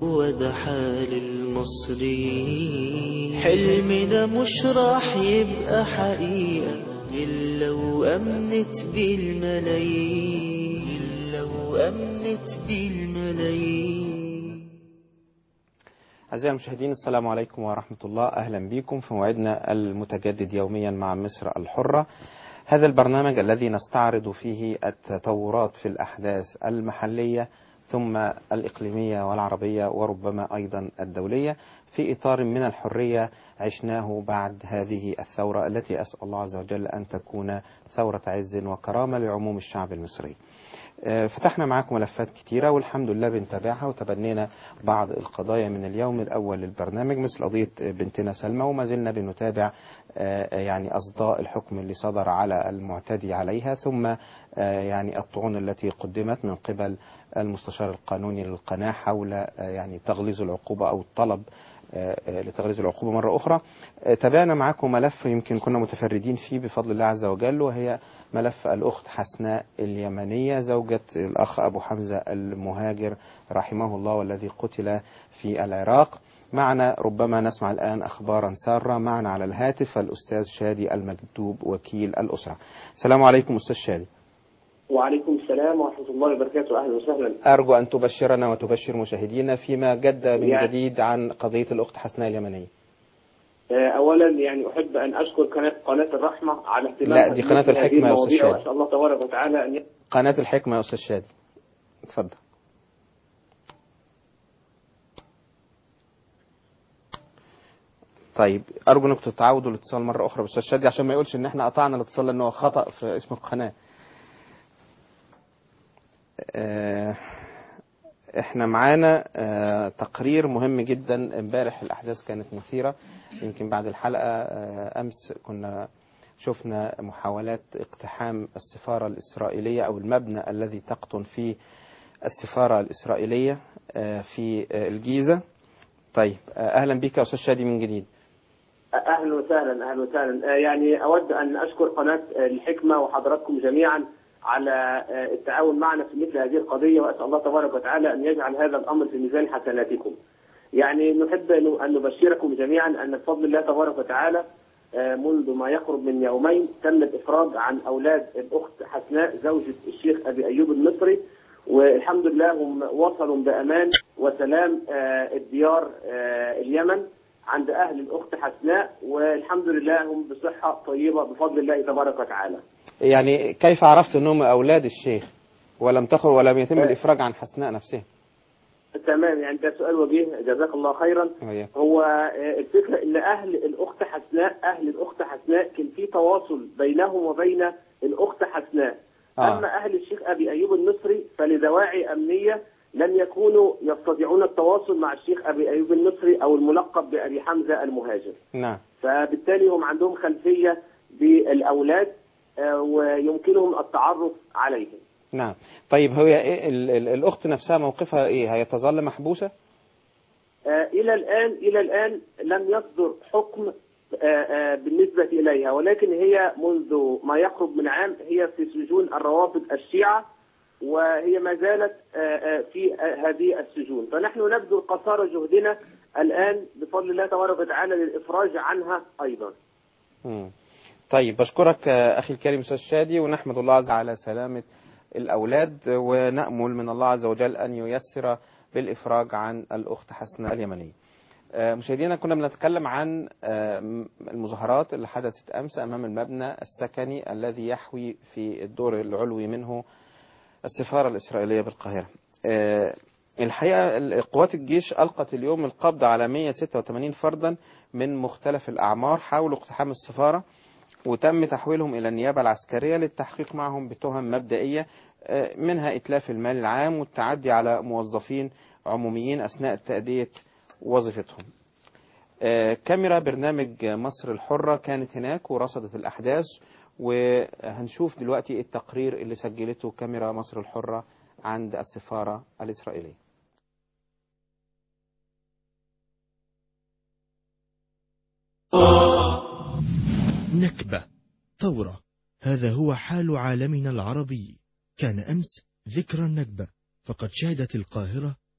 وده حال المصريين حلمنا مش راح يبقى حقيقة إلا وأمنت بالملايين إلا وأمنت بالملايين أعزائي المشاهدين السلام عليكم ورحمة الله أهلا بكم في موعدنا المتجدد يوميا مع مصر الحرة هذا البرنامج الذي نستعرض فيه التطورات في الأحداث المحلية ثم الإقليمية والعربية وربما أيضا الدولية في إطار من الحرية عشناه بعد هذه الثورة التي أسأل الله عز وجل أن تكون ثورة عز وكرامة لعموم الشعب المصري فتحنا معاكم ملفات كتيرة والحمد لله بنتابعها وتبنينا بعض القضايا من اليوم الأول للبرنامج مثل قضية بنتنا سلمى وما زلنا بنتابع يعني أصداء الحكم اللي صدر على المعتدي عليها ثم يعني الطعون التي قدمت من قبل المستشار القانوني للقناة حول يعني تغليظ العقوبة أو الطلب لتغليظ العقوبة مرة أخرى تابعنا معاكم ملف يمكن كنا متفردين فيه بفضل الله عز وجل وهي ملف الأخت حسناء اليمنية زوجة الأخ أبو حمزة المهاجر رحمه الله والذي قتل في العراق معنا ربما نسمع الآن أخبارا سارة معنا على الهاتف الأستاذ شادي المكتوب وكيل الأسرة السلام عليكم أستاذ شادي وعليكم السلام ورحمة الله وبركاته أهلا وسهلا أرجو أن تبشرنا وتبشر مشاهدينا فيما جد من يعني- جديد عن قضية الأخت حسناء اليمنية آه، أولا يعني أحب أن أشكر قناة قناة الرحمة على اهتمامها لا، دي قناة بمثل هذه الحكمة يا أستاذ المواضيع، شادي. وأسأل الله تبارك وتعالى أن ي- قناة الحكمة يا أستاذ شادي اتفضل طيب أرجو أنكم تتعودوا الاتصال مرة أخرى بأستاذ شادي عشان ما يقولش إن إحنا قطعنا الاتصال لأنه خطأ في اسم القناة آه، احنا معانا آه، تقرير مهم جدا امبارح الاحداث كانت مثيره يمكن بعد الحلقه آه، امس كنا شفنا محاولات اقتحام السفاره الاسرائيليه او المبنى الذي تقطن فيه السفاره الاسرائيليه آه، في آه، الجيزه طيب آه، اهلا بك يا استاذ شادي من جديد أهلا وسهلا أهلا وسهلا آه، يعني أود أن أشكر قناة آه، الحكمة وحضراتكم جميعا على آه، التعاون معنا في مثل هذه القضية وأسأل الله تبارك وتعالى أن يجعل هذا الأمر في ميزان حسناتكم يعني نحب أن أن نبشركم جميعا أن بفضل الله تبارك وتعالى آه، منذ ما يقرب من يومين تم الإفراج عن أولاد الأخت حسناء زوجة الشيخ أبي أيوب المصري والحمد لله هم وصلوا بأمان وسلام آه، الديار آه، اليمن عند أهل الأخت حسناء والحمد لله هم بصحة طيبة بفضل الله تبارك وتعالى يعني كيف عرفت انهم اولاد الشيخ ولم تخرج ولم يتم آه. الافراج عن حسناء نفسها تمام يعني ده سؤال وجيه جزاك الله خيرا وهي. هو آه، الفكرة ان اهل الاخت حسناء اهل الاخت حسناء كان في تواصل بينهم وبين الاخت حسناء آه. اما اهل الشيخ ابي ايوب المصري فلدواعي امنية لم يكونوا يستطيعون التواصل مع الشيخ ابي ايوب المصري او الملقب بابي حمزة المهاجر نعم فبالتالي هم عندهم خلفية بالاولاد آه، ويمكنهم التعرف عليهم نعم طيب هي إيه ال- ال- الاخت نفسها موقفها ايه هي تظل محبوسه آه، إلى الآن إلى الآن لم يصدر حكم آه، آه، بالنسبة إليها ولكن هي منذ ما يقرب من عام هي في سجون الروافض الشيعة وهي ما زالت آه، آه، في آه، هذه السجون فنحن نبذل قصارى جهدنا الآن بفضل الله تبارك وتعالى للإفراج عنها أيضا مم. طيب بشكرك آه، أخي الكريم أستاذ شادي ونحمد الله عز على سلامة الأولاد ونأمل من الله عز وجل أن ييسر بالإفراج عن الأخت حسناء اليمنية آه، مشاهدينا كنا بنتكلم عن آه، م- المظاهرات اللي حدثت أمس أمام المبنى السكني الذي يحوي في الدور العلوي منه السفارة الإسرائيلية بالقاهرة آه، الحقيقة ال- قوات الجيش ألقت اليوم القبض على 186 فردا من مختلف الأعمار حاولوا اقتحام السفارة وتم تحويلهم إلى النيابة العسكرية للتحقيق معهم بتهم مبدئية آه، منها إتلاف المال العام والتعدي على موظفين عموميين أثناء تأدية وظيفتهم آه، كاميرا برنامج مصر الحرة كانت هناك ورصدت الأحداث وهنشوف دلوقتي التقرير اللي سجلته كاميرا مصر الحرة عند السفارة الإسرائيلية نكبة ثورة هذا هو حال عالمنا العربي كان أمس ذكرى النكبة فقد شهدت القاهرة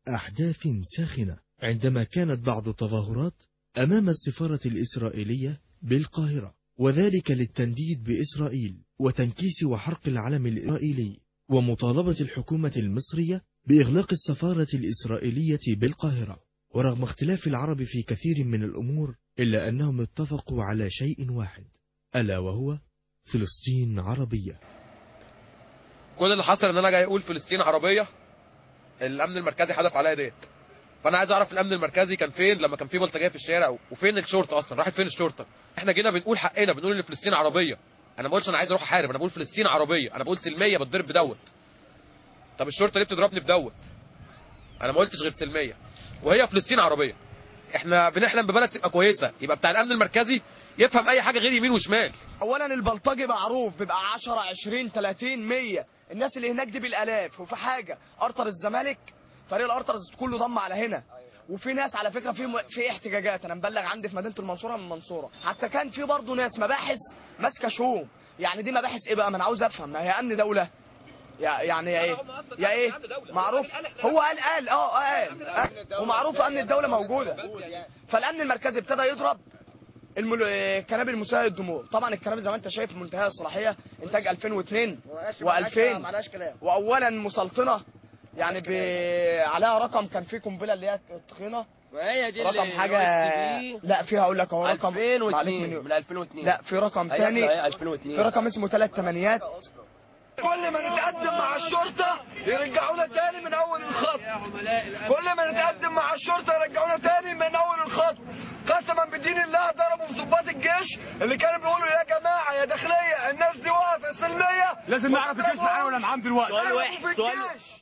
أحداث ساخنة عندما كانت بعض التظاهرات أمام السفارة الإسرائيلية بالقاهرة وذلك للتنديد بإسرائيل وتنكيس وحرق العلم الإسرائيلي ومطالبة الحكومة المصرية بإغلاق السفارة الإسرائيلية بالقاهرة ورغم اختلاف العرب في كثير من الأمور إلا أنهم اتفقوا على شيء واحد ألا وهو فلسطين عربية كل اللي حصل ان انا جاي اقول فلسطين عربيه الامن المركزي حدف عليا ديت فانا عايز اعرف الامن المركزي كان فين لما كان في بلطجيه في الشارع وفين الشرطه اصلا راحت فين الشرطه احنا جينا بنقول حقنا بنقول ان فلسطين عربيه انا ما بقولش انا عايز اروح احارب انا بقول فلسطين عربيه انا بقول سلميه بتضرب بدوت طب الشرطه ليه بتضربني بدوت انا ما قلتش غير سلميه وهي فلسطين عربيه احنا بنحلم ببلد تبقى كويسه يبقى بتاع الامن المركزي يفهم اي حاجه غير يمين وشمال اولا البلطجي معروف بيبقى 10 20 30 100 الناس اللي هناك دي بالالاف وفي حاجه ارتر الزمالك فريق الارترز كله ضم على هنا وفي ناس على فكره في في احتجاجات انا مبلغ عندي في مدينه المنصوره من المنصوره حتى كان في برضه ناس مباحث ماسكه شؤون يعني دي مباحث ايه بقى ما انا عاوز افهم ما هي امن دوله يا يعني يا ايه يا ايه معروف هو قال قال اه قال قال. ومعروف امن الدوله موجوده فالامن المركزي ابتدى يضرب المل... الكنابل المسيله للدموع طبعا الكنابل زي ما انت شايف منتهى الصلاحيه انتاج 2002 و2000 واولا مسلطنه يعني ب... عليها رقم كان في قنبله اللي هي التخينه وهي دي رقم حاجه لا فيها اقول لك اهو رقم معلش 2002 من- من 2002 لا في رقم أيوة، تاني أيوة، 2002 في رقم اسمه ثلاث تمانيات كل ما نتقدم مع الشرطة يرجعونا تاني من أول الخط كل ما نتقدم مع الشرطة يرجعونا تاني من أول الخط قسما بدين الله ضربوا في ضباط الجيش اللي كانوا بيقولوا يا جماعة يا داخلية الناس دي واقفة سلمية لازم نعرف الجيش معانا ولا معاهم دلوقتي سؤال واحد سؤال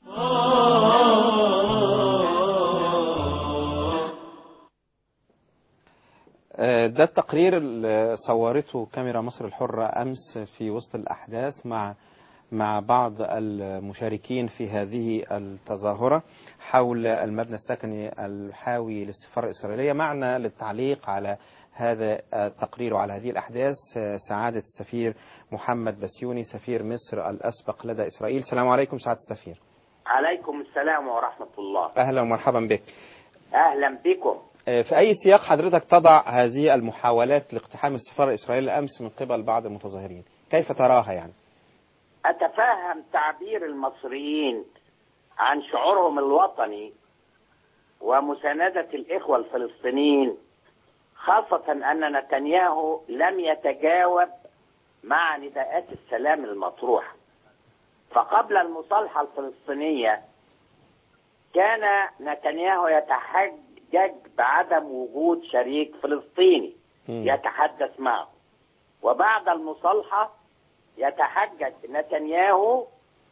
آه، ده التقرير اللي صورته كاميرا مصر الحرة أمس في وسط الأحداث مع مع بعض المشاركين في هذه التظاهرة حول المبنى السكني الحاوي للسفارة الإسرائيلية معنا للتعليق على هذا التقرير وعلى هذه الأحداث آه، سعادة السفير محمد بسيوني سفير مصر الأسبق لدى إسرائيل السلام عليكم سعادة السفير عليكم السلام ورحمة الله أهلا ومرحبا بك أهلا بكم آه، في أي سياق حضرتك تضع هذه المحاولات لاقتحام السفارة الإسرائيلية أمس من قبل بعض المتظاهرين كيف تراها يعني أتفهم تعبير المصريين عن شعورهم الوطني ومساندة الإخوة الفلسطينيين خاصة أن نتنياهو لم يتجاوب مع نداءات السلام المطروحة فقبل المصالحة الفلسطينية كان نتنياهو يتحجج بعدم وجود شريك فلسطيني مم. يتحدث معه وبعد المصالحة يتحجج نتنياهو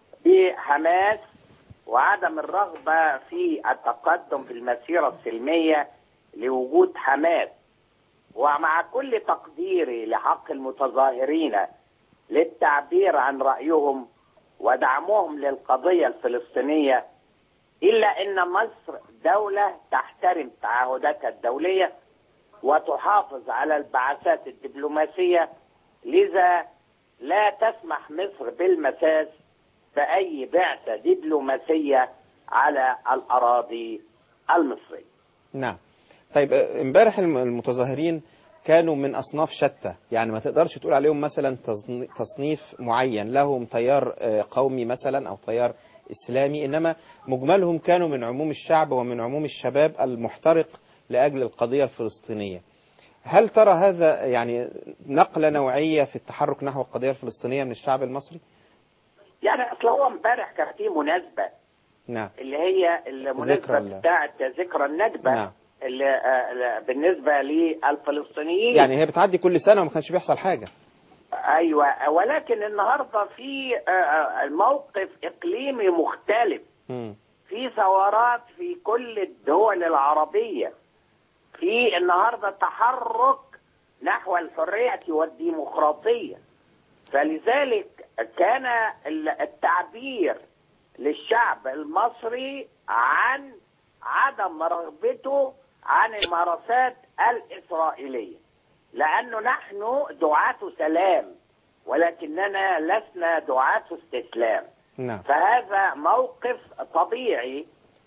بحماس وعدم الرغبة في التقدم في المسيرة السلمية لوجود حماس ومع كل تقديري لحق المتظاهرين للتعبير عن رأيهم ودعمهم للقضية الفلسطينية إلا أن مصر دولة تحترم تعهداتها الدولية وتحافظ على البعثات الدبلوماسية لذا لا تسمح مصر بالمساس بأي بعثة دبلوماسية على الأراضي المصرية نعم طيب آه، امبارح الم- المتظاهرين كانوا من أصناف شتى يعني ما تقدرش تقول عليهم مثلا تصني- تصنيف معين لهم تيار آه، قومي مثلا أو تيار إسلامي إنما مجملهم كانوا من عموم الشعب ومن عموم الشباب المحترق لأجل القضية الفلسطينية هل ترى هذا يعني نقلة نوعية في التحرك نحو القضية الفلسطينية من الشعب المصري؟ يعني أصل هو امبارح كان في مناسبة نعم اللي هي ذكرى المناسبة ال- بتاعة ذكرى النكبة نعم. اللي آه، لا، بالنسبة للفلسطينيين يعني هي بتعدي كل سنة وما كانش بيحصل حاجة ايوه ولكن النهارده في آه، آه، موقف اقليمي مختلف مم. في ثورات في كل الدول العربيه في النهارده تحرك نحو الحريه والديمقراطيه فلذلك كان ال- التعبير للشعب المصري عن عدم رغبته عن الممارسات الاسرائيليه لانه نحن دعاة سلام ولكننا لسنا دعاة استسلام نعم فهذا موقف طبيعي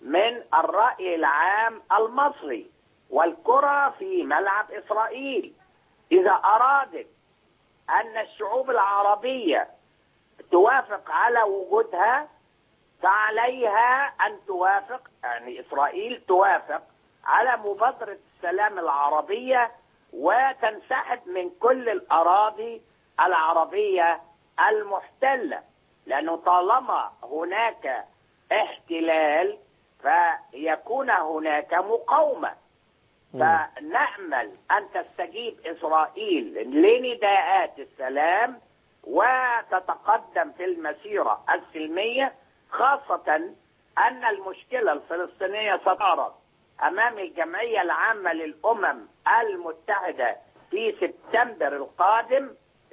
من الرأي العام المصري والكرة في ملعب إسرائيل إذا أرادت أن الشعوب العربية توافق على وجودها فعليها أن توافق يعني إسرائيل توافق على مبادرة السلام العربية وتنسحب من كل الأراضي العربية المحتلة لأنه طالما هناك احتلال فيكون هناك مقاومة فنأمل أن تستجيب إسرائيل لنداءات السلام وتتقدم في المسيرة السلمية خاصة أن المشكلة الفلسطينية ستعرض أمام الجمعية العامة للأمم المتحدة في سبتمبر القادم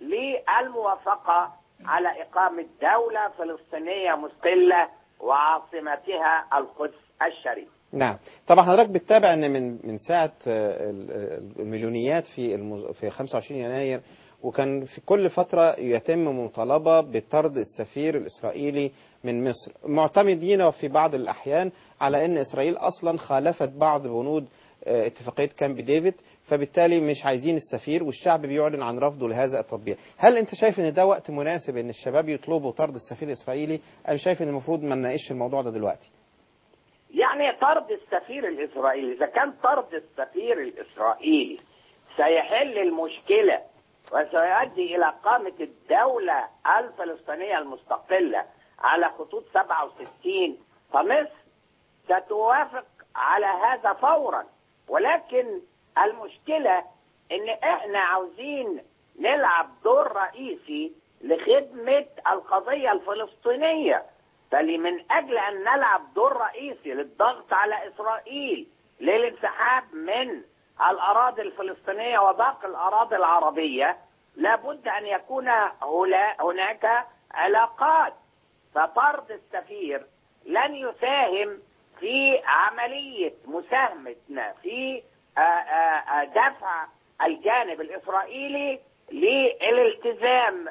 للموافقة على إقامة دولة فلسطينية مستقلة وعاصمتها القدس الشريف نعم طبعا حضرتك بتتابع ان من من ساعه آه، ال- ال- المليونيات في المز... في 25 يناير وكان في كل فتره يتم مطالبه بطرد السفير الاسرائيلي من مصر معتمدين في بعض الاحيان على ان اسرائيل اصلا خالفت بعض بنود آه، اتفاقيه كامب ديفيد فبالتالي مش عايزين السفير والشعب بيعلن عن رفضه لهذا التطبيق هل انت شايف ان ده وقت مناسب ان الشباب يطلبوا طرد السفير الاسرائيلي ام شايف ان المفروض ما نناقش الموضوع ده دلوقتي يعني طرد السفير الإسرائيلي إذا كان طرد السفير الإسرائيلي سيحل المشكلة وسيؤدي إلى قامة الدولة الفلسطينية المستقلة على خطوط 67 فمصر ستوافق على هذا فورا ولكن المشكلة إن إحنا عاوزين نلعب دور رئيسي لخدمة القضية الفلسطينية فمن أجل أن نلعب دور رئيسي للضغط على إسرائيل للانسحاب من الأراضي الفلسطينية وباقي الأراضي العربية لابد أن يكون هلا- هناك علاقات فطرد السفير لن يساهم في عملية مساهمتنا في آه، آه، آه، دفع الجانب الإسرائيلي للالتزام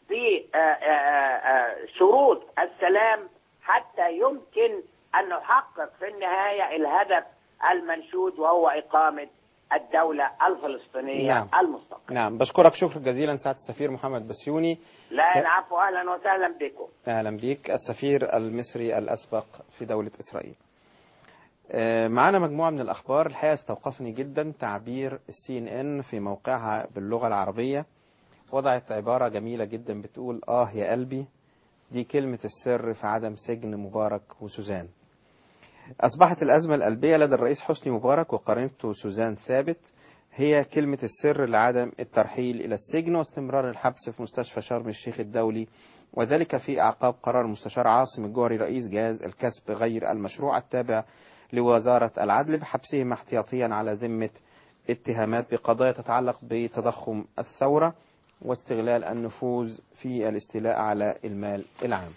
بشروط السلام حتى يمكن أن نحقق في النهاية الهدف المنشود وهو إقامة الدولة الفلسطينية نعم. المستقلة نعم بشكرك شكرا جزيلا سعادة السفير محمد بسيوني لا س- العفو أهلا وسهلا بكم أهلا بيك السفير المصري الأسبق في دولة إسرائيل آه، معنا مجموعة من الأخبار الحقيقة استوقفني جدا تعبير السي ان ان في موقعها باللغة العربية وضعت عبارة جميلة جدا بتقول آه يا قلبي دي كلمة السر في عدم سجن مبارك وسوزان أصبحت الأزمة القلبية لدى الرئيس حسني مبارك وقرينته سوزان ثابت هي كلمة السر لعدم الترحيل إلى السجن واستمرار الحبس في مستشفى شرم الشيخ الدولي وذلك في أعقاب قرار المستشار عاصم الجوهري رئيس جهاز الكسب غير المشروع التابع لوزارة العدل بحبسهم احتياطيا على ذمة اتهامات بقضايا تتعلق بتضخم الثورة واستغلال النفوذ في الاستيلاء على المال العام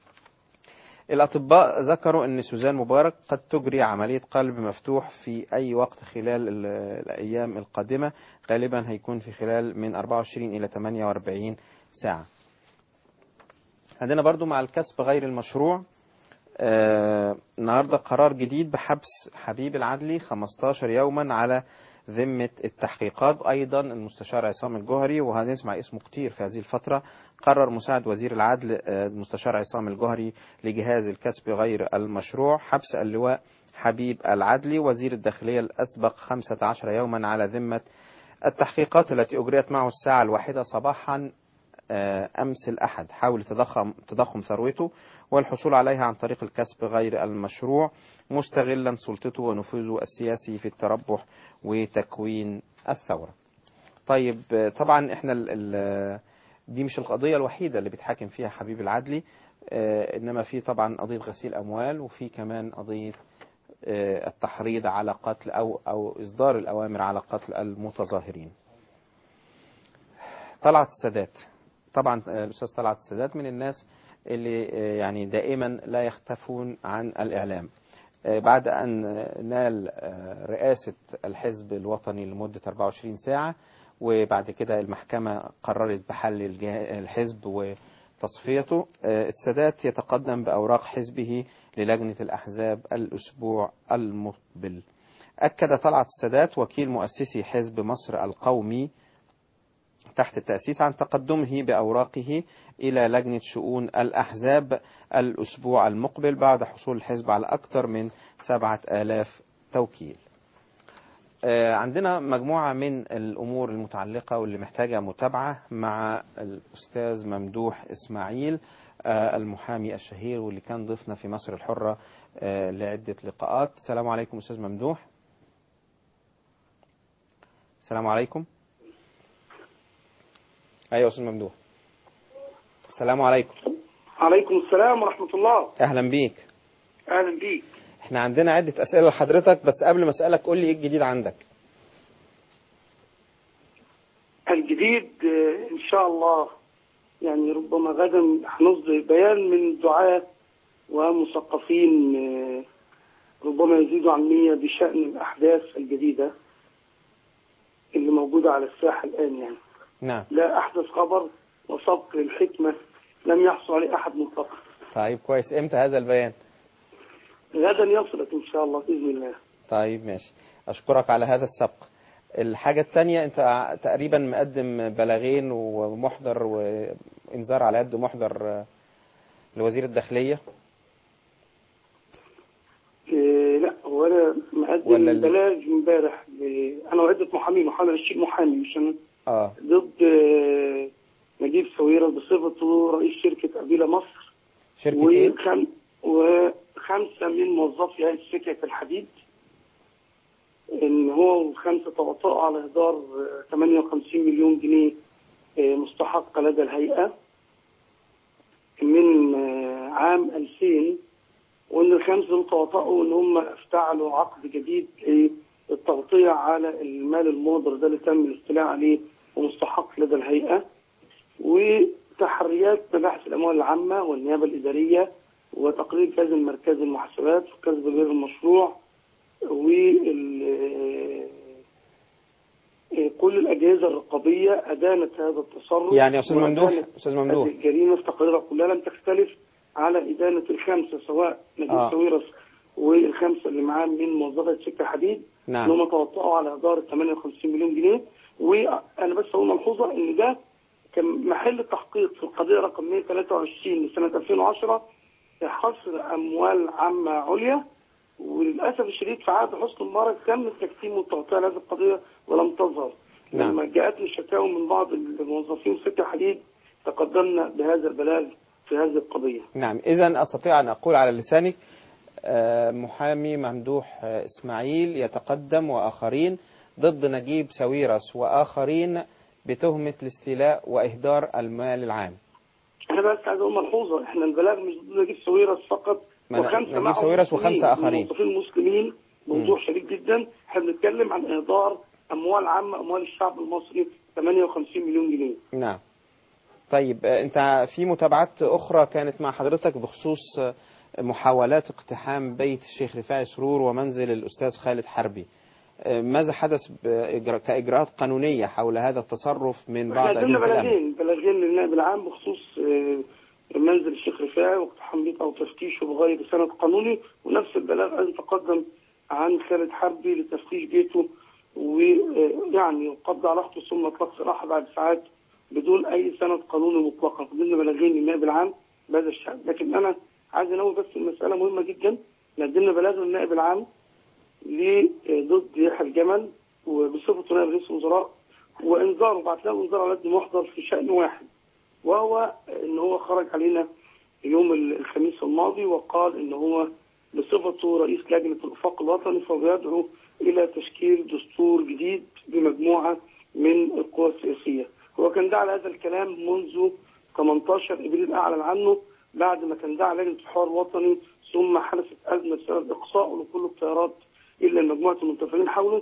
الأطباء ذكروا أن سوزان مبارك قد تجري عملية قلب مفتوح في أي وقت خلال ال- الأيام القادمة غالبا هيكون في خلال من 24 إلى 48 ساعة عندنا برضو مع الكسب غير المشروع آه النهاردة قرار جديد بحبس حبيب العدلي 15 يوما على ذمة التحقيقات أيضا المستشار عصام الجوهري وهنسمع اسمه كتير في هذه الفترة قرر مساعد وزير العدل آه، المستشار عصام الجوهري لجهاز الكسب غير المشروع حبس اللواء حبيب العدلي وزير الداخلية الأسبق 15 يوما على ذمة التحقيقات التي أجريت معه الساعة الواحدة صباحا آه، أمس الأحد حاول تضخم, تضخم ثروته والحصول عليها عن طريق الكسب غير المشروع مستغلا سلطته ونفوذه السياسي في التربح وتكوين الثورة طيب آه، طبعا احنا ال ال دي مش القضية الوحيدة اللي بيتحاكم فيها حبيب العدلي آه، إنما في طبعا قضية غسيل أموال وفي كمان قضية آه، التحريض على قتل أو أو إصدار الأوامر على قتل المتظاهرين طلعت السادات طبعا آه، الأستاذ طلعت السادات من الناس اللي آه، يعني دائما لا يختفون عن الإعلام آه، بعد أن آه، نال آه، رئاسة الحزب الوطني لمدة 24 ساعة وبعد كده المحكمة قررت بحل الجه- الحزب تصفيته آه، السادات يتقدم بأوراق حزبه للجنة الأحزاب الأسبوع المقبل أكد طلعت السادات وكيل مؤسسي حزب مصر القومي تحت التأسيس عن تقدمه بأوراقه إلى لجنة شؤون الأحزاب الأسبوع المقبل بعد حصول الحزب على أكثر من سبعة آلاف توكيل آه، عندنا مجموعة من الأمور المتعلقة واللي محتاجة متابعة مع الأستاذ ممدوح إسماعيل آه، المحامي الشهير واللي كان ضيفنا في مصر الحرة آه، لعدة لقاءات السلام عليكم أستاذ ممدوح السلام عليكم أيوة أستاذ ممدوح السلام عليكم عليكم السلام ورحمة الله أهلا بيك أهلا بيك احنا عندنا عدة أسئلة لحضرتك بس قبل ما أسألك قول لي إيه الجديد عندك الجديد آه، إن شاء الله يعني ربما غدا هنصدر بيان من دعاة ومثقفين آه، ربما يزيدوا عن 100 بشأن الأحداث الجديدة اللي موجودة على الساحة الآن يعني نعم لا أحدث خبر وسبق الحكمة لم يحصل عليه أحد مطلقا طيب كويس امتى هذا البيان غدا يصلك إن شاء الله بإذن الله طيب ماشي أشكرك على هذا السبق الحاجة الثانية أنت ع- تقريبا مقدم بلاغين ومحضر وإنذار على يد محضر آه، لوزير الداخلية إيه لا هو انا مقدم ولا ال- بلاغ امبارح ل- انا وعده محامين محامي 20 محامي مش انا اه ضد آه، نجيب سويرة بصفته رئيس شركة أبيلة مصر شركة إيه؟ وخم وخمسة من موظفي هيئة سكة الحديد إن هو وخمسة توطئوا على إهدار آه، 58 مليون جنيه آه، مستحق لدى الهيئة من آه، عام 2000 وإن الخمسة دول توطئوا إن هم افتعلوا عقد جديد للتغطية على المال المهدر ده اللي تم الاستيلاء عليه ومستحق لدى الهيئة وتحريات مباحث الأموال العامة والنيابة الإدارية وتقرير الجهاز المركزي للمحاسبات وكسب غير المشروع وال كل الأجهزة الرقابية أدانت هذا التصرف يعني يا أستاذ ممدوح وأدانت أستاذ ممدوح هذه الجريمة في تقريرها كلها لم تختلف على إدانة الخمسة سواء نجيب آه. آه. سويرس والخمسة اللي معاه من موظفة سكة حديد نعم. ان هم توطئوا على إدارة 58 مليون جنيه وأنا بس أقول ملحوظة إن ده كان محل التحقيق في القضية رقم 123 لسنة 2010 حصر أموال عامة عليا وللأسف الشديد في عهد حسن مبارك تم التكتيم والتغطية على هذه القضية ولم تظهر نعم. لما جاءتني شكاوى من بعض الموظفين سكة حديد تقدمنا بهذا البلاغ في هذه القضية نعم إذا أستطيع أن أقول على لسانك آه، محامي ممدوح آه، إسماعيل يتقدم وآخرين ضد نجيب ساويرس وآخرين بتهمة الاستيلاء وإهدار المال العام انا بس عايز اقول ملحوظه احنا البلاغ مش ضد نجيب ساويرس فقط ما أنا- وخمسه نجيب معهم ساويرس مسلمين، وخمسة آخرين. موظفين مسلمين موضوع شديد جدا احنا بنتكلم عن اهدار اموال عامه اموال الشعب المصري 58 مليون جنيه نعم طيب آه، أنت في متابعات أخرى كانت مع حضرتك بخصوص آه، محاولات اقتحام بيت الشيخ رفاعي سرور ومنزل الأستاذ خالد حربي آه، ماذا حدث بإجراء- كإجراءات قانونية حول هذا التصرف من احنا بعض قدمنا أجهزة الأمن بلاغين بلاغين للنائب العام بخصوص آه، منزل الشيخ رفاعي واقتحام بيته او تفتيشه بغير سند قانوني ونفس البلاغ ايضا تقدم عن خالد حربي لتفتيش بيته ويعني قبض على اخته ثم اطلاق سراحه بعد ساعات بدون اي سند قانوني مطلقا قدمنا بلاغين للنائب العام بهذا الشان لكن انا عايز انوه بس المساله مهمه جدا قدمنا بلاغ للنائب العام ل- ضد يحيى الجمل وبصفته نائب رئيس الوزراء وانذاره بعت له انذار على قد محضر في شان واحد وهو ان هو خرج علينا يوم الخميس الماضي وقال ان هو بصفته رئيس لجنه الافاق الوطني فهو يدعو الى تشكيل دستور جديد بمجموعه من القوى السياسيه. هو كان دعا لهذا الكلام منذ 18 ابريل اعلن عنه بعد ما كان دعا لجنه الحوار الوطني ثم حدثت ازمه بسبب اقصائه لكل التيارات الا مجموعه المنتفعين حوله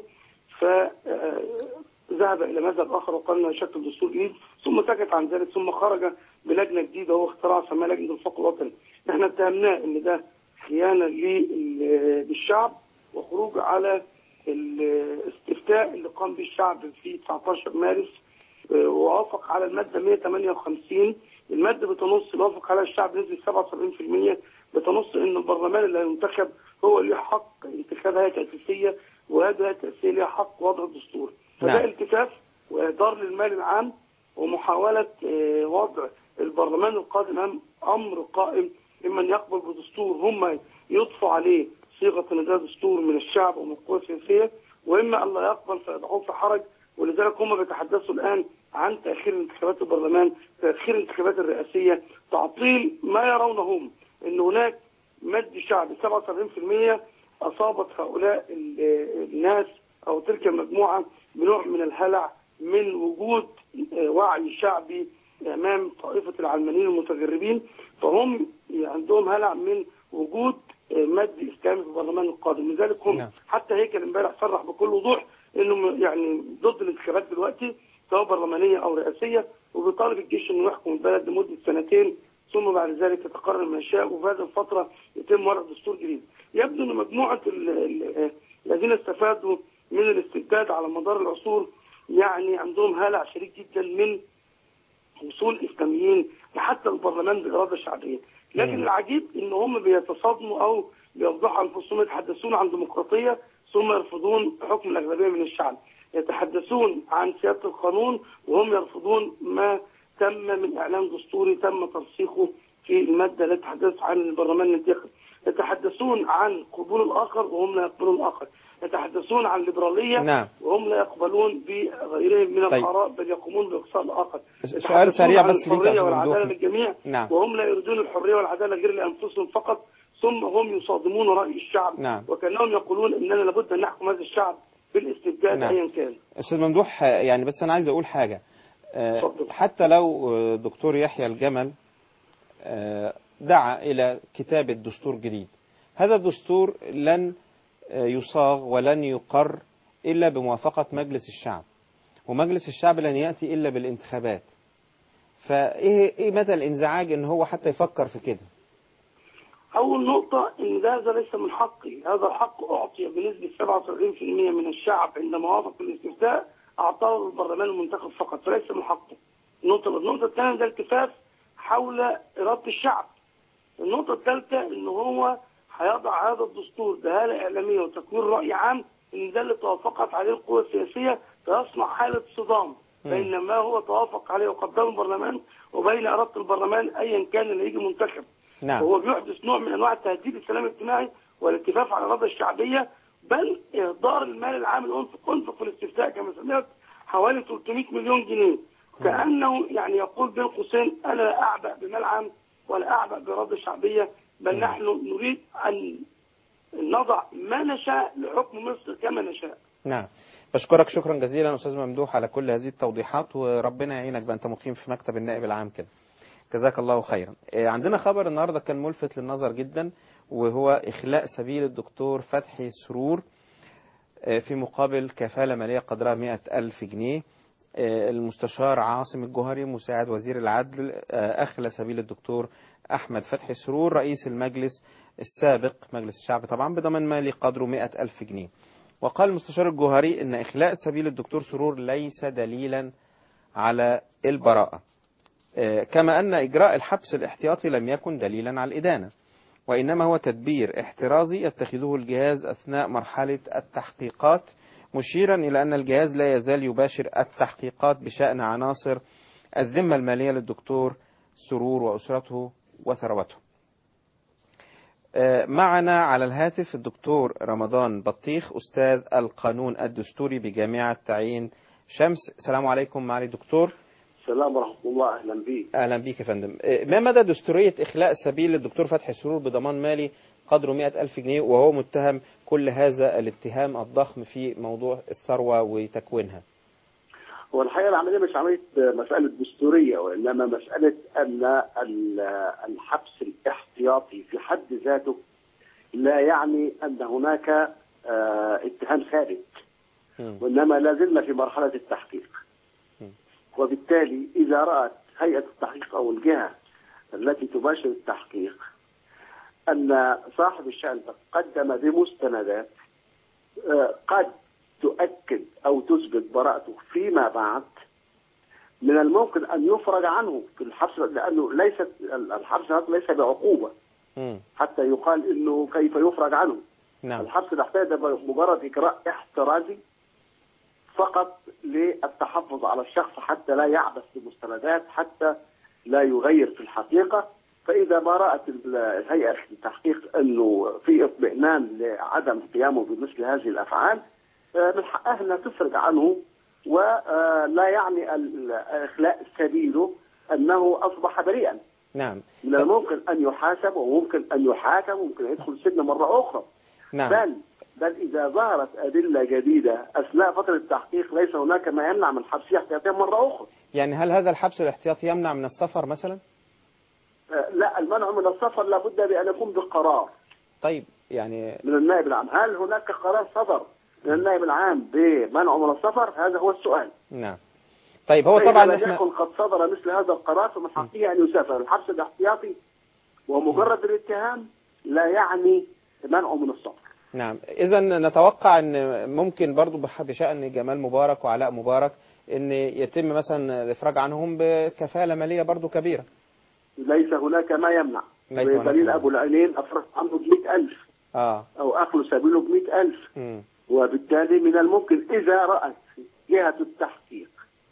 فذهب الى مذهب اخر وقال انه يشكل دستور جديد ثم سكت عن ذلك ثم خرج بلجنه جديده هو اخترع سماها لجنه الفقر الوطني احنا اتهمناه ان ده خيانه لل- للشعب وخروج على الاستفتاء اللي قام به الشعب في 19 مارس آه، ووافق على الماده 158 الماده بتنص اللي وافق عليها الشعب بنسبه 77% بتنص ان البرلمان اللي هينتخب هو له حق انتخاب هيئه تاسيسيه وهذه الهيئه التاسيسيه لها حق وضع الدستور فده نعم. التفاف واهدار للمال العام ومحاوله آه، وضع البرلمان القادم أم- امر قائم ممن يقبل بدستور هم يضفوا عليه صيغه ان ده دستور من الشعب ومن القوى السياسيه واما ان لا يقبل فيضعوه في حرج ولذلك هم بيتحدثوا الان عن تاخير انتخابات البرلمان، تاخير الانتخابات الرئاسيه، تعطيل ما يرونه هم ان هناك مد شعبي 77% اصابت هؤلاء ال- الناس او تلك المجموعه بنوع من الهلع من وجود آه، وعي شعبي امام طائفه العلمانيين المتجربين فهم عندهم هلع من وجود آه، مد اسلامي في البرلمان القادم لذلك هم نعم. حتى هيكل امبارح صرح بكل وضوح انه م- يعني ضد الانتخابات دلوقتي سواء برلمانيه او رئاسيه وبيطالب الجيش انه يحكم البلد لمده سنتين ثم بعد ذلك يتقرر ما يشاء وفي هذه الفتره يتم وضع دستور جديد. يبدو ان مجموعه ال- ال- الذين استفادوا من الاستبداد على مدار العصور يعني عندهم هلع شديد جدا من وصول اسلاميين لحتى البرلمان باراده شعبيه، لكن مم. العجيب ان هم بيتصادموا او بيوضحوا انفسهم يتحدثون عن ديمقراطيه ثم يرفضون حكم الاغلبيه من الشعب، يتحدثون عن سياده القانون وهم يرفضون ما تم من اعلان دستوري تم ترسيخه في الماده التي تحدث عن البرلمان ينتخب، يتحدثون عن قبول الاخر وهم لا يقبلون الاخر، يتحدثون عن الليبراليه نعم. وهم لا يقبلون بغيرهم من طيب. الاراء بل يقومون باقصاء الاخر. سؤال سريع عن بس ليك الحريه يا والعداله ممدوح. للجميع نعم. وهم لا يريدون الحريه والعداله غير لانفسهم فقط ثم هم يصادمون راي الشعب نعم. وكانهم يقولون اننا لابد ان نحكم هذا الشعب بالاستبداد نعم. ايا كان. استاذ ممدوح آه، يعني بس انا عايز اقول حاجه آه، اتفضل. حتى لو آه، دكتور يحيى الجمل آه، دعا الى كتابه دستور جديد هذا الدستور لن آه، يصاغ ولن يقر الا بموافقه مجلس الشعب ومجلس الشعب لن ياتي الا بالانتخابات فايه ايه مدى الانزعاج ان هو حتى يفكر في كده اول نقطه ان ده هذا ليس من حقي، هذا الحق اعطي بنسبه 77% من الشعب عندما وافق الاستفتاء اعطاه البرلمان المنتخب فقط فليس من حقه. النقطه النقطه الثانيه ده التفاف حول اراده الشعب. النقطه الثالثه ان هو هيضع هذا الدستور بهاله اعلاميه وتكوين راي عام ان ده اللي توافقت عليه القوى السياسيه فيصنع حاله صدام بين ما هو توافق عليه وقدمه البرلمان وبين اراده البرلمان ايا كان اللي يجي منتخب. نعم هو بيحدث نوع من انواع التهديد السلام الاجتماعي والالتفاف على الاراده الشعبيه بل اهدار المال العام الانفق انفق في الاستفتاء كما سمعت حوالي 300 مليون جنيه كانه يعني يقول بين قوسين انا لا اعبأ بمال عام ولا اعبأ باراده شعبيه بل نحن نريد ان نضع ما نشاء لحكم مصر كما نشاء نعم بشكرك شكرا جزيلا استاذ ممدوح على كل هذه التوضيحات وربنا يعينك بقى انت مقيم في مكتب النائب العام كده جزاك الله خيرا إيه، عندنا خبر النهارده كان ملفت للنظر جدا وهو اخلاء سبيل الدكتور فتحي سرور آه، في مقابل كفالة مالية قدرها 100 ألف جنيه آه، المستشار عاصم الجوهري مساعد وزير العدل آه، أخلى سبيل الدكتور أحمد فتحي سرور رئيس المجلس السابق مجلس الشعب طبعا بضمان مالي قدره 100 ألف جنيه وقال المستشار الجوهري أن إخلاء سبيل الدكتور سرور ليس دليلا على البراءة آه، كما أن إجراء الحبس الاحتياطي لم يكن دليلا على الإدانة وإنما هو تدبير احترازي يتخذه الجهاز أثناء مرحلة التحقيقات مشيرا إلى أن الجهاز لا يزال يباشر التحقيقات بشأن عناصر الذمة المالية للدكتور سرور وأسرته وثروته آه، معنا على الهاتف الدكتور رمضان بطيخ أستاذ القانون الدستوري بجامعة تعيين شمس السلام عليكم معالي الدكتور السلام ورحمة الله أهلا بك أهلا بك يا فندم آه، ما مدى دستورية إخلاء سبيل الدكتور فتحي سرور بضمان مالي قدره 100 ألف جنيه وهو متهم كل هذا الاتهام الضخم في موضوع الثروة وتكوينها هو الحقيقة العملية مش عملية مسألة دستورية وإنما مسألة أن ال- الحبس الاحتياطي في حد ذاته لا يعني أن هناك آه، اتهام ثابت وإنما لا زلنا في مرحلة التحقيق وبالتالي إذا رأت هيئة التحقيق أو الجهة التي تباشر التحقيق أن صاحب الشأن تقدم بمستندات آه، قد تؤكد أو تثبت براءته فيما بعد من الممكن ان يفرج عنه في الحبس لانه ليست الحبس هذا ليس بعقوبه مم. حتى يقال انه كيف يفرج عنه نعم الحبس الاحتياطي ده مجرد اجراء احترازي فقط للتحفظ على الشخص حتى لا يعبث بمستندات حتى لا يغير في الحقيقه فاذا ما رات ال- هيئه التحقيق انه في اطمئنان لعدم قيامه بمثل هذه الافعال آه، من حقها انها تفرج عنه ولا يعني ال- اخلاء سبيله انه اصبح بريئا نعم من الممكن ان يحاسب وممكن ان يحاكم وممكن يدخل السجن مره اخرى نعم بل بل اذا ظهرت ادله جديده اثناء فتره التحقيق ليس هناك ما يمنع من حبسه احتياطيا مره اخرى. يعني هل هذا الحبس الاحتياطي يمنع من السفر مثلا آه، لا المنع من السفر لابد بان يكون بقرار طيب يعني من النائب العام، هل هناك قرار صدر من النائب العام بمنعه من السفر؟ هذا هو السؤال. نعم طيب هو فإذا طبعا لم احنا يكن قد صدر مثل هذا القرار فمن حقه ان يسافر، الحبس الاحتياطي ومجرد الاتهام لا يعني منعه من السفر. نعم اذا نتوقع ان ممكن برضو بح- بشأن جمال مبارك وعلاء مبارك ان يتم مثلا الافراج عنهم بكفالة مالية برضو كبيرة ليس هناك ما يمنع. ليس هناك دليل ما ابو العينين افرج عنه ب 100000 اه او اخلو سبيله ب 100000 مم. وبالتالي من الممكن إذا رأت جهة التحقيق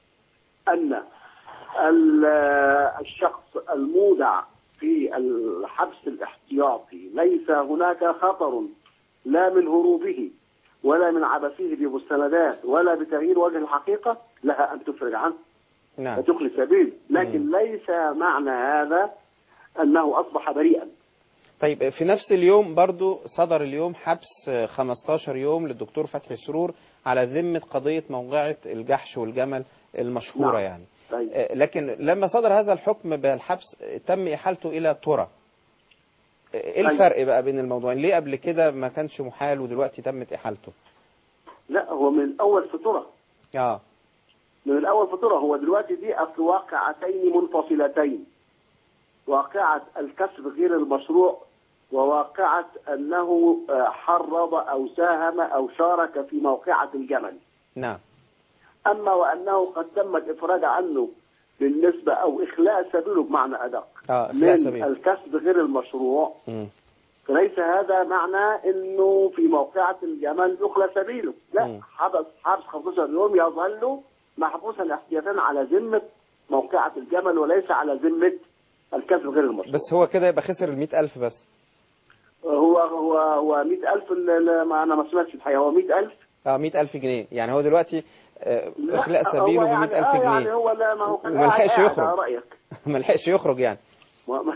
أن ال- الشخص المودع في الحبس الاحتياطي ليس هناك خطر لا من هروبه ولا من عبثه بمستندات ولا بتغيير وجه الحقيقة لها أن تفرج عنه نعم وتخلي سبيل لكن ليس معنى هذا أنه أصبح بريئا طيب في نفس اليوم برضو صدر اليوم حبس 15 يوم للدكتور فتحي سرور على ذمة قضية موقعة الجحش والجمل المشهورة نعم. يعني طيب. آه، لكن لما صدر هذا الحكم بالحبس آه، تم إحالته إلى ترى آه، ايه طيب. الفرق بقى بين الموضوعين ليه قبل كده ما كانش محال ودلوقتي تمت إحالته لا هو من الأول فطرة اه من الاول فطوره هو دلوقتي دي اصل واقعتين منفصلتين واقعه الكسب غير المشروع وواقعه انه آه، حرض او ساهم او شارك في موقعه الجمل نعم اما وانه قد تم الافراج عنه بالنسبه او اخلاء سبيله بمعنى ادق اه إخلاء من سبيل الكسب غير المشروع مم. فليس هذا معنى انه في موقعة الجمل يخلى سبيله، لا مم. حبس حبس 15 يوم يظل محبوسا احتياطا على ذمة موقعة الجمل وليس على ذمة الكسب غير المشروع. بس هو كده يبقى خسر ال ألف بس هو هو هو 100000 ال- ال- ما انا ما سمعتش الحقيقة هو 100000 اه 100000 جنيه يعني هو دلوقتي آه، لا، إخلاء هو سبيله ب يعني- 100000 آه جنيه يعني هو لا ما هو كان وما لحقش قاعد يخرج. على رأيك ما لحقش يخرج يعني و-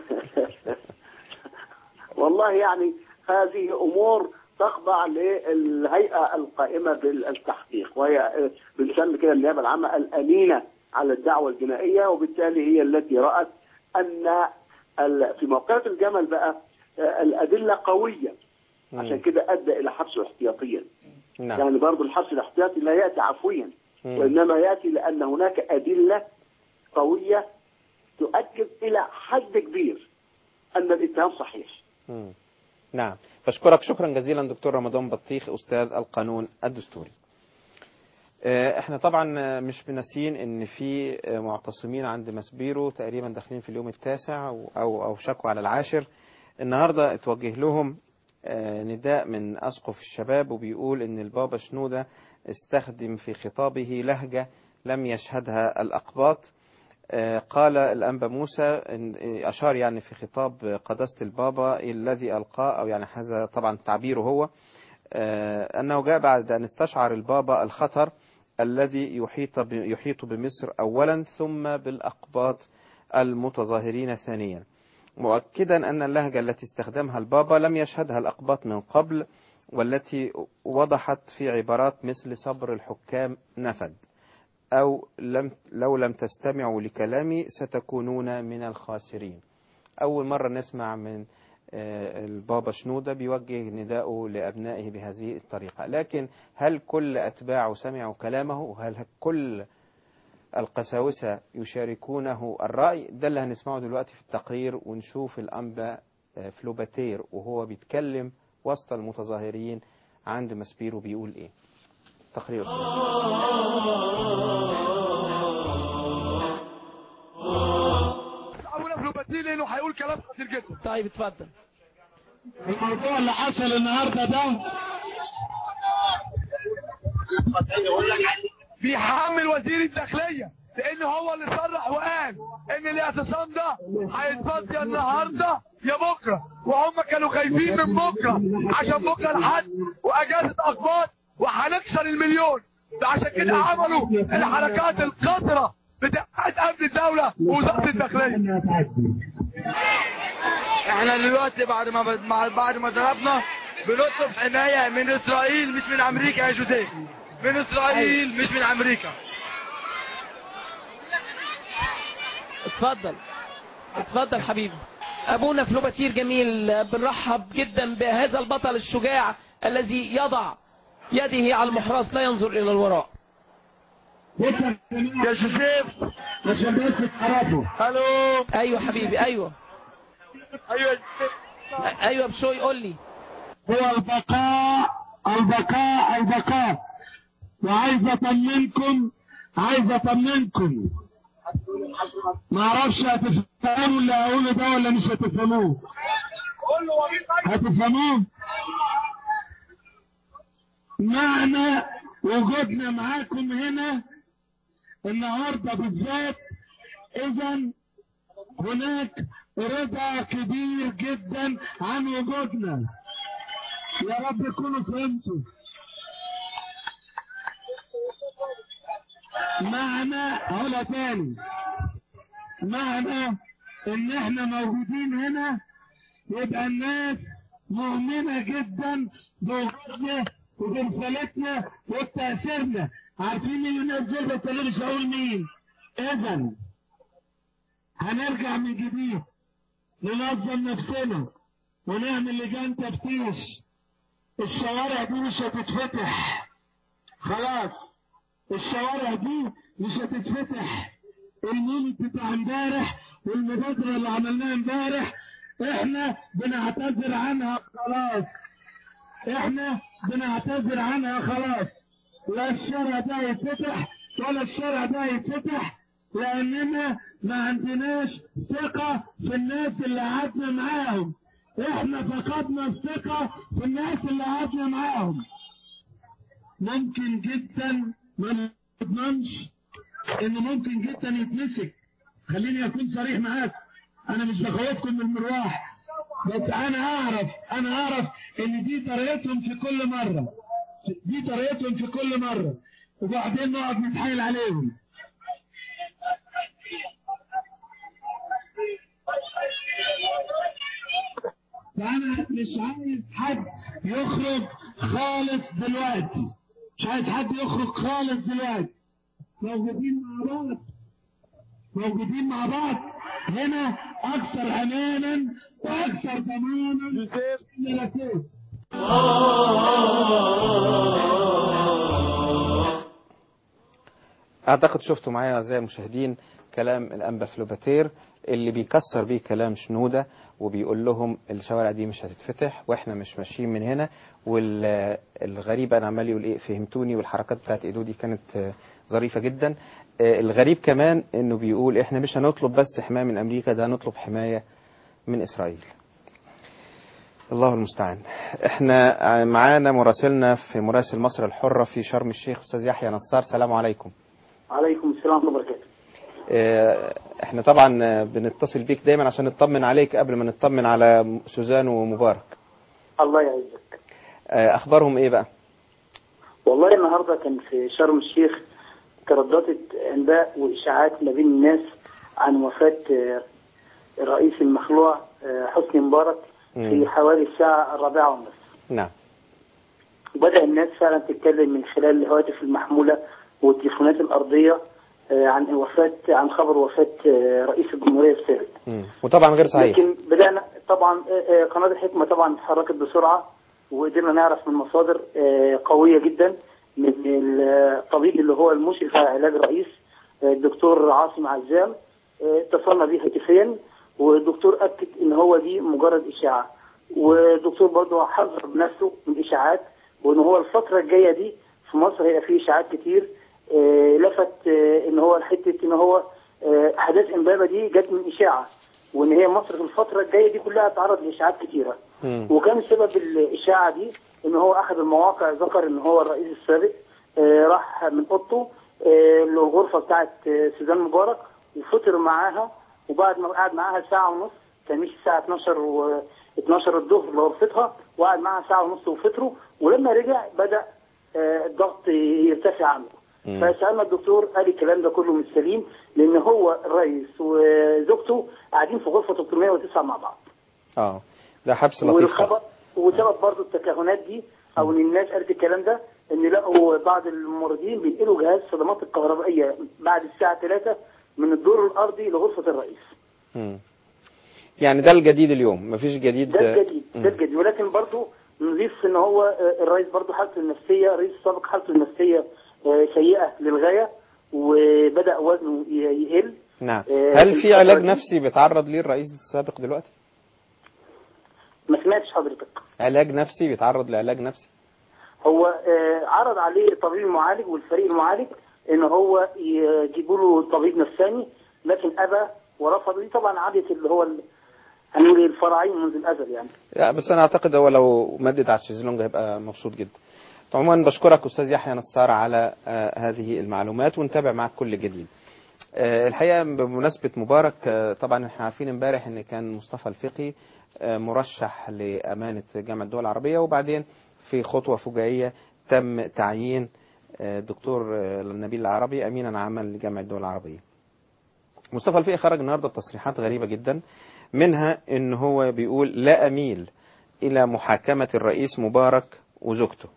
والله يعني هذه امور تخضع للهيئه القائمه بالتحقيق وهي بنسمي كده النيابه العامه الامينه على الدعوه الجنائيه وبالتالي هي التي رات ان ال- في موقعة الجمل بقى آه، الادله قويه مم. عشان كده ادى الى حبسه احتياطيا نعم يعني برضه الحبس الاحتياطي لا ياتي عفويا مم. وانما ياتي لان هناك ادله قويه تؤكد الى حد كبير ان الاتهام صحيح مم. نعم بشكرك شكرا جزيلا دكتور رمضان بطيخ أستاذ القانون الدستوري آه، احنا طبعا آه، مش بناسيين ان في آه، معتصمين عند مسبيرو تقريبا داخلين في اليوم التاسع او او أو شكوا على العاشر النهارده اتوجه لهم آه، نداء من اسقف الشباب وبيقول ان البابا شنوده استخدم في خطابه لهجه لم يشهدها الاقباط آه، قال الأنبا موسى إن- آه، أشار يعني في خطاب قداسة البابا الذي ألقاه أو يعني هذا طبعا تعبيره هو آه، أنه جاء بعد أن استشعر البابا الخطر الذي يحيط ب- يحيط بمصر أولا ثم بالأقباط المتظاهرين ثانيا مؤكدا أن اللهجة التي استخدمها البابا لم يشهدها الأقباط من قبل والتي وضحت في عبارات مثل صبر الحكام نفد أو لم لو لم تستمعوا لكلامي ستكونون من الخاسرين أول مرة نسمع من آه، البابا شنودة بيوجه نداءه لأبنائه بهذه الطريقة لكن هل كل أتباعه سمعوا كلامه وهل كل القساوسة يشاركونه الرأي ده اللي هنسمعه دلوقتي في التقرير ونشوف الأنبا آه، فلوباتير وهو بيتكلم وسط المتظاهرين عند مسبيرو بيقول إيه تقرير أستاذ. فلوباتير لانه هيقول كلام كتير جدا طيب اتفضل الموضوع اللي حصل النهارده ده بيحمل وزير الداخليه لان هو اللي صرح وقال ان الاعتصام ده هيتفضي النهارده يا بكره وهم كانوا خايفين من بكره عشان بكره الحد واجازه اقباط وهنكسر المليون عشان كده عملوا الحركات القذره بتاعت امن الدوله ووزاره الداخليه احنا دلوقتي بعد ما مع- بعد ما ضربنا بنطلب حمايه من اسرائيل مش من امريكا يا جوزيه من اسرائيل مش من امريكا اتفضل اتفضل حبيبي ابونا فلوباتير جميل بنرحب جدا بهذا البطل الشجاع الذي يضع يده على المحراث لا ينظر الى الوراء يا شريف عشان بس تعرفوا الو ايوه حبيبي ايوه ايوه ايوه بشوي قول لي هو البقاء البقاء البقاء وعايز اطمنكم عايز اطمنكم ما اعرفش هتفهموا اللي هقوله ده ولا مش هتفهموه هتفهموه معنى وجودنا معاكم هنا النهارده بالذات اذا هناك رضا كبير جدا عن وجودنا يا رب تكونوا فهمتوا معنى هقولها تاني معنى ان احنا موجودين هنا يبقى الناس مؤمنة جدا بوجودنا وبرسالتنا وبتأثيرنا عارفين مين الناس دول بس انا مش هقول مين اذا هنرجع من جديد ننظم نفسنا ونعمل لجان تفتيش الشوارع دي مش هتتفتح خلاص الشوارع دي مش هتتفتح المولد بتاع امبارح والمبادرة اللي عملناها امبارح احنا بنعتذر عنها خلاص احنا بنعتذر عنها خلاص لا الشارع ده يتفتح ولا الشارع ده يتفتح لاننا ما عندناش ثقة في الناس اللي قعدنا معاهم احنا فقدنا الثقة في الناس اللي قعدنا معاهم ممكن جدا ما نضمنش ان ممكن جدا يتمسك خليني اكون صريح معاك انا مش بخوفكم من المروح بس انا اعرف انا اعرف ان دي طريقتهم في كل مرة دي طريقتهم في كل مرة وبعدين نقعد نتحايل عليهم فأنا مش عايز حد يخرج خالص دلوقتي مش عايز حد يخرج خالص دلوقتي موجودين مع بعض موجودين مع بعض هنا أكثر أمانا وأكثر ضمانا ملكوت اعتقد شفتوا معايا اعزائي المشاهدين كلام الانبا فلوباتير اللي بيكسر بيه كلام شنودة وبيقول لهم الشوارع دي مش هتتفتح واحنا مش ماشيين من هنا والغريب انا عمال يقول ايه فهمتوني والحركات بتاعت ايدو دي كانت آه، ظريفة جدا آه، الغريب كمان انه بيقول احنا مش هنطلب بس حماية من امريكا ده هنطلب حماية من اسرائيل الله المستعان احنا آه، معانا مراسلنا في مراسل مصر الحرة في شرم الشيخ استاذ يحيى نصار سلام عليكم عليكم السلام ورحمة الله وبركاته آه، احنا طبعا آه، بنتصل بيك دايما عشان نطمن عليك قبل ما نطمن على سوزان ومبارك الله يعزك آه، اخبارهم ايه بقى والله النهاردة كان في شرم الشيخ ترددت انباء واشاعات ما بين الناس عن وفاة آه، الرئيس المخلوع آه، حسني مبارك في مم. حوالي الساعة الرابعة ونصف نعم بدأ الناس فعلا تتكلم من خلال الهواتف المحمولة والتليفونات الأرضية آه، عن وفاة عن خبر وفاة آه، رئيس الجمهورية السابق مم. وطبعا غير صحيح لكن بدأنا طبعا آه، آه، قناة الحكمة طبعا اتحركت بسرعة وقدرنا نعرف من مصادر آه، قوية جدا من الطبيب اللي هو المشرف على علاج الرئيس آه، الدكتور عاصم عزام آه، اتصلنا بيه هاتفيا والدكتور أكد إن هو دي مجرد إشاعة والدكتور برضه حذر بنفسه من إشاعات وإن هو الفترة الجاية دي في مصر هيبقى فيه إشاعات كتير آه، لفت آه، إن هو حتة إن هو آه، أحداث إمبابة دي جت من إشاعة وان هي مصر في الفتره الجايه دي كلها تعرض لاشاعات كتيره مم. وكان سبب الاشاعه دي ان هو احد المواقع ذكر ان هو الرئيس السابق آه، راح من اوضته آه، للغرفه بتاعت آه، سوزان مبارك وفطر معاها وبعد ما قعد معاها ساعه ونص كان مش الساعه 12 و 12 الظهر لغرفتها وقعد معاها ساعه ونص وفطروا ولما رجع بدا آه، الضغط يرتفع عنه مم. فسالنا الدكتور قال الكلام ده كله مش سليم لان هو الرئيس وزوجته قاعدين في غرفه 309 مع بعض اه ده حبس لطيف والخبر خالص. وسبب برضه التكهنات دي او ان الناس قالت الكلام ده ان لقوا بعض الممرضين بينقلوا جهاز الصدمات الكهربائيه بعد الساعه 3 من الدور الارضي لغرفه الرئيس مم. يعني ده الجديد اليوم مفيش جديد ده الجديد مم. ده الجديد ولكن برضه نضيف ان هو آه، الرئيس برضه حالته النفسيه الرئيس السابق حالته النفسيه آه، سيئه للغايه وبدا وزنه ي- يقل نعم آه، هل في الفترة علاج دي- نفسي بيتعرض ليه الرئيس السابق دلوقتي ما سمعتش حضرتك علاج نفسي بيتعرض لعلاج نفسي هو آه، عرض عليه الطبيب المعالج والفريق المعالج ان هو يجيبوا له طبيب نفساني لكن ابى ورفض دي طبعا عاده اللي هو ال- هنقول إيه، الفراعين منذ الازل يعني لا بس انا اعتقد هو لو مدد على الشيزلونج هيبقى مبسوط جدا عموما بشكرك استاذ يحيى نصار على آه، هذه المعلومات ونتابع معك كل جديد آه، الحقيقه بمناسبه مبارك آه، طبعا احنا عارفين امبارح ان كان مصطفى الفقي آه، مرشح لامانه جامعه الدول العربيه وبعدين في خطوه فجائيه تم تعيين آه، الدكتور آه، نبيل العربي امينا عاما لجامعه الدول العربيه مصطفى الفقي خرج النهارده بتصريحات غريبه جدا منها ان هو بيقول لا اميل الى محاكمه الرئيس مبارك وزوجته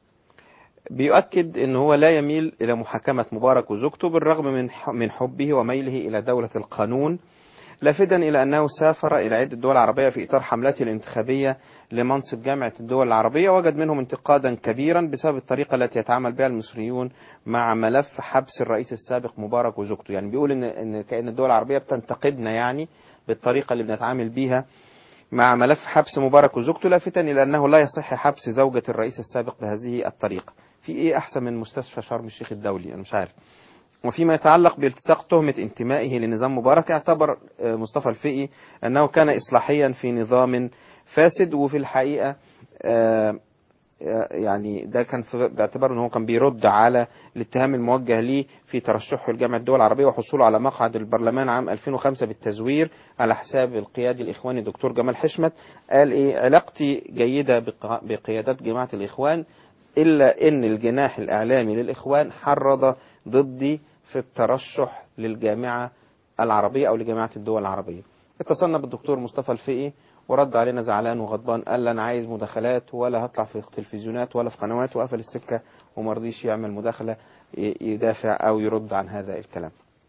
بيؤكد ان هو لا يميل الى محاكمه مبارك وزوجته بالرغم من ح- من حبه وميله الى دوله القانون لافتا الى انه سافر الى عده دول عربيه في اطار حملته الانتخابيه لمنصب جامعه الدول العربيه وجد منهم انتقادا كبيرا بسبب الطريقه التي يتعامل بها المصريون مع ملف حبس الرئيس السابق مبارك وزوجته يعني بيقول ان ان كان الدول العربيه بتنتقدنا يعني بالطريقه اللي بنتعامل بيها مع ملف حبس مبارك وزوجته لافتا الى انه لا يصح حبس زوجة الرئيس السابق بهذه الطريقة. في ايه احسن من مستشفى شرم الشيخ الدولي انا مش عارف. وفيما يتعلق بالتصاق تهمة انتمائه لنظام مبارك اعتبر آه، مصطفى الفقي انه كان اصلاحيا في نظام فاسد وفي الحقيقة آه، يعني ده كان في باعتبار ان هو كان بيرد على الاتهام الموجه ليه في ترشحه لجامعه الدول العربيه وحصوله على مقعد البرلمان عام 2005 بالتزوير على حساب القيادي الاخواني دكتور جمال حشمت قال ايه علاقتي جيده بق- بقيادات جماعه الاخوان الا ان الجناح الاعلامي للاخوان حرض ضدي في الترشح للجامعه العربيه او لجامعه الدول العربيه اتصلنا بالدكتور مصطفى الفقي ورد علينا زعلان وغضبان قال لي انا عايز مداخلات ولا هطلع في تلفزيونات ولا في قنوات وقفل السكه وما رضيش يعمل مداخله ي- يدافع او يرد عن هذا الكلام.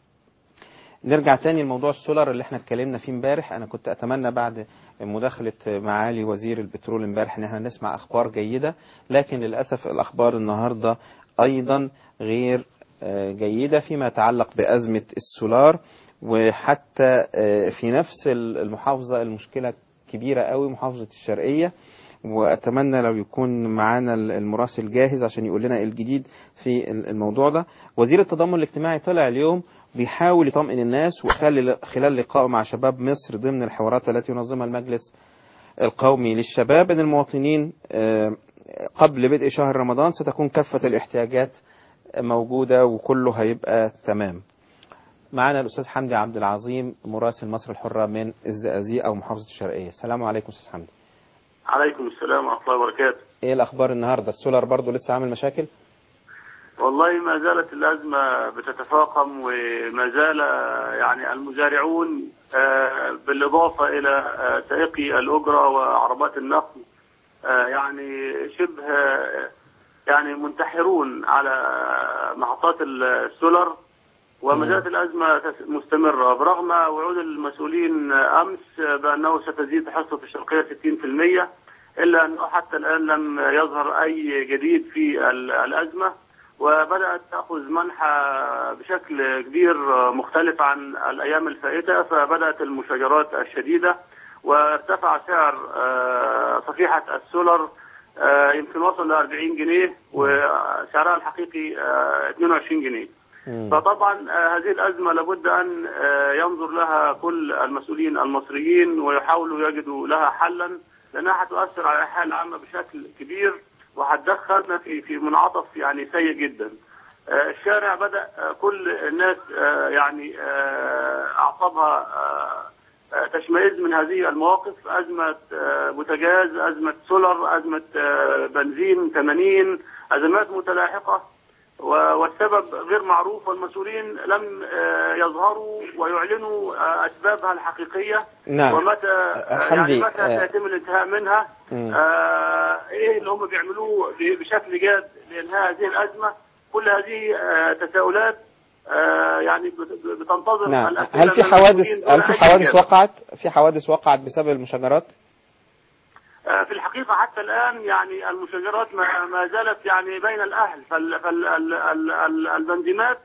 نرجع تاني لموضوع السولار اللي احنا اتكلمنا فيه امبارح انا كنت اتمنى بعد مداخله معالي وزير البترول امبارح ان احنا نسمع اخبار جيده لكن للاسف الاخبار النهارده ايضا غير آه، جيده فيما يتعلق بازمه السولار وحتى آه، في نفس المحافظه المشكله كبيره قوي محافظه الشرقيه واتمنى لو يكون معانا المراسل جاهز عشان يقول لنا الجديد في الموضوع ده وزير التضامن الاجتماعي طلع اليوم بيحاول يطمئن الناس وخلال خلال لقائه مع شباب مصر ضمن الحوارات التي ينظمها المجلس القومي للشباب ان المواطنين آه، قبل بدء شهر رمضان ستكون كافة الاحتياجات موجودة وكله هيبقى تمام معنا الأستاذ حمدي عبد العظيم مراسل مصر الحرة من الزقازيق أو محافظة الشرقية السلام عليكم أستاذ حمدي عليكم السلام ورحمة الله وبركاته إيه الأخبار النهاردة السولار برضو لسه عامل مشاكل والله ما زالت الأزمة بتتفاقم وما زال يعني المزارعون آه، بالإضافة إلى آه، سائقي الأجرة وعربات النقل آه، يعني شبه آه، يعني منتحرون على محطات السولر وما زالت الأزمة تس- مستمرة برغم وعود المسؤولين أمس بأنه ستزيد حصة الشرقية 60% إلا أنه حتى الآن لم يظهر أي جديد في ال- الأزمة وبدأت تأخذ منحى بشكل كبير مختلف عن الأيام الفائتة فبدأت المشاجرات الشديدة وارتفع سعر آه، صفيحة السولر آه، يمكن وصل ل 40 جنيه وسعرها الحقيقي آه، 22 جنيه مم. فطبعا آه، هذه الأزمة لابد أن آه، ينظر لها كل المسؤولين المصريين ويحاولوا يجدوا لها حلا لأنها هتؤثر على الحياة العامة بشكل كبير وهتدخلنا في في منعطف يعني سيء جدا. آه، الشارع بدأ آه، كل الناس آه، يعني آه، أعصابها آه، آه، تشمئز من هذه المواقف أزمة آه، بوتاجاز أزمة سولر أزمة آه، بنزين 80 أزمات متلاحقة و- والسبب غير معروف والمسؤولين لم آه، يظهروا ويعلنوا آه، أسبابها الحقيقية نعم. ومتى آه، حمدي، يعني متى آه، سيتم الانتهاء منها مم. آه، ايه اللي هم بيعملوه ب- بشكل جاد لانهاء هذه الازمه كل هذه آه، تساؤلات آه، يعني بت- بتنتظر نعم الأسئلة هل في من حوادث المسؤولين هل دون في أي حوادث إجابة. وقعت في حوادث وقعت بسبب المشاجرات آه، في الحقيقة حتى الآن يعني المشاجرات ما, ما زالت يعني بين الأهل فالبنزيمات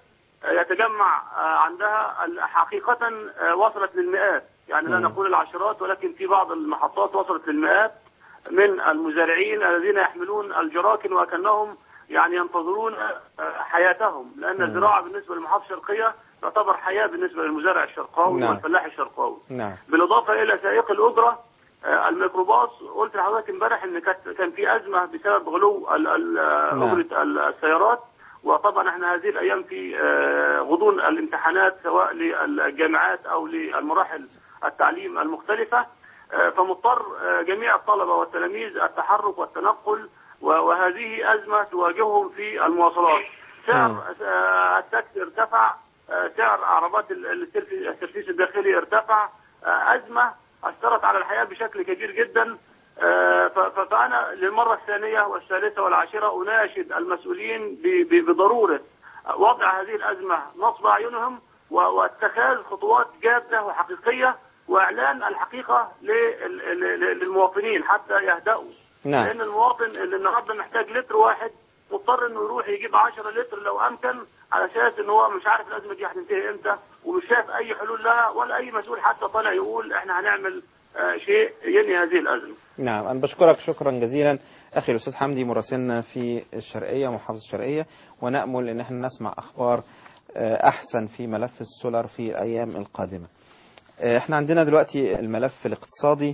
يتجمع آه، عندها ال- حقيقة آه، وصلت للمئات يعني لا مم. نقول العشرات ولكن في بعض المحطات وصلت للمئات من المزارعين الذين يحملون الجراكن وكأنهم يعني ينتظرون آه، حياتهم لأن مم. الزراعة بالنسبة للمحافظة الشرقية تعتبر حياة بالنسبة للمزارع الشرقاوي نعم. والفلاح الشرقاوي نعم بالاضافه الى سائق الاجره آه، الميكروباص قلت لحضرتك امبارح ان كانت كان في ازمه بسبب غلو ال- ال- آه، نعم. اجره ال- السيارات وطبعا احنا هذه الايام في آه، غضون الامتحانات سواء للجامعات او للمراحل التعليم المختلفه آه، فمضطر آه، جميع الطلبه والتلاميذ التحرك والتنقل و- وهذه ازمه تواجههم في المواصلات سعر آه، التاكسي ارتفع آه، سعر عربات ال- السيرفي- السيرفيس الداخلي ارتفع آه، أزمة أثرت على الحياة بشكل كبير جدا آه، ف- ف- فأنا للمرة الثانية والثالثة والعاشرة أناشد المسؤولين ب- ب- بضرورة وضع هذه الأزمة نصب أعينهم و- واتخاذ خطوات جادة وحقيقية وإعلان الحقيقة لل- لل- للمواطنين حتى يهدأوا نعم. لأن المواطن اللي النهارده محتاج لتر واحد مضطر انه يروح يجيب 10 لتر لو امكن على اساس ان هو مش عارف الازمه دي هتنتهي امتى ومش شايف اي حلول لها ولا اي مسؤول حتى طالع يقول احنا هنعمل آه، شيء ينهي هذه الازمه. نعم أنا بشكرك شكرا جزيلا أخي الأستاذ حمدي مراسلنا في الشرقية محافظة الشرقية ونأمل أن احنا نسمع أخبار آه، أحسن في ملف السولر في الأيام القادمة آه، احنا عندنا دلوقتي الملف الاقتصادي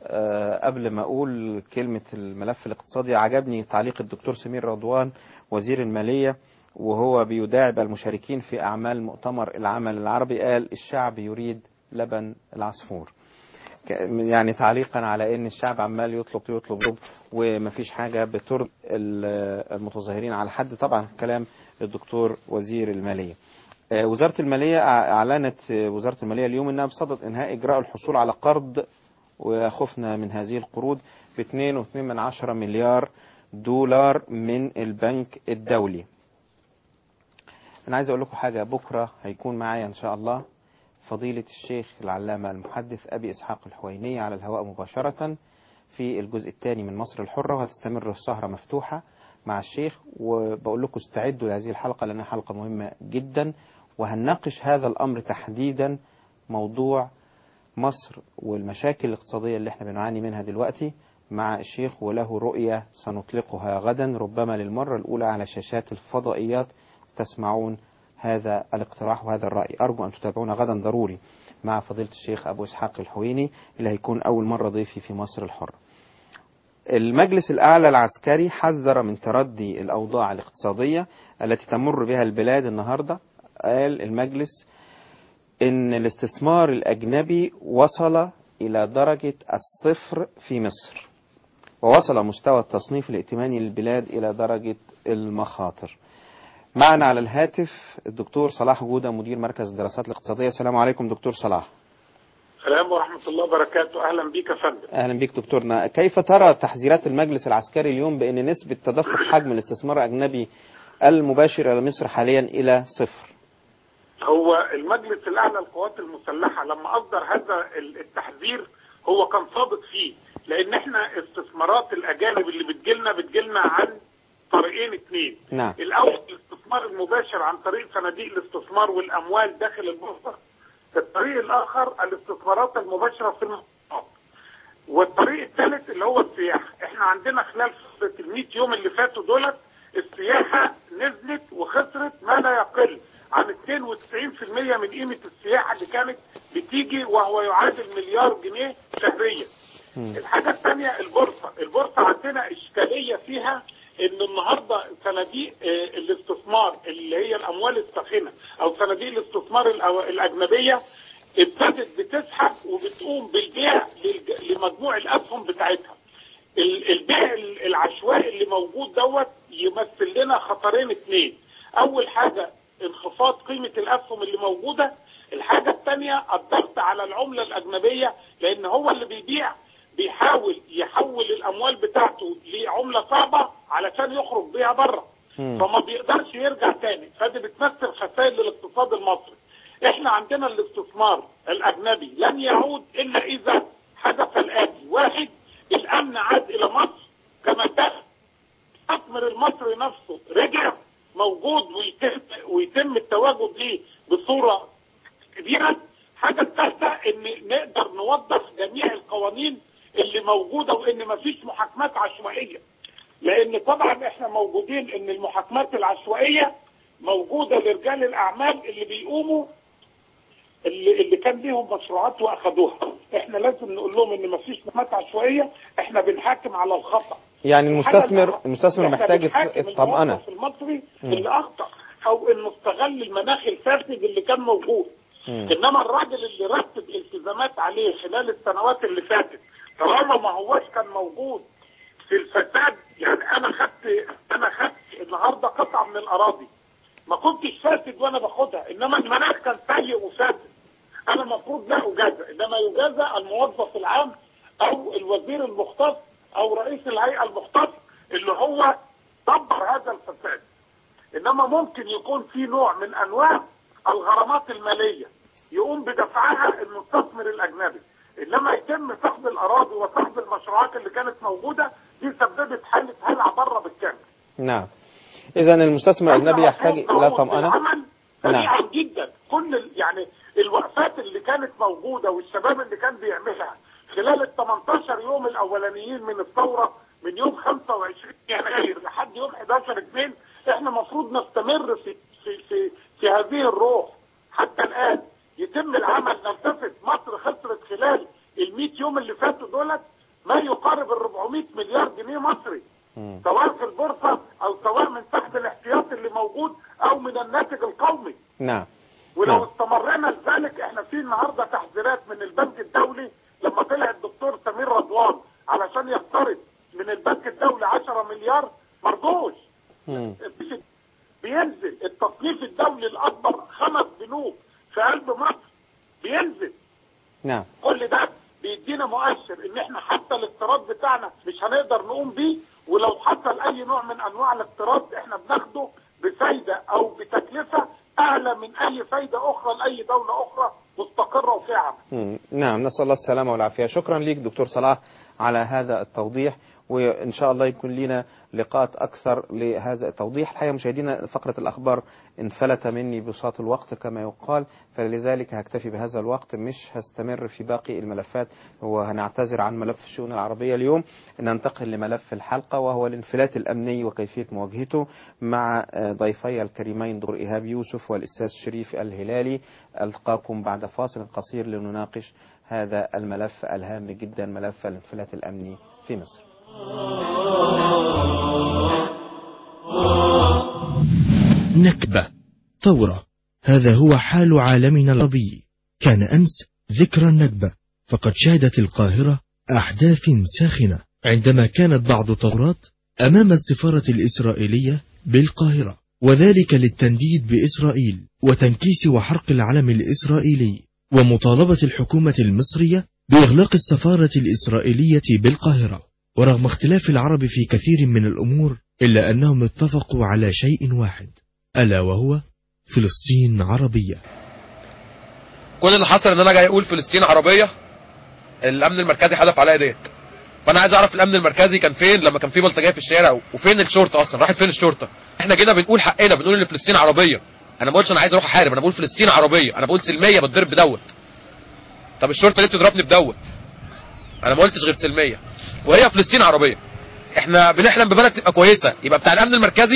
آه، قبل ما أقول كلمة الملف الاقتصادي عجبني تعليق الدكتور سمير رضوان وزير المالية وهو بيداعب المشاركين في أعمال مؤتمر العمل العربي قال الشعب يريد لبن العصفور ك- يعني تعليقا على ان الشعب عمال يطلب يطلب يطلب ومفيش حاجه بترضي ال- المتظاهرين على حد طبعا كلام الدكتور وزير الماليه. آه، وزاره الماليه أع- اعلنت آه، وزاره الماليه اليوم انها بصدد انهاء اجراء الحصول على قرض وخفنا من هذه القروض ب 2.2 من عشرة مليار دولار من البنك الدولي. انا عايز اقول لكم حاجه بكره هيكون معايا ان شاء الله فضيلة الشيخ العلامة المحدث أبي إسحاق الحويني على الهواء مباشرة في الجزء الثاني من مصر الحرة وهتستمر السهرة مفتوحة مع الشيخ وبقول لكم استعدوا لهذه الحلقة لأنها حلقة مهمة جدا وهنناقش هذا الأمر تحديدا موضوع مصر والمشاكل الاقتصادية اللي احنا بنعاني منها دلوقتي مع الشيخ وله رؤية سنطلقها غدا ربما للمرة الأولى على شاشات الفضائيات تسمعون هذا الاقتراح وهذا الرأي أرجو أن تتابعونا غدا ضروري مع فضيلة الشيخ أبو إسحاق الحويني اللي هيكون أول مرة ضيفي في مصر الحرة المجلس الأعلى العسكري حذر من تردي الأوضاع الاقتصادية التي تمر بها البلاد النهاردة قال المجلس إن الاستثمار الأجنبي وصل إلى درجة الصفر في مصر ووصل مستوى التصنيف الائتماني للبلاد إلى درجة المخاطر معنا على الهاتف الدكتور صلاح جودة مدير مركز الدراسات الاقتصادية السلام عليكم دكتور صلاح السلام ورحمة الله وبركاته أهلا بك يا فندم أهلا بك دكتورنا كيف ترى تحذيرات المجلس العسكري اليوم بأن نسبة تدفق حجم الاستثمار الأجنبي المباشر إلى مصر حاليا إلى صفر هو المجلس الأعلى للقوات المسلحة لما أصدر هذا التحذير هو كان صادق فيه لأن احنا استثمارات الأجانب اللي بتجيلنا بتجيلنا عن طريقين اثنين نعم الأول الاستثمار المباشر عن طريق صناديق الاستثمار والأموال داخل البورصة الطريق الآخر الاستثمارات المباشرة في المحافظات والطريق الثالث اللي هو السياحة احنا عندنا خلال فترة ال 100 يوم اللي فاتوا دولت السياحة نزلت وخسرت ما لا يقل عن 92% من قيمه السياحه اللي كانت بتيجي وهو يعادل مليار جنيه شهريا. الحاجه الثانيه البورصه، البورصه عندنا اشكاليه فيها ان النهارده صناديق آه، الاستثمار اللي هي الاموال الساخنه او صناديق الاستثمار الأو- الاجنبيه ابتدت بتسحب وبتقوم بالبيع للج- لمجموع الاسهم بتاعتها. ال- البيع ال- العشوائي اللي موجود دوت يمثل لنا خطرين اثنين. اول حاجه انخفاض قيمه الاسهم اللي موجوده، الحاجه الثانيه الضغط على العمله الاجنبيه لان هو اللي بيبيع بيحاول يحول الاموال بتاعته لعمله صعبه علشان يخرج بيها بره فما بيقدرش يرجع تاني فدي بتمثل خسائر للاقتصاد المصري احنا عندنا الاستثمار الاجنبي لن يعود الا اذا حدث الاتي واحد الامن عاد الى مصر كما كان المستثمر المصري نفسه رجع موجود ويتم ويتم التواجد ليه بصوره كبيره حاجه الثالثه ان نقدر نوضح جميع القوانين اللي موجوده وان مفيش محاكمات عشوائيه لان طبعا احنا موجودين ان المحاكمات العشوائيه موجوده لرجال الاعمال اللي بيقوموا اللي, اللي كان ليهم مشروعات واخدوها احنا لازم نقول لهم ان مفيش محاكمات عشوائيه احنا بنحاكم على الخطا يعني المستثمر المستثمر إحنا محتاج بنحاكم الطمأنة الموظف المصري مم. اللي اخطا او انه استغل المناخ الفاسد اللي كان موجود مم. انما الراجل اللي رتب التزامات عليه خلال السنوات اللي فاتت طالما ما هوش كان موجود في الفساد يعني انا خدت انا خدت النهارده قطعه من الاراضي ما كنتش فاسد وانا باخدها انما المناخ كان سيء وفاسد انا المفروض لا اجازى انما يجازى الموظف العام او الوزير المختص او رئيس الهيئه المختص اللي هو دبر هذا الفساد انما ممكن يكون في نوع من انواع الغرامات الماليه يقوم بدفعها المستثمر الاجنبي انما يتم سحب الاراضي وسحب المشروعات اللي كانت موجوده دي سببت حاله هلع بره بالكامل نعم إذا المستثمر الأجنبي يحتاج إلى طمأنة العمل نعم سريعا جدا كل ال- يعني الوقفات اللي كانت موجوده والشباب اللي كان بيعملها خلال ال 18 يوم الاولانيين من الثوره من يوم 25 يناير لحد يوم 11 2 احنا المفروض نستمر في في في, في هذه الروح حتى الان يتم العمل نلتفت مصر خسرت خلال ال 100 يوم اللي فاتوا دولت ما يقارب ال 400 مليار جنيه مصري سواء في البورصه او سواء من تحت الاحتياط اللي موجود او من الناتج القومي نعم ولو نعم. استمرنا لذلك احنا في النهارده تحذيرات من البنك الدولي لما طلع الدكتور سمير رضوان علشان يقترض من البنك الدولي 10 مليار مرضوش مم. بينزل التصنيف الدولي الاكبر خمس بنوك في قلب مصر بينزل نعم كل ده بيدينا مؤشر ان احنا حتى الاقتراض بتاعنا مش هنقدر نقوم بيه ولو حصل اي نوع من انواع الاقتراض احنا بناخده بفايده او بتكلفه اعلى من اي فايده اخرى لاي دوله اخرى مستقره وفيها عمل. مم. نعم نسأل الله السلامة والعافية شكرا ليك دكتور صلاح على هذا التوضيح وإن شاء الله يكون لنا لقاءات أكثر لهذا التوضيح الحقيقة مشاهدينا فقرة الأخبار انفلت مني بساط الوقت كما يقال فلذلك هكتفي بهذا الوقت مش هستمر في باقي الملفات وهنعتذر عن ملف الشؤون العربية اليوم ننتقل لملف الحلقة وهو الانفلات الأمني وكيفية مواجهته مع آه، ضيفي الكريمين دكتور إيهاب يوسف والأستاذ شريف الهلالي ألقاكم بعد فاصل قصير لنناقش هذا الملف الهام جدا ملف الانفلات الأمني في مصر نكبة ثورة هذا هو حال عالمنا العربي كان أمس ذكرى النكبة فقد شهدت القاهرة أحداث ساخنة عندما كانت بعض الثورات أمام السفارة الإسرائيلية بالقاهرة وذلك للتنديد بإسرائيل وتنكيس وحرق العلم الإسرائيلي ومطالبة الحكومة المصرية بإغلاق السفارة الإسرائيلية بالقاهرة ورغم اختلاف العرب في كثير من الأمور إلا أنهم اتفقوا على شيء واحد ألا وهو فلسطين عربية كل اللي حصل ان انا جاي اقول فلسطين عربيه الامن المركزي حدف عليا ديت فانا عايز اعرف الامن المركزي كان فين لما كان في بلطجيه في الشارع وفين الشرطه اصلا راحت فين الشرطه احنا جينا بنقول حقنا بنقول ان فلسطين عربيه انا ما بقولش انا عايز اروح احارب انا بقول فلسطين عربيه انا بقول سلميه بتضرب بدوت طب الشرطه ليه بتضربني بدوت انا ما قلتش غير سلميه وهي فلسطين عربيه احنا بنحلم ببلد تبقى كويسه يبقى بتاع الامن المركزي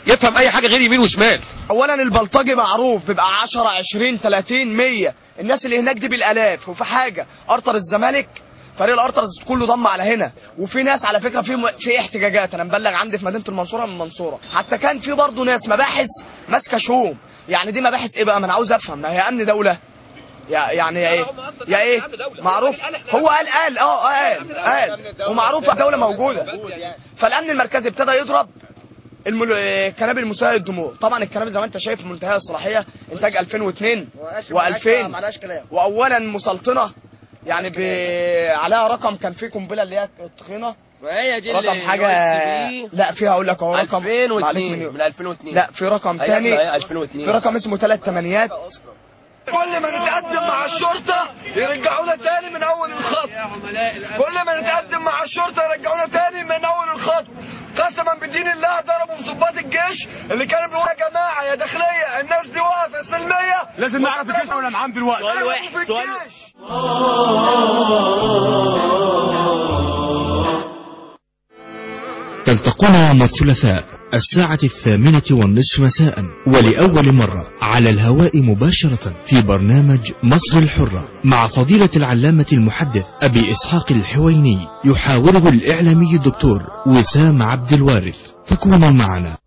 يفهم اي حاجه غير يمين وشمال اولا البلطجي معروف بيبقى 10 20 30 100 الناس اللي هناك دي بالالاف وفي حاجه ارتر الزمالك فريق الارترز كله ضم على هنا وفي ناس على فكره في م... في احتجاجات انا مبلغ عندي في مدينه المنصوره من المنصوره حتى كان في برضه ناس مباحث ماسكه شؤون يعني دي مباحث ايه بقى ما انا عاوز افهم ما هي امن دوله يا يعني يا ايه يا ايه معروف هو قال قال اه قال قال ومعروف الدوله موجوده فالامن المركزي ابتدى يضرب المل... الكنابل المسيله للدموع طبعا الكنابل زي ما انت شايف منتهيه الصلاحيه انتاج 2002 و2000 واولا مسلطنه يعني ب... عليها رقم كان في قنبله اللي هي التخينه وهي دي رقم اللي حاجه USB لا فيها اقول لك اهو رقم 2002 من 2002 لا في رقم أيوة، تاني أيوة، 2002 في رقم اسمه ثلاث ثمانيات كل ما نتقدم مع الشرطة يرجعونا تاني من أول الخط كل ما نتقدم مع الشرطة يرجعونا تاني من أول الخط قسما بدين الله ضربوا في ضباط الجيش اللي كانوا بيقولوا يا جماعة يا داخلية الناس دي واقفة سلمية لازم نعرف الجيش ولا معاهم دلوقتي سؤال واحد سؤال تلتقون يوم الثلاثاء الساعة الثامنة والنصف مساء ولأول مرة على الهواء مباشرة في برنامج مصر الحرة مع فضيلة العلامة المحدث أبي إسحاق الحويني يحاوره الإعلامي الدكتور وسام عبد الوارث فكونوا معنا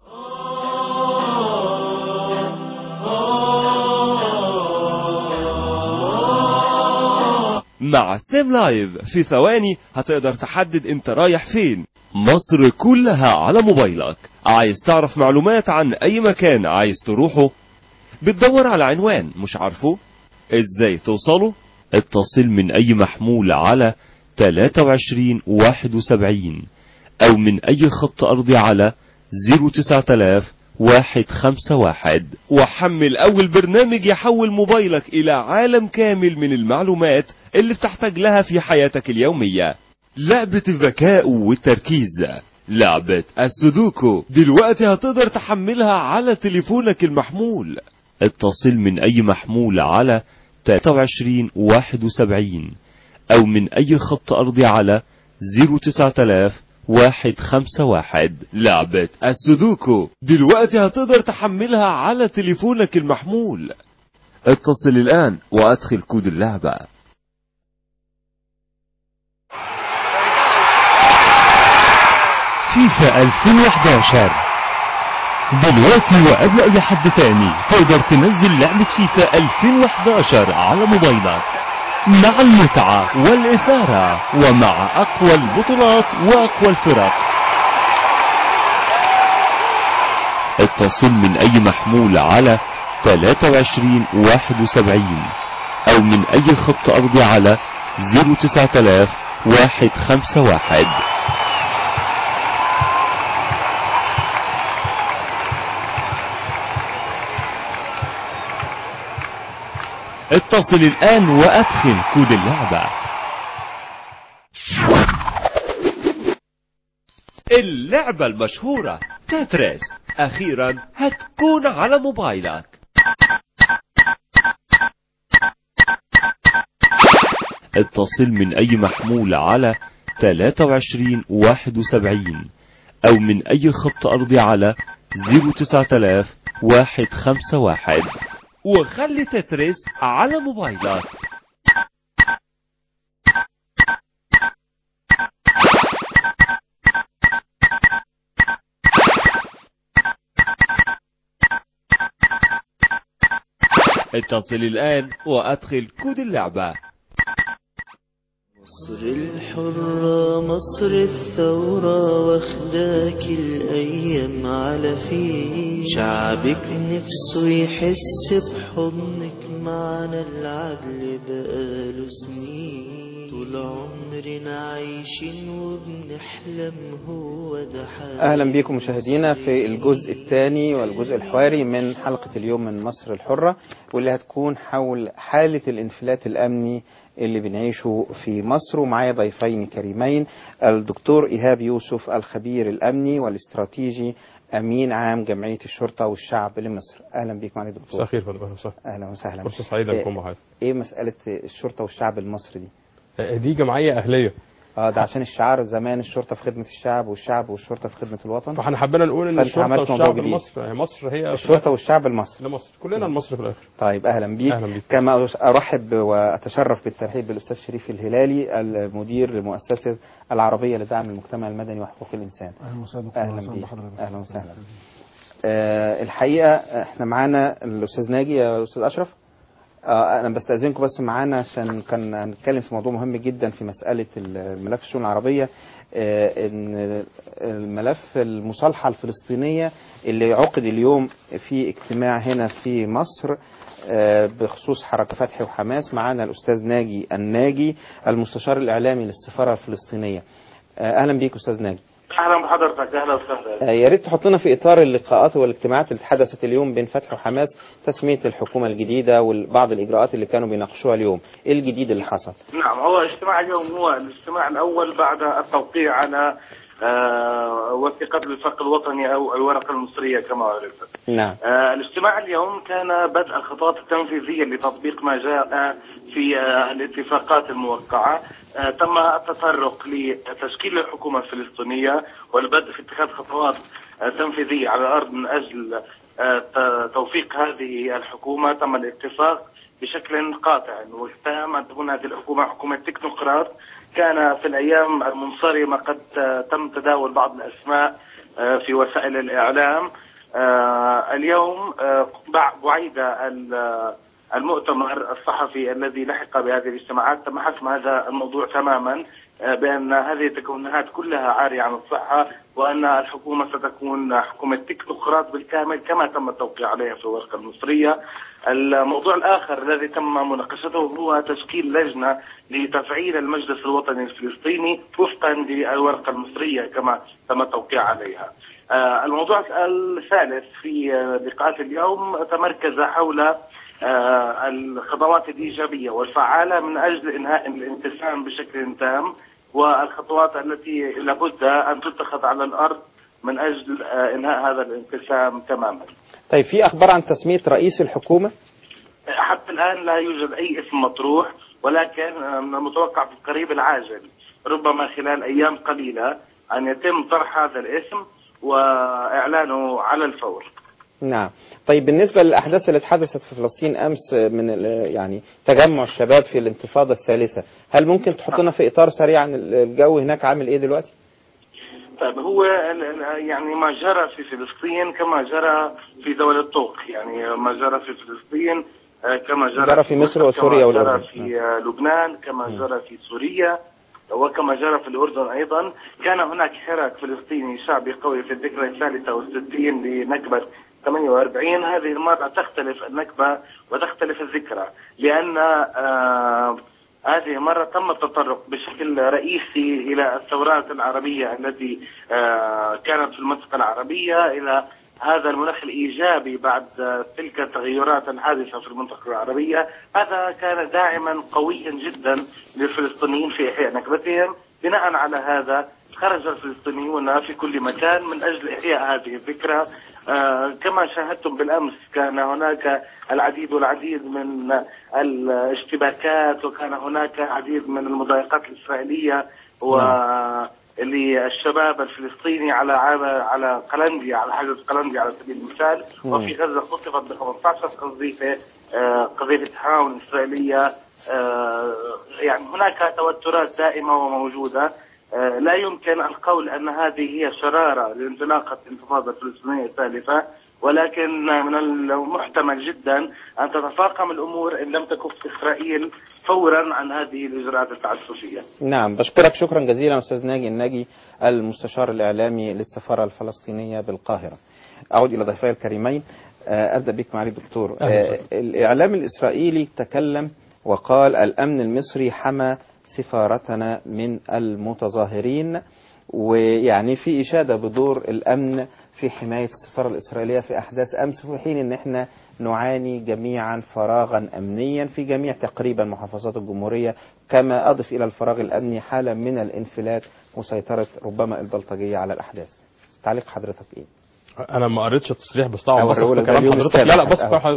مع سيم لايف في ثواني هتقدر تحدد انت رايح فين مصر كلها على موبايلك عايز تعرف معلومات عن اي مكان عايز تروحه بتدور على عنوان مش عارفه ازاي توصله اتصل من اي محمول على 23 71 او من اي خط ارضي على 09000 151 وحمل اول برنامج يحول موبايلك الى عالم كامل من المعلومات اللي بتحتاج لها في حياتك اليومية لعبة الذكاء والتركيز لعبة السودوكو دلوقتي هتقدر تحملها على تليفونك المحمول اتصل من اي محمول على 23 71 او من اي خط ارضي على 09000 واحد خمسة واحد لعبة السودوكو دلوقتي هتقدر تحملها على تليفونك المحمول اتصل الآن وأدخل كود اللعبة فيفا 2011 دلوقتي وقبل أي حد تاني تقدر تنزل لعبة فيفا 2011 على موبايلك مع المتعة والإثارة ومع أقوى البطولات وأقوى الفرق اتصل من أي محمول على 23 71 أو من أي خط أرضي على 09000 151 اتصل الآن وأدخل كود اللعبة اللعبة المشهورة تتريس أخيرا هتكون على موبايلك اتصل من أي محمول على 23 71 أو من أي خط أرضي على 09000 151 وخلي تتريس على موبايلك اتصل الآن وأدخل كود اللعبة مصر الحرة مصر الثورة واخداك الأيام على فيه شعبك نفسه يحس بحضنك معنا العدل بقاله سنين طول عمرنا عايشين وبنحلم هو ده حال اهلا بكم مشاهدينا في الجزء الثاني والجزء الحواري من حلقة اليوم من مصر الحرة واللي هتكون حول حالة الانفلات الامني اللي بنعيشه في مصر ومعايا ضيفين كريمين الدكتور ايهاب يوسف الخبير الامني والاستراتيجي امين عام جمعية الشرطة والشعب لمصر اهلا بيك معالي دكتور مساء الخير فندم اهلا وسهلا اهلا وسهلا فرصه سعيده إيه- لكم معاك ايه مسألة الشرطة والشعب المصري دي دي جمعيه اهليه اه ده عشان الشعار زمان الشرطه في خدمه الشعب والشعب والشرطه في خدمه الوطن فاحنا حبينا نقول ان فأنت الشرطه عملت موضوع والشعب جديد. المصري يعني مصر هي الشرطه والشعب المصري لمصر كلنا المصري في الاخر طيب اهلا بيك, أهلا بيك. كما ارحب واتشرف بالترحيب بالاستاذ شريف الهلالي المدير لمؤسسه العربيه لدعم المجتمع المدني وحقوق الانسان اهلا وسهلا دكتور، اهلا وسهلا بيك بحضرتك. اهلا وسهلا آه الحقيقه احنا معانا الاستاذ ناجي يا استاذ اشرف آه انا بستاذنكم بس معانا عشان كان هنتكلم في موضوع مهم جدا في مساله الملف الشؤون العربيه آه ان الملف المصالحه الفلسطينيه اللي عقد اليوم في اجتماع هنا في مصر آه، بخصوص حركة فتح وحماس معانا الأستاذ ناجي الناجي المستشار الإعلامي للسفارة الفلسطينية آه، أهلا بيك أستاذ ناجي اهلا بحضرتك اهلا وسهلا آه، يا ريت تحطنا في إطار اللقاءات والاجتماعات اللي حدثت اليوم بين فتح وحماس تسمية الحكومة الجديدة وبعض الإجراءات اللي كانوا بيناقشوها اليوم إيه الجديد اللي حصل نعم هو اجتماع اليوم هو الاجتماع الاول بعد التوقيع على آه، وثيقة الوفاق الوطني او الورقة المصرية كما عرفت نعم آه، الاجتماع اليوم كان بدء الخطوات التنفيذية لتطبيق ما جاء في آه، الاتفاقات الموقعة آه، تم التطرق لتشكيل الحكومة الفلسطينية والبدء في اتخاذ خطوات آه، تنفيذية على الأرض من أجل آه، ت- توفيق هذه الحكومة تم الاتفاق بشكل قاطع وتم أن تكون هذه الحكومة حكومة تكنوقراط كان في الأيام المنصرمة قد آه، تم تداول بعض الأسماء آه، في وسائل الإعلام آه، اليوم آه، بع- بعيد ال- المؤتمر الصحفي الذي لحق بهذه الاجتماعات تم حسم هذا الموضوع تماما آه، بأن هذه التكونات كلها عارية عن الصحة وأن الحكومة ستكون حكومة تكنوقراط بالكامل كما تم التوقيع عليها في الورقة المصرية الموضوع الآخر الذي تم مناقشته هو تشكيل لجنة لتفعيل المجلس الوطني الفلسطيني وفقا للورقة المصرية كما تم التوقيع عليها آه، الموضوع الثالث في آه، لقاءات اليوم تمركز حول آه، الخطوات الإيجابية والفعالة من أجل إنهاء الانقسام بشكل تام والخطوات التي لابد أن تتخذ على الأرض من أجل آه، إنهاء هذا الانقسام تماما طيب في أخبار عن تسمية رئيس الحكومة حتى الآن لا يوجد أي اسم مطروح ولكن آه، من المتوقع في القريب العاجل ربما خلال أيام قليلة أن يتم طرح هذا الاسم وإعلانه على الفور نعم طيب بالنسبة للأحداث اللي حدثت في فلسطين أمس من ال- يعني تجمع الشباب في الانتفاضة الثالثة هل ممكن تحطنا في إطار سريع عن الجو هناك عامل إيه دلوقتي؟ طيب هو ال- ال- يعني ما جرى في فلسطين كما جرى في دولة طوق يعني ما جرى في فلسطين آه، كما جرى, جرى في مصر وسوريا كما جرى والأردن. في آه، لبنان كما جرى في سوريا وكما جرى في الأردن أيضا كان هناك حراك فلسطيني شعبي قوي في الذكرى الثالثة والستين لنكبة 48 هذه المرة تختلف النكبة وتختلف الذكرى لأن آه هذه مرة تم التطرق بشكل رئيسي إلى الثورات العربية التي آه كانت في المنطقة العربية إلى هذا المناخ الإيجابي بعد آه، تلك التغيرات الحادثة في المنطقة العربية هذا كان داعما قويا جدا للفلسطينيين في إحياء نكبتهم بناء على هذا خرج الفلسطينيون في كل مكان من أجل إحياء هذه الذكرى آه كما شاهدتم بالأمس كان هناك العديد والعديد من الاشتباكات وكان هناك عديد من المضايقات الإسرائيلية و للشباب الفلسطيني على على على قلنديا على حاجز قلنديا على سبيل المثال مم. وفي غزه خطفت ب 15 قذيفه آه، قذيفه تعاون اسرائيليه آه، يعني هناك توترات دائمه وموجوده آه، لا يمكن القول ان هذه هي شراره لانطلاقه الانتفاضه الفلسطينيه الثالثه ولكن من المحتمل جدا ان تتفاقم الامور ان لم تكف اسرائيل فورا عن هذه الاجراءات التعسفيه. نعم بشكرك شكرا جزيلا أستاذ ناجي الناجي المستشار الإعلامي للسفارة الفلسطينية بالقاهرة أعود إلى ضيفي الكريمين آه، أبدأ بك معالي الدكتور أهلا آه، الإعلام الإسرائيلي تكلم وقال الأمن المصري حمى سفارتنا من المتظاهرين ويعني في إشادة بدور الأمن في حماية السفارة الإسرائيلية في أحداث أمس في حين أن احنا نعاني جميعا فراغا أمنيا في جميع تقريبا محافظات الجمهورية كما أضف إلى الفراغ الأمني حالة من الانفلات وسيطرة ربما البلطجية على الأحداث تعليق حضرتك إيه؟ انا ما قريتش التصريح بس طبعا أوريه بثق لك في كلام اليوم حضرتك السابع لا لا بثق أهو. في حضرتك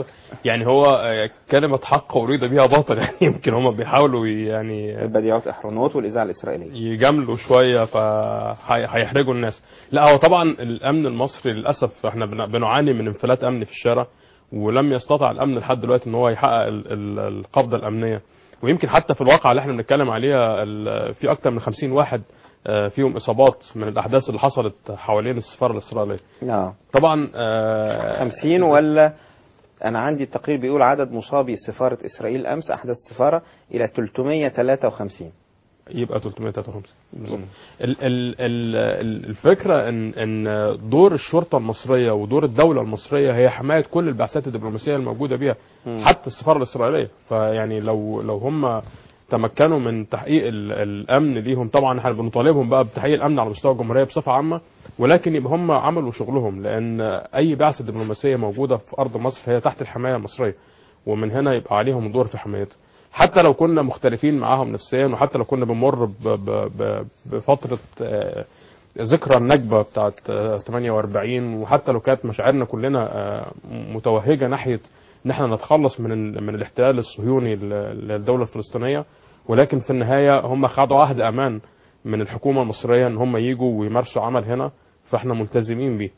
يعني هو آه، كلمة حق أريد بها باطل يعني يمكن هم بيحاولوا يعني البديعات احرونوت والاذاعه الاسرائيليه يجاملوا شويه فهيحرجوا الناس لا هو طبعا الامن المصري للاسف احنا بن- بنعاني من انفلات امني في الشارع ولم يستطع الامن لحد دلوقتي ان هو يحقق ال- ال- القبضه الامنيه ويمكن حتى في الواقعه اللي احنا بنتكلم عليها ال- في اكتر من 50 واحد آه، فيهم اصابات من الاحداث اللي حصلت حوالين السفاره الاسرائيليه نعم طبعا آه، 50 ولا انا عندي التقرير بيقول عدد مصابي سفاره اسرائيل امس احدث السفاره الى 353 يبقى 353 بالظبط. ال ال ال ال- الفكره ان ان دور الشرطه المصريه ودور الدوله المصريه هي حمايه كل البعثات الدبلوماسيه الموجوده بيها مم. حتى السفاره الاسرائيليه فيعني لو لو هم تمكنوا من تحقيق ال- الامن ليهم طبعا احنا بنطالبهم بقى بتحقيق الامن على مستوى الجمهوريه بصفه عامه ولكن يبقى هم عملوا شغلهم لان اي بعثه دبلوماسيه موجوده في ارض مصر هي تحت الحمايه المصريه ومن هنا يبقى عليهم دور في حمايتها حتى لو كنا مختلفين معاهم نفسيا وحتى لو كنا بنمر ب- ب- ب- بفتره آه، ذكرى النكبه بتاعت آه، 48 وحتى لو كانت مشاعرنا كلنا آه، متوهجه ناحيه ان احنا نتخلص من ال- من الاحتلال الصهيوني لل- للدوله الفلسطينيه ولكن في النهايه هم خدوا عهد امان من الحكومه المصريه ان هم يجوا ويمارسوا عمل هنا فاحنا ملتزمين بيه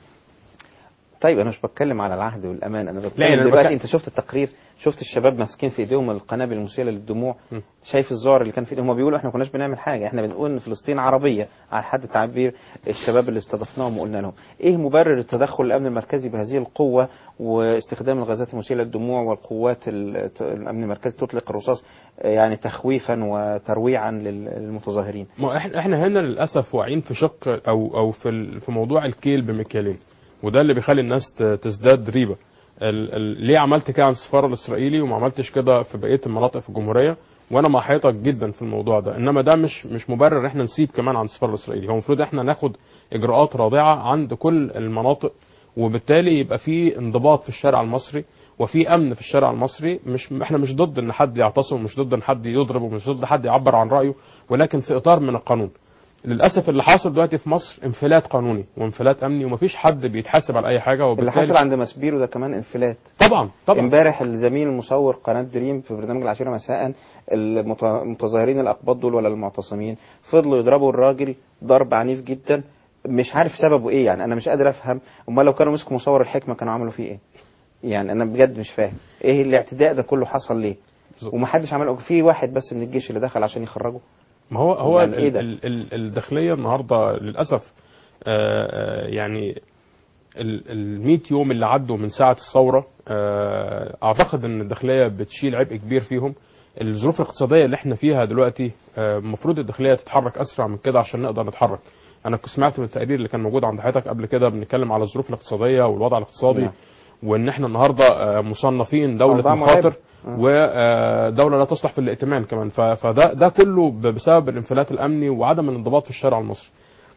طيب انا مش بتكلم على العهد والامان انا لا، بتكلم أنا دلوقتي بك- انت شفت التقرير شفت الشباب ماسكين في ايديهم القنابل المسيله للدموع م. شايف الذعر اللي كان في ايديهم هم بيقولوا احنا كناش بنعمل حاجه احنا بنقول ان فلسطين عربيه على حد تعبير الشباب اللي استضفناهم وقلنا لهم ايه مبرر التدخل الامن المركزي بهذه القوه واستخدام الغازات المسيله للدموع والقوات ال- الامن المركزي تطلق الرصاص آه، يعني تخويفا وترويعا لل- للمتظاهرين ما احنا احنا هنا للاسف واقعين في شق او او في ال- في موضوع الكيل بمكيالين وده اللي بيخلي الناس ت- تزداد ريبه ال ال ليه عملت كده عن السفاره الاسرائيلي وما عملتش كده في بقيه المناطق في الجمهوريه وانا مع حياتك جدا في الموضوع ده انما ده مش مش مبرر ان احنا نسيب كمان عن السفاره الاسرائيلي هو المفروض احنا ناخد اجراءات رادعه عند كل المناطق وبالتالي يبقى في انضباط في الشارع المصري وفي امن في الشارع المصري مش احنا مش ضد ان حد يعتصم مش ضد ان حد يضرب ومش ضد حد يعبر عن رايه ولكن في اطار من القانون للاسف اللي حاصل دلوقتي في مصر انفلات قانوني وانفلات امني ومفيش حد بيتحاسب على اي حاجه اللي وبالتالي حصل عند مسبيرو ده كمان انفلات طبعا طبعا امبارح الزميل المصور قناه دريم في برنامج العشيره مساء المت- المتظاهرين الاقباط دول ولا المعتصمين فضلوا يضربوا الراجل ضرب عنيف جدا مش عارف سببه ايه يعني انا مش قادر افهم امال لو كانوا مسكوا مصور الحكمه كانوا عملوا فيه ايه يعني انا بجد مش فاهم ايه الاعتداء ده كله حصل ليه ومحدش عمل في واحد بس من الجيش اللي دخل عشان يخرجه ما هو هو يعني يعني إيه ده؟ ال ال الداخليه النهارده للاسف آه، آه، يعني ال 100 يوم اللي عدوا من ساعه الثوره آه، اعتقد ان الداخليه بتشيل عبء كبير فيهم الظروف الاقتصاديه اللي احنا فيها دلوقتي آه، المفروض الداخليه تتحرك اسرع من كده عشان نقدر نتحرك انا كنت سمعت من التقرير اللي كان موجود عند حضرتك قبل كده بنتكلم على الظروف الاقتصاديه والوضع الاقتصادي نعم. وان احنا النهارده آه، مصنفين دوله أوضاع مخاطر مرعبة. آه. ودوله لا تصلح في الائتمان كمان ف- فده ده كله ب- بسبب الانفلات الامني وعدم الانضباط في الشارع المصري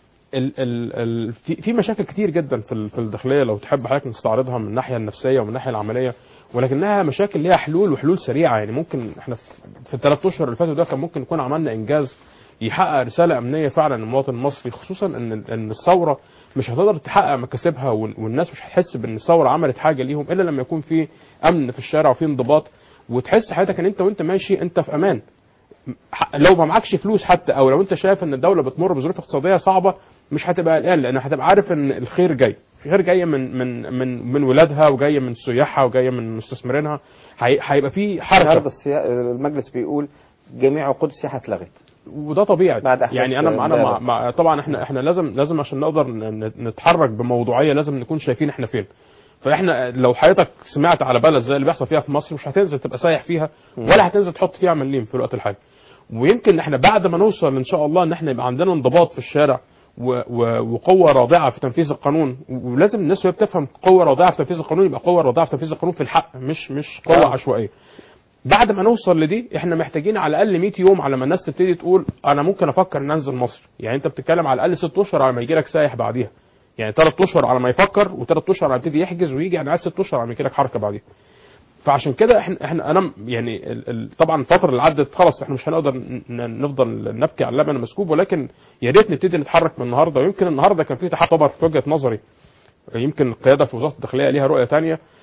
ال ال ال في في مشاكل كتير جدا في ال- في الداخليه لو تحب حضرتك نستعرضها من الناحيه النفسيه ومن الناحيه العمليه ولكنها مشاكل ليها حلول وحلول سريعه يعني ممكن احنا في- في الثلاث اشهر اللي فاتوا ده كان ممكن نكون عملنا انجاز يحقق رساله امنيه فعلا للمواطن المصري خصوصا ان ان الثوره مش هتقدر تحقق مكاسبها وال- والناس مش هتحس بان الثوره عملت حاجه ليهم الا لما يكون في امن في الشارع وفي انضباط وتحس حياتك ان انت وانت ماشي انت في امان ح- لو ما معكش فلوس حتى او لو انت شايف ان الدوله بتمر بظروف اقتصاديه صعبه مش هتبقى قلقان لان هتبقى عارف ان الخير جاي الخير جاي من من من من ولادها وجاي من سياحها وجاي من مستثمرينها هي- هيبقى في النهارده حركه السيا- المجلس بيقول جميع عقود السياحه اتلغت وده طبيعي بعد أحداث يعني انا انا امبارح. مع, مع طبعا احنا احنا لازم لازم عشان نقدر ن- ن- نتحرك بموضوعيه لازم نكون شايفين احنا فين فاحنا لو حضرتك سمعت على بلد زي اللي بيحصل فيها في مصر مش هتنزل تبقى سايح فيها ولا هتنزل تحط فيها مليم في الوقت الحالي ويمكن احنا بعد ما نوصل ان شاء الله ان احنا يبقى عندنا انضباط في الشارع و- و- وقوه رادعه في تنفيذ القانون و- ولازم الناس وهي بتفهم قوه رادعه في تنفيذ القانون يبقى قوه رادعه في تنفيذ القانون في الحق مش مش قوه آه. عشوائيه بعد ما نوصل لدي احنا محتاجين على الاقل 100 يوم على ما الناس تبتدي تقول انا ممكن افكر ان انزل مصر يعني انت بتتكلم على الاقل 6 اشهر على ما يجي لك سايح بعديها يعني 3 اشهر على ما يفكر و3 اشهر على ما يبتدي يحجز ويجي يعني عايز 6 اشهر على ما يجي لك حركه بعديها فعشان كده احنا احنا انا يعني ال ال طبعا الفتره اللي عدت خلاص احنا مش هنقدر ن- ن- نفضل نبكي على اللبن المسكوب ولكن يا ريت نبتدي نتحرك من النهارده ويمكن النهارده كان في تحرك في وجهه نظري يمكن القياده في وزاره الداخليه ليها رؤيه تانية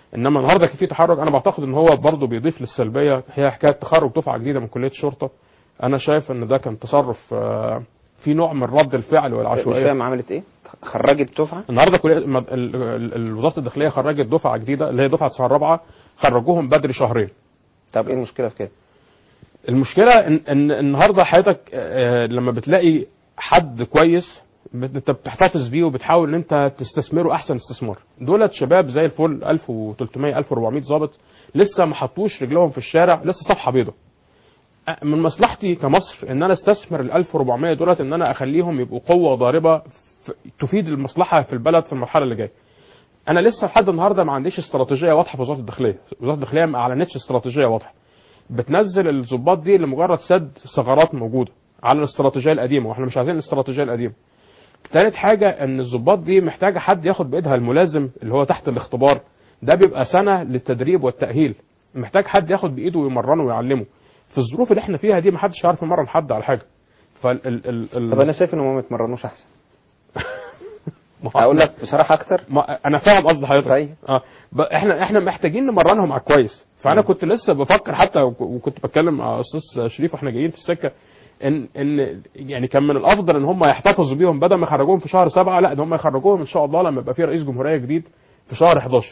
انما النهارده كان في تحرك انا بعتقد ان هو برضه بيضيف للسلبيه هي حكايه تخرج دفعه جديده من كليه الشرطه انا شايف ان ده كان تصرف آه، في نوع من رد الفعل مش والعشوائيه فاهم عملت ايه خرجت دفعه النهارده كليه ال- ال- ال- وزاره الداخليه خرجت دفعه جديده اللي هي دفعه السنه الرابعه خرجوهم بدري شهرين طب ايه المشكله في كده المشكله ان, إن النهارده حياتك آه، لما بتلاقي حد كويس بت- انت بتحتفظ بيه وبتحاول ان انت تستثمره احسن استثمار دولت شباب زي الفل 1300 1400 ضابط لسه ما حطوش رجلهم في الشارع لسه صفحه بيضاء أ- من مصلحتي كمصر ان انا استثمر ال 1400 دولت ان انا اخليهم يبقوا قوه ضاربه ف- تفيد المصلحه في البلد في المرحله اللي جايه انا لسه لحد النهارده ما عنديش استراتيجيه واضحه في وزاره الداخليه وزاره الداخليه ما اعلنتش استراتيجيه واضحه بتنزل الضباط دي لمجرد سد ثغرات موجوده على الاستراتيجيه القديمه واحنا مش عايزين الاستراتيجيه القديمه تالت حاجه ان الضباط دي محتاجه حد ياخد بايدها الملازم اللي هو تحت الاختبار ده بيبقى سنه للتدريب والتاهيل محتاج حد ياخد بايده ويمرنه ويعلمه في الظروف اللي احنا فيها دي محدش يعرف يمرن حد على حاجه فال ال ال ال طب انا شايف انهم ما يتمرنوش احسن اقول لك بصراحه اكتر ما انا فاهم قصد حضرتك طيب. اه ب- احنا احنا محتاجين نمرنهم على كويس فانا كنت لسه بفكر حتى وك- وكنت بتكلم مع استاذ شريف واحنا جايين في السكه ان ان يعني كان من الافضل ان هم يحتفظوا بيهم بدل ما يخرجوهم في شهر سبعه لا ده هم يخرجوهم ان شاء الله لما يبقى في رئيس جمهوريه جديد في شهر 11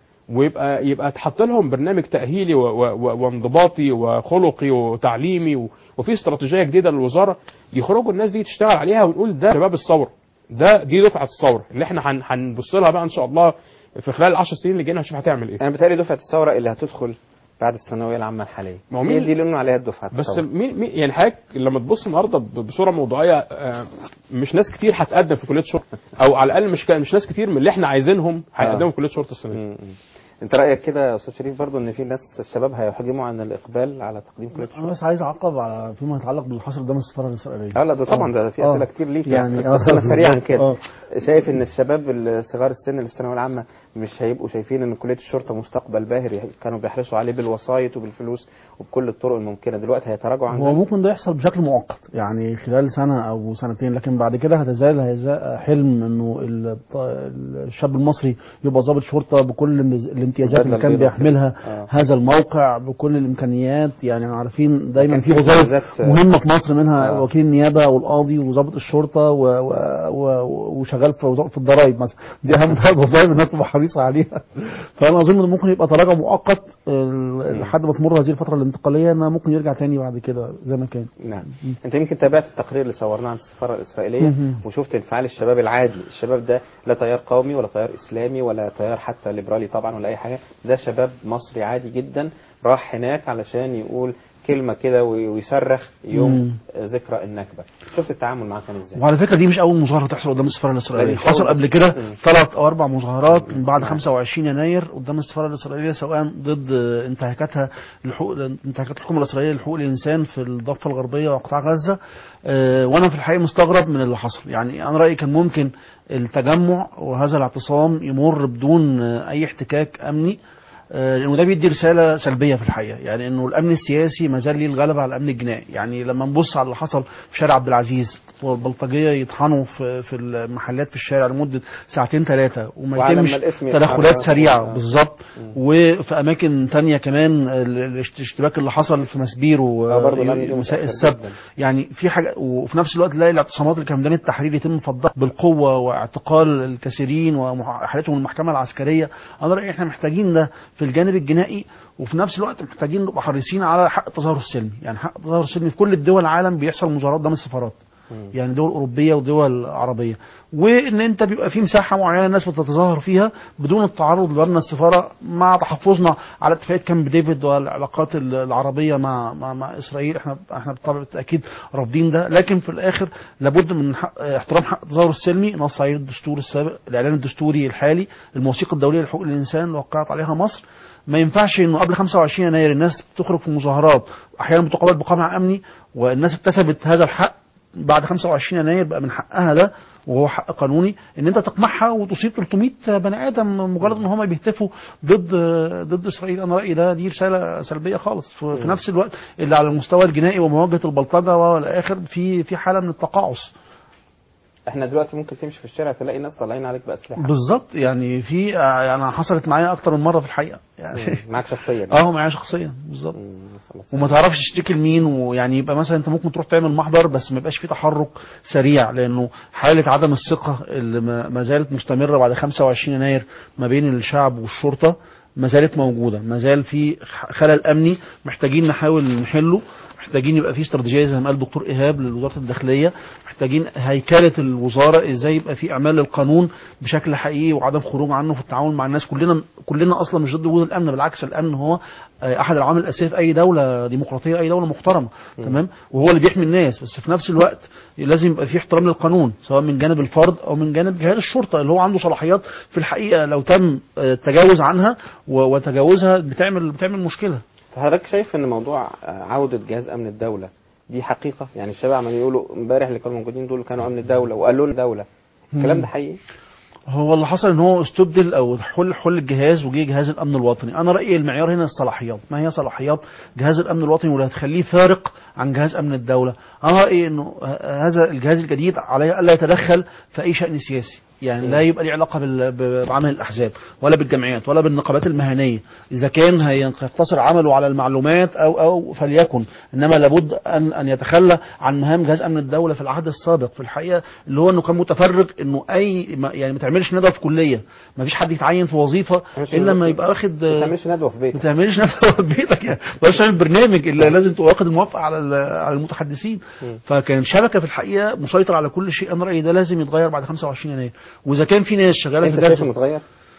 ويبقى يبقى اتحط لهم برنامج تاهيلي و- و- و- وانضباطي وخلقي وتعليمي و- وفي استراتيجيه جديده للوزاره يخرجوا الناس دي تشتغل عليها ونقول ده شباب الثوره ده دي دفعه الثوره اللي احنا هن- هنبص لها بقى ان شاء الله في خلال العشر سنين اللي جايين هنشوف هتعمل ايه انا بتهيألي دفعه الثوره اللي هتدخل بعد الثانويه العامه الحاليه ما هو هي مين- دي اللي قلنا عليها الدفعه بس الثورة. مين مين يعني حضرتك لما تبص النهارده ب- بصوره موضوعيه آه، مش ناس كتير هتقدم في كليه شرطه او على الاقل مش كا- مش ناس كتير من اللي احنا عايزينهم هيقدموا في كليه شرطه السنه دي انت رايك كده يا استاذ شريف برضو ان في ناس الشباب هيحجموا عن الاقبال على تقديم كليه انا بس عايز اعقب على فيما يتعلق باللي حصل قدام السفاره الاسرائيليه اه لا ده طبعا ده في اسئله آه. كتير ليك يعني يعني آه، بس انا سريعا بالظبط. كده آه. شايف ان الشباب الصغار السن اللي في الثانويه العامه مش هيبقوا شايفين ان كليه الشرطه مستقبل باهر كانوا بيحرصوا عليه بالوسايط وبالفلوس وبكل الطرق الممكنه دلوقتي هيتراجعوا عن هو ذلك ممكن ده يحصل بشكل مؤقت يعني خلال سنة أو سنتين لكن بعد كده هتزال هذا حلم إنه ال- الشاب المصري يبقى ضابط شرطة بكل المز- الامتيازات اللي كان البيضاء. بيحملها آه. هذا الموقع بكل الإمكانيات يعني عارفين دايما كان في في وظائف امتيازات، آه. مهمة في مصر منها آه. وكيل النيابة والقاضي وضابط الشرطة و... و... و... وشغال في وزارة في الضرايب مثلا دي أهم ثلاث وظائف الناس تبقى حريصة عليها فأنا أظن إنه ممكن يبقى تراجع مؤقت ال- لحد ما تمر هذه الفترة الانتقالية إنها ممكن يرجع تاني بعد كده زي ما كان نعم انت يمكن تابعت التقرير اللي صورناه عن السفاره الاسرائيليه مهم. وشفت انفعال الشباب العادي الشباب ده لا تيار قومي ولا تيار اسلامي ولا تيار حتى ليبرالي طبعا ولا اي حاجه ده شباب مصري عادي جدا راح هناك علشان يقول كلمه كده وي- ويصرخ يوم مم. ذكرى النكبه شفت التعامل معاه كان ازاي وعلى فكره دي مش اول مظاهره تحصل قدام السفاره الاسرائيليه لا، دي مش حصل أول قبل بس. كده مم. ثلاث او اربع مظاهرات من بعد 25 يناير قدام السفاره الاسرائيليه سواء ضد انتهاكاتها لحقوق انتهاكات الحكومه الاسرائيليه لحقوق الانسان في الضفه الغربيه وقطاع غزه آه، وانا في الحقيقه مستغرب من اللي حصل يعني انا رايي كان ممكن التجمع وهذا الاعتصام يمر بدون آه، اي احتكاك امني آه، لانه ده بيدي رساله سلبيه في الحقيقه يعني انه الامن السياسي ما زال ليه الغلبه على الامن الجنائي يعني لما نبص على اللي حصل في شارع عبد العزيز والبلطجيه يطحنوا في في المحلات في الشارع لمده ساعتين ثلاثه وما وعلى يتمش ما الاسم يتحرك. تدخلات سريعه آه. بالظبط وفي اماكن تانية كمان ال- الاشتباك اللي حصل في مسبير آه، برضه الأمن و- ليه مساء متأثر السبت جداً. يعني في حاجه وفي نفس الوقت تلاقي الاعتصامات اللي كان ميدان التحرير يتم فضها بالقوه واعتقال الكثيرين واحالتهم المحكمه العسكريه انا رايي احنا محتاجين ده في الجانب الجنائي وفي نفس الوقت محتاجين نبقى حريصين على حق التظاهر السلمي يعني حق التظاهر السلمي في كل الدول العالم بيحصل مظاهرات قدام السفارات يعني دول اوروبيه ودول عربيه وان انت بيبقى في مساحه معينه الناس بتتظاهر فيها بدون التعرض لامن السفاره مع تحفظنا على اتفاقيه كامب ديفيد والعلاقات ال- العربيه مع مع, مع اسرائيل احنا احنا بالطبع بالتاكيد رافضين ده لكن في الاخر لابد من حق احترام حق التظاهر السلمي نص عليه الدستور السابق الاعلان الدستوري الحالي الموثيقه الدوليه لحقوق الانسان اللي وقعت عليها مصر ما ينفعش انه قبل 25 يناير الناس تخرج في مظاهرات احيانا بتقابل بقمع امني والناس اكتسبت هذا الحق بعد 25 يناير بقى من حقها ده وهو حق قانوني ان انت تقمعها وتصيب 300 بني ادم مجرد ان هم بيهتفوا ضد ضد اسرائيل انا رايي ده دي رساله سلبيه خالص في, في نفس الوقت اللي على المستوى الجنائي ومواجهه البلطجه والى اخر في في حاله من التقاعس احنا دلوقتي ممكن تمشي في الشارع تلاقي ناس طالعين عليك باسلحه بالظبط يعني في آه، يعني حصلت معايا اكتر من مره في الحقيقه يعني مم. معاك شخصيا اه معايا شخصيا بالظبط وما تعرفش تشتكي لمين ويعني يبقى مثلا انت ممكن تروح تعمل محضر بس ما يبقاش في تحرك سريع لانه حاله عدم الثقه اللي ما ما زالت مستمره بعد 25 يناير ما بين الشعب والشرطه ما زالت موجوده ما زال في خلل امني محتاجين نحاول نحله محتاجين يبقى في استراتيجيه زي ما قال دكتور ايهاب لوزاره الداخليه محتاجين هيكله الوزاره ازاي يبقى في اعمال للقانون بشكل حقيقي وعدم خروج عنه في التعامل مع الناس كلنا كلنا اصلا مش ضد وجود الامن بالعكس الامن هو آه، احد العوامل الاساسيه في اي دوله ديمقراطيه اي دوله محترمه تمام وهو اللي بيحمي الناس بس في نفس الوقت لازم يبقى في احترام للقانون سواء من جانب الفرد او من جانب جهاز الشرطه اللي هو عنده صلاحيات في الحقيقه لو تم آه، التجاوز عنها و- وتجاوزها بتعمل بتعمل مشكله فحضرتك شايف ان موضوع آه، عوده جهاز امن الدوله دي حقيقه يعني الشباب عمالين يقولوا امبارح اللي كانوا موجودين دول كانوا امن الدوله وقالوا لنا دوله الكلام ده حقيقي هو اللي حصل ان هو استبدل او حل حل الجهاز وجه جهاز الامن الوطني انا رايي المعيار هنا الصلاحيات ما هي صلاحيات جهاز الامن الوطني واللي هتخليه فارق عن جهاز امن الدوله انا رايي انه ه- هذا الجهاز الجديد عليه الا يتدخل في اي شان سياسي يعني لا يبقى ليه علاقه بال- ب- بعمل الاحزاب ولا بالجمعيات ولا بالنقابات المهنيه اذا كان هيقتصر عمله على المعلومات او او فليكن انما لابد ان ان يتخلى عن مهام جهاز امن الدوله في العهد السابق في الحقيقه اللي هو انه كان متفرغ انه اي ما- يعني ما تعملش ندوه في كليه ما فيش حد يتعين في وظيفه الا لما يبقى واخد ما تعملش ندوه في بيتك ما تعملش ندوه في بيتك يعني ما تقدرش تعمل برنامج الا لازم تبقى واخد الموافقه على ال- على المتحدثين فكان شبكه في الحقيقه مسيطر على كل شيء انا رايي ده لازم يتغير بعد 25 يناير واذا كان في ناس شغاله انت في شايفه جهاز متغير؟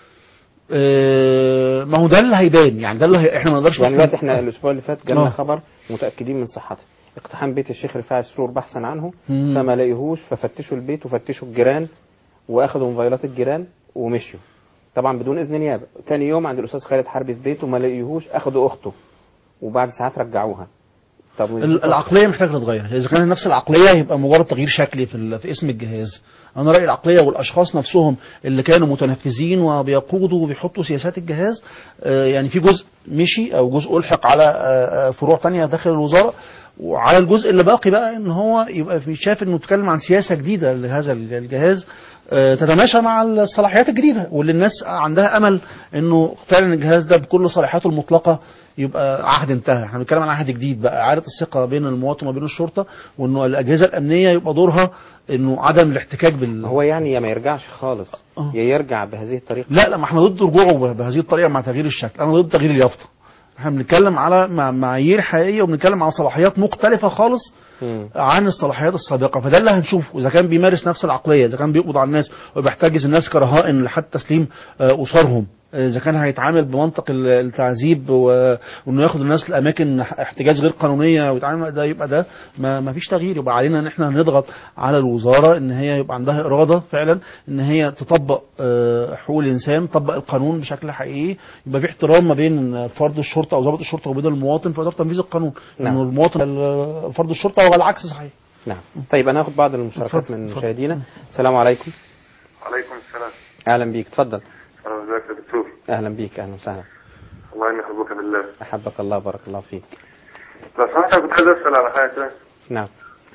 آه، ما هو ده اللي هيبان يعني ده اللي هي... احنا ما نقدرش يعني نحكم- دلوقتي احنا الاسبوع اللي فات جالنا آه. خبر متاكدين من صحته اقتحام بيت الشيخ رفاعي السرور بحثا عنه مم. فما لقيهوش ففتشوا البيت وفتشوا الجيران واخدوا موبايلات الجيران ومشيوا طبعا بدون اذن نيابه تاني يوم عند الاستاذ خالد حربي في بيته ما لقيهوش اخدوا اخته وبعد ساعات رجعوها طب ال- العقليه محتاجه تتغير اذا كانت نفس العقليه يبقى مجرد تغيير شكلي في, ال- في اسم الجهاز انا رايي العقليه والاشخاص نفسهم اللي كانوا متنفذين وبيقودوا وبيحطوا سياسات الجهاز آه، يعني في جزء مشي او جزء الحق على آه، آه، فروع تانية داخل الوزاره وعلى الجزء اللي باقي بقى ان هو يبقى في شايف انه يتكلم عن سياسه جديده لهذا الج- الجهاز آه، تتماشى مع الصلاحيات الجديده واللي الناس عندها امل انه فعلا الجهاز ده بكل صلاحياته المطلقه يبقى عهد انتهى احنا بنتكلم عن عهد جديد بقى اعاده الثقه بين المواطن وبين الشرطه وانه الاجهزه الامنيه يبقى دورها انه عدم الاحتكاك بال هو يعني يا ما يرجعش خالص يا يرجع بهذه الطريقه لا لا ما احنا ضد رجوعه به- بهذه الطريقه مع تغيير الشكل انا ضد تغيير اليافطه احنا بنتكلم على مع- معايير حقيقيه وبنتكلم على صلاحيات مختلفه خالص مم. عن الصلاحيات السابقه فده اللي هنشوفه اذا كان بيمارس نفس العقليه اذا كان بيقبض على الناس وبيحتجز الناس كرهائن لحد تسليم آه، اسرهم اذا كان هيتعامل بمنطق ال- التعذيب و- وانه ياخد الناس لاماكن احتجاز غير قانونيه ويتعامل ده يبقى ده ما, ما فيش تغيير يبقى علينا ان احنا نضغط على الوزاره ان هي يبقى عندها اراده فعلا ان هي تطبق آه، حقوق الانسان تطبق القانون بشكل حقيقي يبقى في احترام ما بين فرد الشرطه او ضابط الشرطه وبين المواطن في اداره تنفيذ القانون نعم. انه المواطن ال- فرد الشرطه والعكس صحيح نعم طيب انا هاخد بعض المشاركات من مشاهدينا السلام عليكم عليكم السلام اهلا بيك اتفضل أهلا ازيك يا دكتور اهلا بيك اهلا وسهلا الله اني احبك بالله احبك الله بارك الله فيك لو سمحت أنا كنت عايز اسال على حاجه كده نعم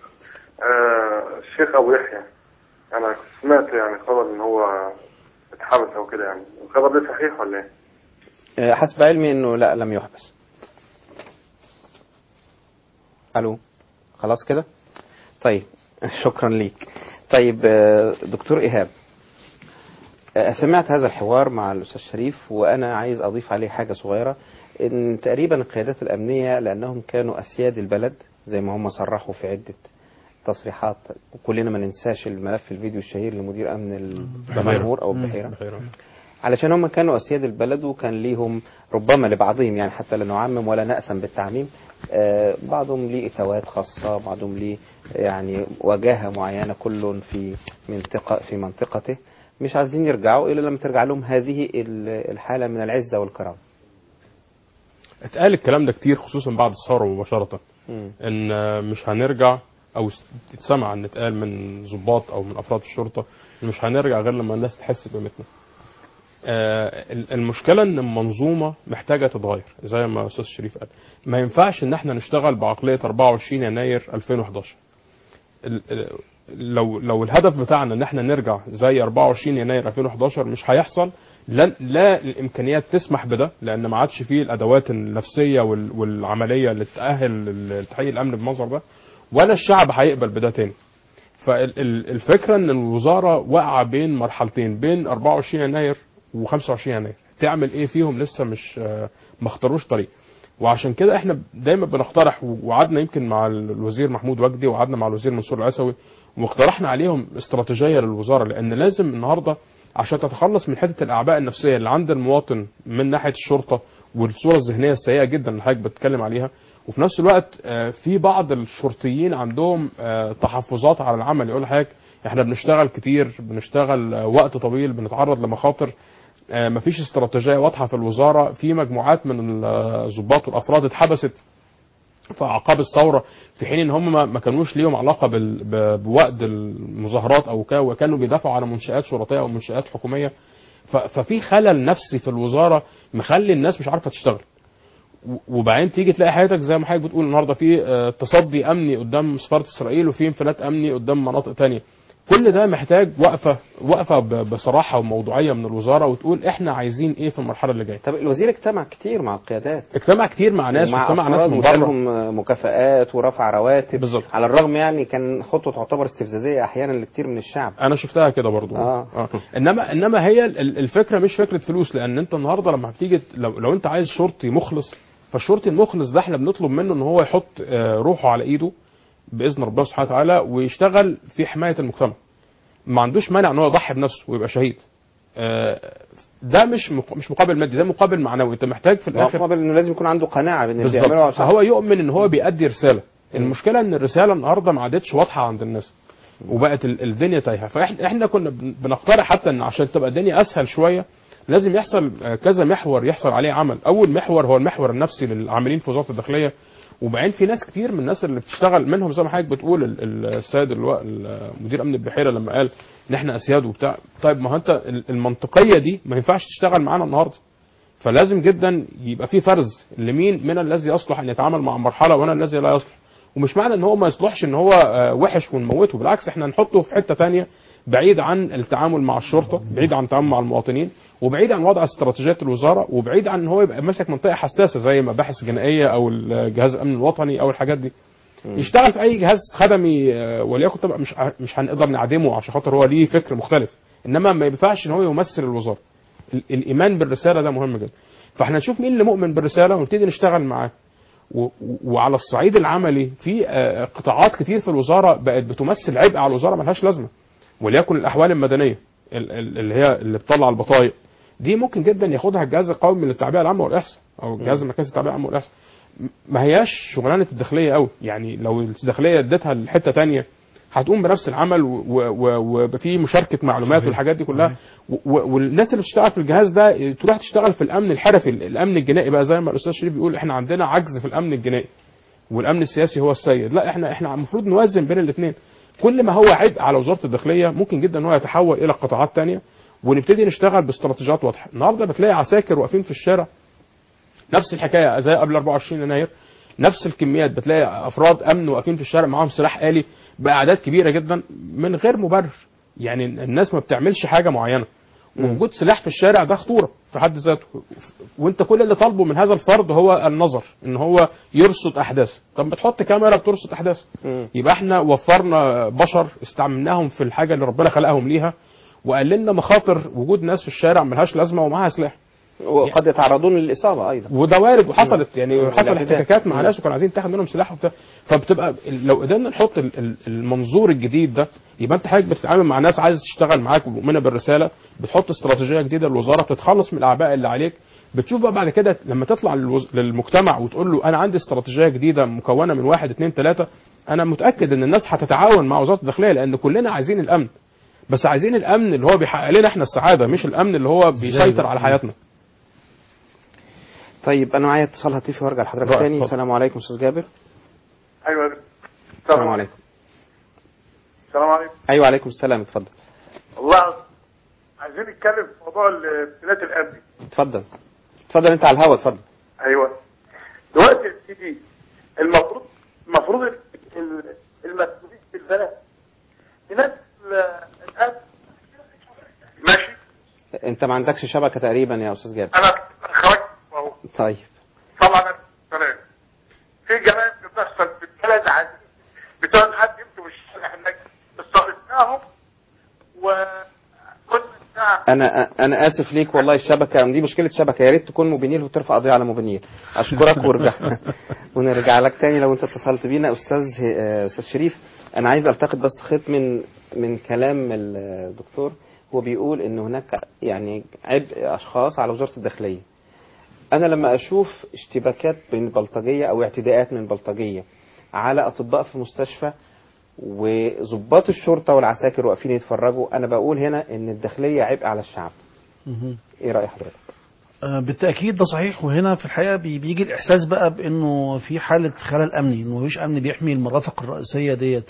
آه الشيخ ابو يحيى انا سمعت يعني خبر ان هو اتحبس او كده يعني الخبر ده صحيح ولا ايه؟ آه، حسب علمي انه لا لم يحبس الو خلاص كده طيب شكرا ليك طيب آه، دكتور ايهاب آه، سمعت هذا الحوار مع الاستاذ شريف وانا عايز اضيف عليه حاجه صغيره ان تقريبا القيادات الامنيه لانهم كانوا اسياد البلد زي ما هم صرحوا في عده تصريحات وكلنا ما ننساش الملف الفيديو الشهير لمدير امن الدمنهور او البحيره علشان هم كانوا أسياد البلد وكان ليهم ربما لبعضهم يعني حتى لا نعمم ولا نأثم بالتعميم آه، بعضهم ليه إتاوات خاصة بعضهم ليه يعني وجاهة معينة كل في منطقة في منطقته مش عايزين يرجعوا إلا لما ترجع لهم هذه ال- الحالة من العزة والكرامة اتقال الكلام ده كتير خصوصا بعد الثوره مباشره مم. ان مش هنرجع او اتسمع ان اتقال من ضباط او من افراد الشرطه إن مش هنرجع غير لما الناس تحس بقيمتنا. آه، ال- المشكله ان المنظومه محتاجه تتغير زي ما استاذ شريف قال ما ينفعش ان احنا نشتغل بعقليه 24 يناير 2011 ال- ال- لو لو الهدف بتاعنا ان احنا نرجع زي 24 يناير 2011 مش هيحصل لا لا الامكانيات تسمح بده لان ما عادش فيه الادوات النفسيه وال- والعمليه اللي تاهل لتحقيق الامن بالمنظر ده ولا الشعب هيقبل بده تاني فالفكره ان الوزاره واقعه بين مرحلتين بين 24 يناير و25 يناير تعمل ايه فيهم لسه مش آه، ما اختاروش طريق وعشان كده احنا دايما بنقترح وقعدنا يمكن مع الوزير محمود وجدي وقعدنا مع الوزير منصور العسوي واقترحنا عليهم استراتيجيه للوزاره لان لازم النهارده عشان تتخلص من حته الاعباء النفسيه اللي عند المواطن من ناحيه الشرطه والصوره الذهنيه السيئه جدا اللي حضرتك بتتكلم عليها وفي نفس الوقت آه، في بعض الشرطيين عندهم آه، تحفظات على العمل يقول لحضرتك احنا بنشتغل كتير بنشتغل آه، وقت طويل بنتعرض لمخاطر آه، مفيش استراتيجيه واضحه في الوزاره في مجموعات من الضباط والافراد اتحبست في اعقاب الثوره في حين ان هم ما- ما كانوش ليهم علاقه بال- ب- بوقت المظاهرات او كا- وكانوا بيدافعوا على منشات شرطيه او منشات حكوميه ف- ففي خلل نفسي في الوزاره مخلي الناس مش عارفه تشتغل و- وبعدين تيجي تلاقي حياتك زي ما حضرتك بتقول النهارده في آه، تصدي امني قدام سفاره اسرائيل وفي انفلات امني قدام مناطق تانية كل ده محتاج وقفه وقفه ب- بصراحه وموضوعيه من الوزاره وتقول احنا عايزين ايه في المرحله اللي جايه طب الوزير اجتمع كتير مع القيادات اجتمع كتير مع ناس ومع واجتمع ناس أفراد من بره وادالهم مكافآت ورفع رواتب بالزبط. على الرغم يعني كان خطوه تعتبر استفزازيه احيانا لكتير من الشعب انا شفتها كده برضو آه. آه. انما انما هي ال- الفكره مش فكره فلوس لان انت النهارده لما بتيجي لو, لو انت عايز شرطي مخلص فالشرطي المخلص ده احنا بنطلب منه ان هو يحط آه، روحه على ايده باذن ربنا سبحانه وتعالى ويشتغل في حمايه المجتمع ما عندوش مانع ان هو يضحي بنفسه ويبقى شهيد آه، ده مش مق- مش مقابل مادي ده مقابل معنوي انت محتاج في الاخر مقابل انه لازم يكون عنده قناعه بان اللي بالظبط بيعمله صح. فهو يؤمن ان هو بيأدي رساله المشكله ان الرساله النهارده ما عادتش واضحه عند الناس وبقت ال- الدنيا تايهه فاحنا احنا كنا بن- بنقترح حتى ان عشان تبقى الدنيا اسهل شويه لازم يحصل آه، كذا محور يحصل عليه عمل اول محور هو المحور النفسي للعاملين في وزاره الداخليه وبعدين في ناس كتير من الناس اللي بتشتغل منهم زي ما حضرتك بتقول ال- ال- السيد اللواء ال- مدير امن البحيره لما قال ان احنا اسياد وبتاع طيب ما هو انت ال- المنطقيه دي ما ينفعش تشتغل معانا النهارده فلازم جدا يبقى في فرز لمين من الذي يصلح ان يتعامل مع مرحله وانا الذي لا يصلح ومش معنى ان هو ما يصلحش ان هو آه، وحش ونموته بالعكس احنا نحطه في حته تانية بعيد عن التعامل مع الشرطه بعيد عن التعامل مع المواطنين وبعيد عن وضع استراتيجيات الوزاره وبعيد عن ان هو يبقى ماسك منطقه حساسه زي مباحث جنائيه او الجهاز الامن الوطني او الحاجات دي يشتغل في اي جهاز خدمي آه، وليكن طبعا مش ه- مش هنقدر نعدمه عشان خاطر هو ليه فكر مختلف انما ما ينفعش ان هو يمثل الوزاره ال- الايمان بالرساله ده مهم جدا فاحنا نشوف مين اللي مؤمن بالرساله ونبتدي نشتغل معاه و- و- وعلى الصعيد العملي في آه، قطاعات كتير في الوزاره بقت بتمثل عبء على الوزاره ملهاش لازمه وليكن الاحوال المدنيه ال- ال- اللي هي اللي بتطلع البطايق دي ممكن جدا ياخدها الجهاز القومي للتعبئه العامه والاحصاء او الجهاز المركزي للتعبئه العامه والاحصاء م- ما هياش شغلانه الداخليه قوي يعني لو الداخليه اديتها لحته تانية هتقوم بنفس العمل و- و- وفي مشاركه معلومات والحاجات دي كلها و- و- والناس اللي بتشتغل في الجهاز ده تروح تشتغل في الامن الحرفي الامن الجنائي بقى زي ما الاستاذ شريف بيقول احنا عندنا عجز في الامن الجنائي والامن السياسي هو السيد لا احنا احنا المفروض نوازن بين الاثنين كل ما هو عبء على وزاره الداخليه ممكن جدا ان هو يتحول الى قطاعات تانية ونبتدي نشتغل باستراتيجيات واضحه النهارده بتلاقي عساكر واقفين في الشارع نفس الحكايه زي قبل 24 يناير نفس الكميات بتلاقي افراد امن واقفين في الشارع معاهم سلاح آلي باعداد كبيره جدا من غير مبرر يعني الناس ما بتعملش حاجه معينه وجود سلاح في الشارع ده خطوره في حد ذاته وانت كل اللي طالبه من هذا الفرد هو النظر ان هو يرصد احداث طب ما تحط كاميرا بترصد احداث يبقى احنا وفرنا بشر استعملناهم في الحاجه اللي ربنا خلقهم ليها وقللنا مخاطر وجود ناس في الشارع ملهاش لازمه ومعاها سلاح وقد يتعرضون للاصابه ايضا وده وارد وحصلت يعني مم. حصل الاعتداء. احتكاكات مع مم. ناس وكانوا عايزين تاخد منهم سلاح وبتاع فبتبقى ال- لو قدرنا نحط ال- ال- المنظور الجديد ده يبقى انت حضرتك بتتعامل مع ناس عايزه تشتغل معاك ومؤمنه بالرساله بتحط استراتيجيه جديده للوزاره بتتخلص من الاعباء اللي عليك بتشوف بقى بعد كده لما تطلع للوز- للمجتمع وتقول له انا عندي استراتيجيه جديده مكونه من واحد اثنين ثلاثه انا متاكد ان الناس هتتعاون مع وزاره الداخليه لان كلنا عايزين الامن بس عايزين الامن اللي هو بيحقق لنا احنا السعاده مش الامن اللي هو بيسيطر على حياتنا طيب انا معايا اتصال هاتفي وارجع لحضرتك رائع، تاني اتفضل. السلام عليكم استاذ جابر ايوه السلام عليكم السلام عليكم ايوه عليكم السلام اتفضل والله عايزين نتكلم في موضوع الامتلاك الامني اتفضل اتفضل انت على الهوا اتفضل ايوه دلوقتي يا سيدي المفروض المفروض ال- المسؤولين في البلد تنزل آه، الاب ماشي انت ما عندكش شبكه تقريبا يا استاذ جابر انا خرجت اهو طيب طبعا انا سلام في جرائم بتحصل في البلد عادي بتقعد حد يمشي في الشارع هناك استغرقناهم وكنا الساعه انا انا اسف ليك والله الشبكه دي مشكله شبكه يا ريت تكون موبينيل وترفع قضيه على موبينيل اشكرك ورجع ونرجع لك تاني لو انت اتصلت بينا استاذ آه، استاذ شريف انا عايز التقط بس خيط من من كلام الدكتور هو بيقول ان هناك يعني عبء اشخاص على وزاره الداخليه انا لما اشوف اشتباكات بين البلطجيه او اعتداءات من البلطجيه على اطباء في مستشفى وضباط الشرطه والعساكر واقفين يتفرجوا انا بقول هنا ان الداخليه عبء على الشعب مهم. ايه راي حضرتك آه، بالتاكيد ده صحيح وهنا في الحقيقه بي- بيجي الاحساس بقى بانه في حاله خلل امني انه مفيش امن بيحمي المرافق الرئيسيه ديت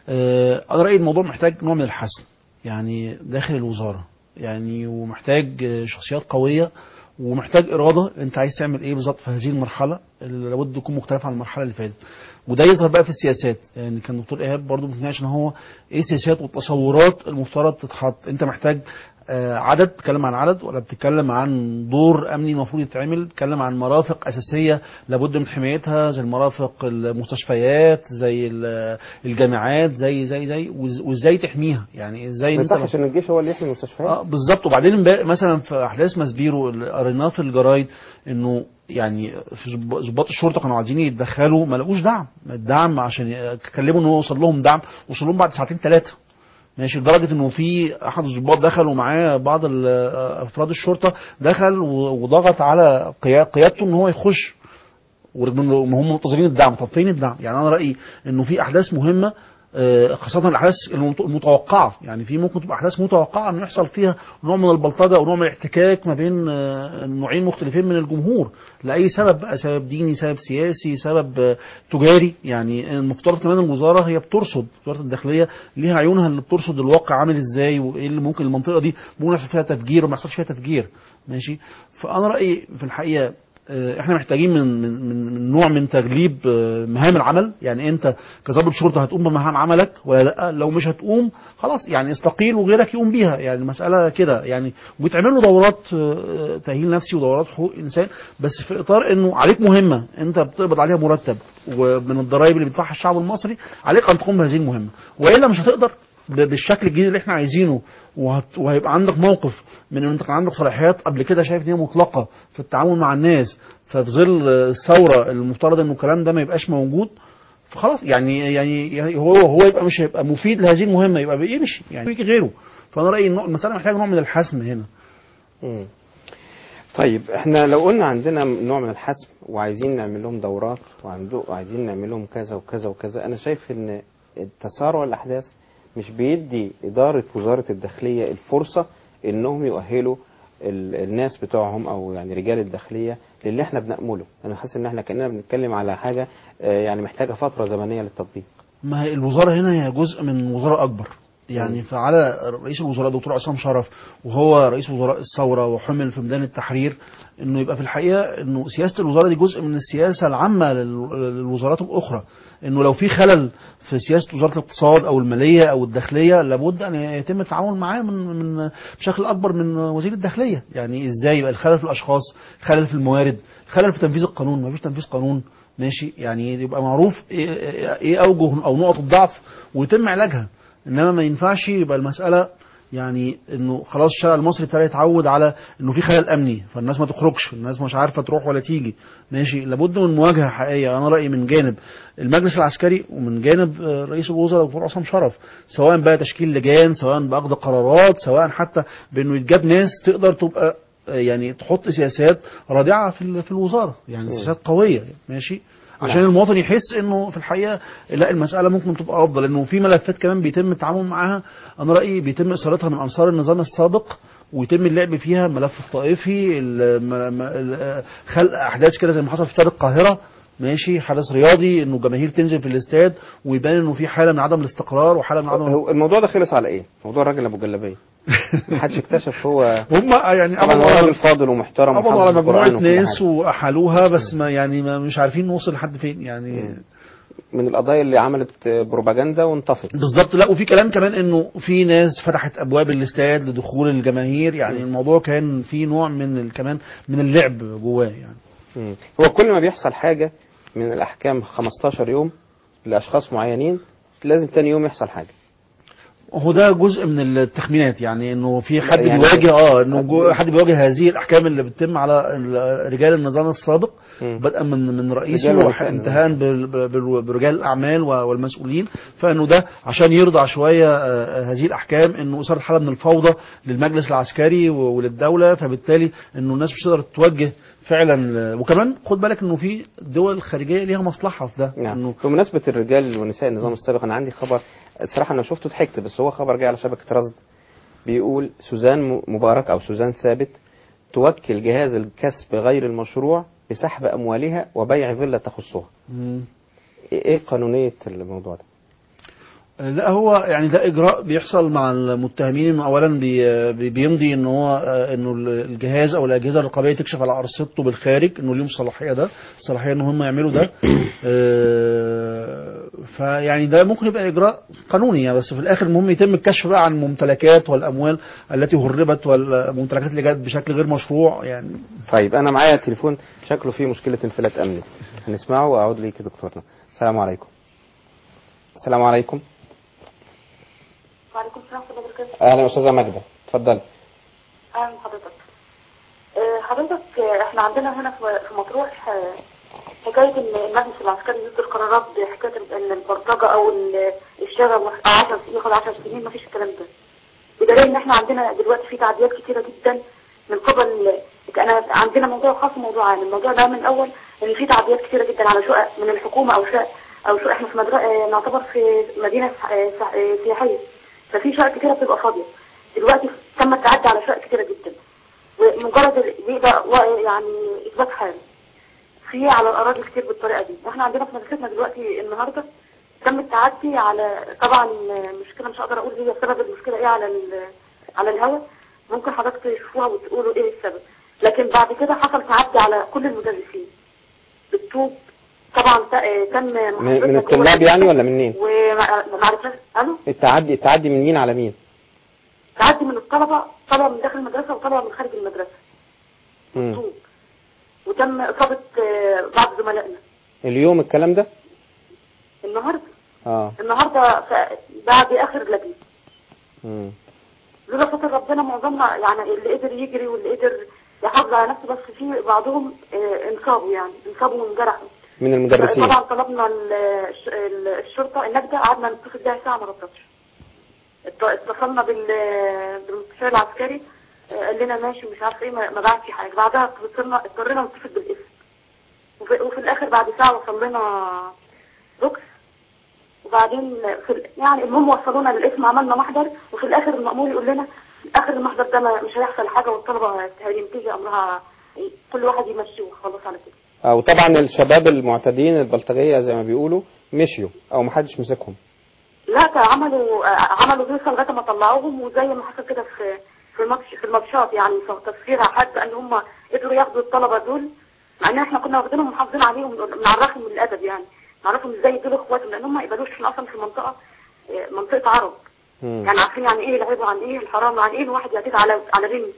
آه، انا رايي الموضوع محتاج نوع من الحسم يعني داخل الوزاره يعني ومحتاج آه، شخصيات قويه ومحتاج اراده انت عايز تعمل ايه بالظبط في هذه المرحله اللي لابد تكون مختلفه عن المرحله اللي فاتت وده يظهر بقى في السياسات يعني كان الدكتور ايهاب برضو بيتناقش ان هو ايه السياسات والتصورات المفترض تتحط انت محتاج آه، عدد بتتكلم عن عدد ولا بتتكلم عن دور امني المفروض يتعمل بتتكلم عن مرافق اساسيه لابد من حمايتها زي المرافق المستشفيات زي ال- الجامعات زي زي زي وإز- وازاي تحميها يعني ازاي ما إن أنت يصحش ان الجيش هو اللي يحمي المستشفيات اه بالظبط وبعدين امبارح مثلا في احداث مسبيرو اللي قريناه في الجرايد انه يعني في ضب- ضباط الشرطه كانوا عايزين يتدخلوا ما لقوش دعم الدعم عشان يكلموا ان هو وصل لهم دعم وصل لهم بعد ساعتين ثلاثه ماشي لدرجه انه في احد الضباط دخل ومعاه بعض ال- افراد الشرطه دخل و- وضغط على قيا- قيادته ان هو يخش ورغم ان هم منتظرين الدعم طب فين الدعم يعني انا رايي انه في احداث مهمه آه، خاصة الأحداث المت- المتوقعة يعني في ممكن تبقى أحداث متوقعة إنه يحصل فيها نوع من البلطجة أو نوع من الاحتكاك ما بين آه، نوعين مختلفين من الجمهور لأي سبب بقى سبب ديني سبب سياسي سبب آه، تجاري يعني المفترض كمان الوزارة هي بترصد وزارة الداخلية ليها عيونها اللي بترصد الواقع عامل إزاي وإيه اللي ممكن المنطقة دي ممكن يحصل فيها تفجير وما يحصلش فيها تفجير ماشي فأنا رأيي في الحقيقة آه، احنا محتاجين من من من من نوع من تغليب آه، مهام العمل يعني انت كظابط شرطه هتقوم بمهام عملك ولا لا لو مش هتقوم خلاص يعني استقيل وغيرك يقوم بيها يعني المساله كده يعني ويتعمل له دورات آه، تاهيل نفسي ودورات حقوق انسان بس في اطار انه عليك مهمه انت بتقبض عليها مرتب ومن الضرائب اللي بيدفعها الشعب المصري عليك ان تقوم بهذه المهمه والا مش هتقدر ب- بالشكل الجديد اللي احنا عايزينه وهت... وهيبقى عندك موقف من ان انت كان عندك صلاحيات قبل كده شايف ان هي مطلقه في التعامل مع الناس ففي ظل الثوره المفترض انه الكلام ده ما يبقاش موجود فخلاص يعني يعني يعني هو هو يبقى مش هيبقى مفيد لهذه المهمه يبقى يمشي يعني يجي غيره فانا رايي إنه المساله محتاجه نوع من الحسم هنا مم. طيب احنا لو قلنا عندنا نوع من الحسم وعايزين نعمل لهم دورات وعنده- وعايزين نعمل لهم كذا وكذا وكذا انا شايف ان تسارع الاحداث مش بيدي اداره وزاره الداخليه الفرصه انهم يؤهلوا ال- الناس بتوعهم او يعني رجال الداخليه للي احنا بنأمله انا حاسس ان احنا كاننا بنتكلم على حاجه آه، يعني محتاجه فتره زمنيه للتطبيق ما هي الوزاره هنا هي جزء من وزاره اكبر يعني فعلى رئيس الوزراء دكتور عصام شرف وهو رئيس وزراء الثوره وحمل في ميدان التحرير انه يبقى في الحقيقه انه سياسه الوزاره دي جزء من السياسه العامه لل- للوزارات الاخرى انه لو في خلل في سياسه وزاره الاقتصاد او الماليه او الداخليه لابد ان يتم التعامل معاه من من بشكل اكبر من وزير الداخليه يعني ازاي يبقى الخلل في الاشخاص خلل في الموارد خلل في تنفيذ القانون ما فيش تنفيذ قانون ماشي يعني يبقى معروف ايه, إيه اوجه او نقط الضعف ويتم علاجها انما ما ينفعش يبقى المساله يعني انه خلاص الشارع المصري ابتدى يتعود على انه في خلل امني فالناس ما تخرجش الناس مش عارفه تروح ولا تيجي ماشي لابد من مواجهه حقيقيه انا رايي من جانب المجلس العسكري ومن جانب آه، رئيس الوزراء دكتور عصام شرف سواء بقى تشكيل لجان سواء باخذ قرارات سواء حتى بانه يتجاب ناس تقدر تبقى آه، يعني تحط سياسات رادعه في ال- في الوزاره يعني سياسات قويه ماشي عشان المواطن يحس انه في الحقيقه لا المساله ممكن تبقى افضل لانه في ملفات كمان بيتم التعامل معاها انا رايي بيتم اثارتها من انصار النظام السابق ويتم اللعب فيها ملف الطائفي ال- م- م- ال- خلق احداث كده زي ما حصل في استاد القاهره ماشي حدث رياضي انه جماهير تنزل في الاستاد ويبان انه في حاله من عدم الاستقرار وحاله من عدم هو الموضوع ده خلص على ايه؟ موضوع الراجل ابو جلابيه محدش اكتشف هو هم يعني طبعا هو قبضوا راجل على- فاضل ومحترم قبضوا وحافظ على مجموعه القرآن وكل ناس حاجة. واحالوها بس ما يعني ما مش عارفين نوصل لحد فين يعني من القضايا اللي عملت بروباجندا وانطفت بالظبط لا وفي كلام كمان انه في ناس فتحت ابواب الاستاد لدخول الجماهير يعني الموضوع كان في نوع من ال- كمان من اللعب جواه يعني مم. هو كل ما بيحصل حاجة من الأحكام 15 يوم لأشخاص معينين لازم تاني يوم يحصل حاجة هو ده جزء من التخمينات يعني انه في حد يعني- بيواجه اه انه جو- حد بيواجه هذه الاحكام اللي بتتم على ال- رجال النظام السابق بدءا من من رئيسه رجال ونساء وانتهاء بال- بال- برجال الاعمال و- والمسؤولين فانه ده عشان يرضع شويه آه، هذه الاحكام انه اثارت حاله من الفوضى للمجلس العسكري و- وللدوله فبالتالي انه الناس مش تقدر توجه فعلا آه، وكمان خد بالك انه في دول خارجيه ليها مصلحه في ده نعم بمناسبة الرجال ونساء النظام السابق أنا عندي خبر الصراحة أنا شفته ضحكت بس هو خبر جاي على شبكة رصد بيقول سوزان م- مبارك أو سوزان ثابت توكل جهاز الكسب غير المشروع بسحب أموالها وبيع فيلا تخصها مم. إيه قانونية الموضوع ده؟ لا هو يعني ده اجراء بيحصل مع المتهمين انه اولا بي بي- بيمضي ان هو آه، انه الجهاز او الاجهزه الرقابيه تكشف على ارصدته بالخارج انه ليهم صلاحيه ده صلاحيه ان هم يعملوا ده آه، فيعني ده ممكن يبقى اجراء قانوني يعني بس في الاخر المهم يتم الكشف بقى عن الممتلكات والاموال التي هربت والممتلكات اللي جت بشكل غير مشروع يعني طيب أنا معايا تليفون شكله فيه مشكلة انفلات أمني هنسمعه وأعود ليك يا دكتورنا السلام عليكم السلام عليكم وعليكم السلام ورحمة الله وبركاته أهلا يا أستاذة ماجدة اتفضلي أهلا بحضرتك آه، حضرتك آه، احنا عندنا هنا في في مطروح آه، حكاية ان المجلس العسكري يصدر قرارات بحكاية ان البلطجة او ال- الشغب 10 سنين ياخد 10 سنين مفيش الكلام ده بدليل ان احنا عندنا دلوقتي في تعديات كتيرة جدا من قبل انا عندنا موضوع خاص وموضوع عام الموضوع ده من الاول ان في تعديات كتيرة جدا على شقق من الحكومة او شقق او شقق احنا في مدرسة نعتبر في مدينة سح- آه، سح- آه، سياحية ففي شقق كتيرة بتبقى فاضية دلوقتي تم التعدي على شقق كتيرة جدا ومجرد ال- بيبقى و- يعني اثبات حال في على الاراضي كتير بالطريقه دي احنا عندنا في مدرستنا دلوقتي النهارده تم التعدي على طبعا مشكله مش هقدر اقول هي سبب المشكله ايه على ال- على الهوا ممكن حضرتك تشوفوها وتقولوا ايه السبب لكن بعد كده حصل تعدي على كل المدرسين بالطوب طبعا ت- تم من, من الطلاب يعني ولا من مين؟ ومعرفة الو التعدي التعدي من مين على مين؟ تعدي من الطلبه طلبه من داخل المدرسه وطلبه من خارج المدرسه مم. وتم اصابه آه، بعض زملائنا اليوم الكلام ده؟ النهارده اه النهارده ف- بعد اخر لجنه مم. لولا فضل ربنا معظمنا يعني اللي قدر يجري واللي قدر يحافظ على نفسه بس في بعضهم آه، انصابوا يعني انصابوا وانجرحوا من المدرسين طبعا طلبنا ال- الش- ال- الشرطه النجده قعدنا نتصل بيها ساعه ما ردتش ات- اتصلنا بال- بالمستشار العسكري آه، قال لنا ماشي ومش عارف ايه ما ما بعتش حاجه بعدها اضطرينا اضطرينا نتصل بالاسم وفي, وفي الاخر بعد ساعه وصل لنا بوكس وبعدين في ال- يعني المهم وصلونا للاسم عملنا محضر وفي الاخر المأمور يقول لنا اخر المحضر ده ما- مش هيحصل حاجه والطلبه هينتهي امرها كل واحد يمشي وخلاص على كده آه وطبعا الشباب المعتدين البلطجية زي ما بيقولوا مشيوا او محدش مسكهم لا كان عملوا آه، عملوا هيصه لغايه ما طلعوهم وزي ما حصل كده في في الماتش في الماتشات يعني في تصفيرها حتى ان هم قدروا ياخدوا الطلبه دول مع ان احنا كنا واخدينهم محافظين عليهم نعرفهم من الادب يعني نعرفهم ازاي يدوا اخواتهم لان هم ما يقبلوش احنا اصلا في منطقه آه، منطقه عرب يعني عارفين يعني ايه العيب وعن ايه الحرام وعن ايه الواحد يعتدي على على بنت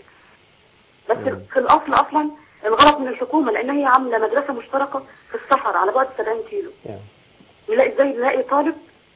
بس في الاصل اصلا الغلط من الحكومه لان هي عامله مدرسه مشتركه في الصحراء على بعد 70 كيلو نلاقي ازاي نلاقي طالب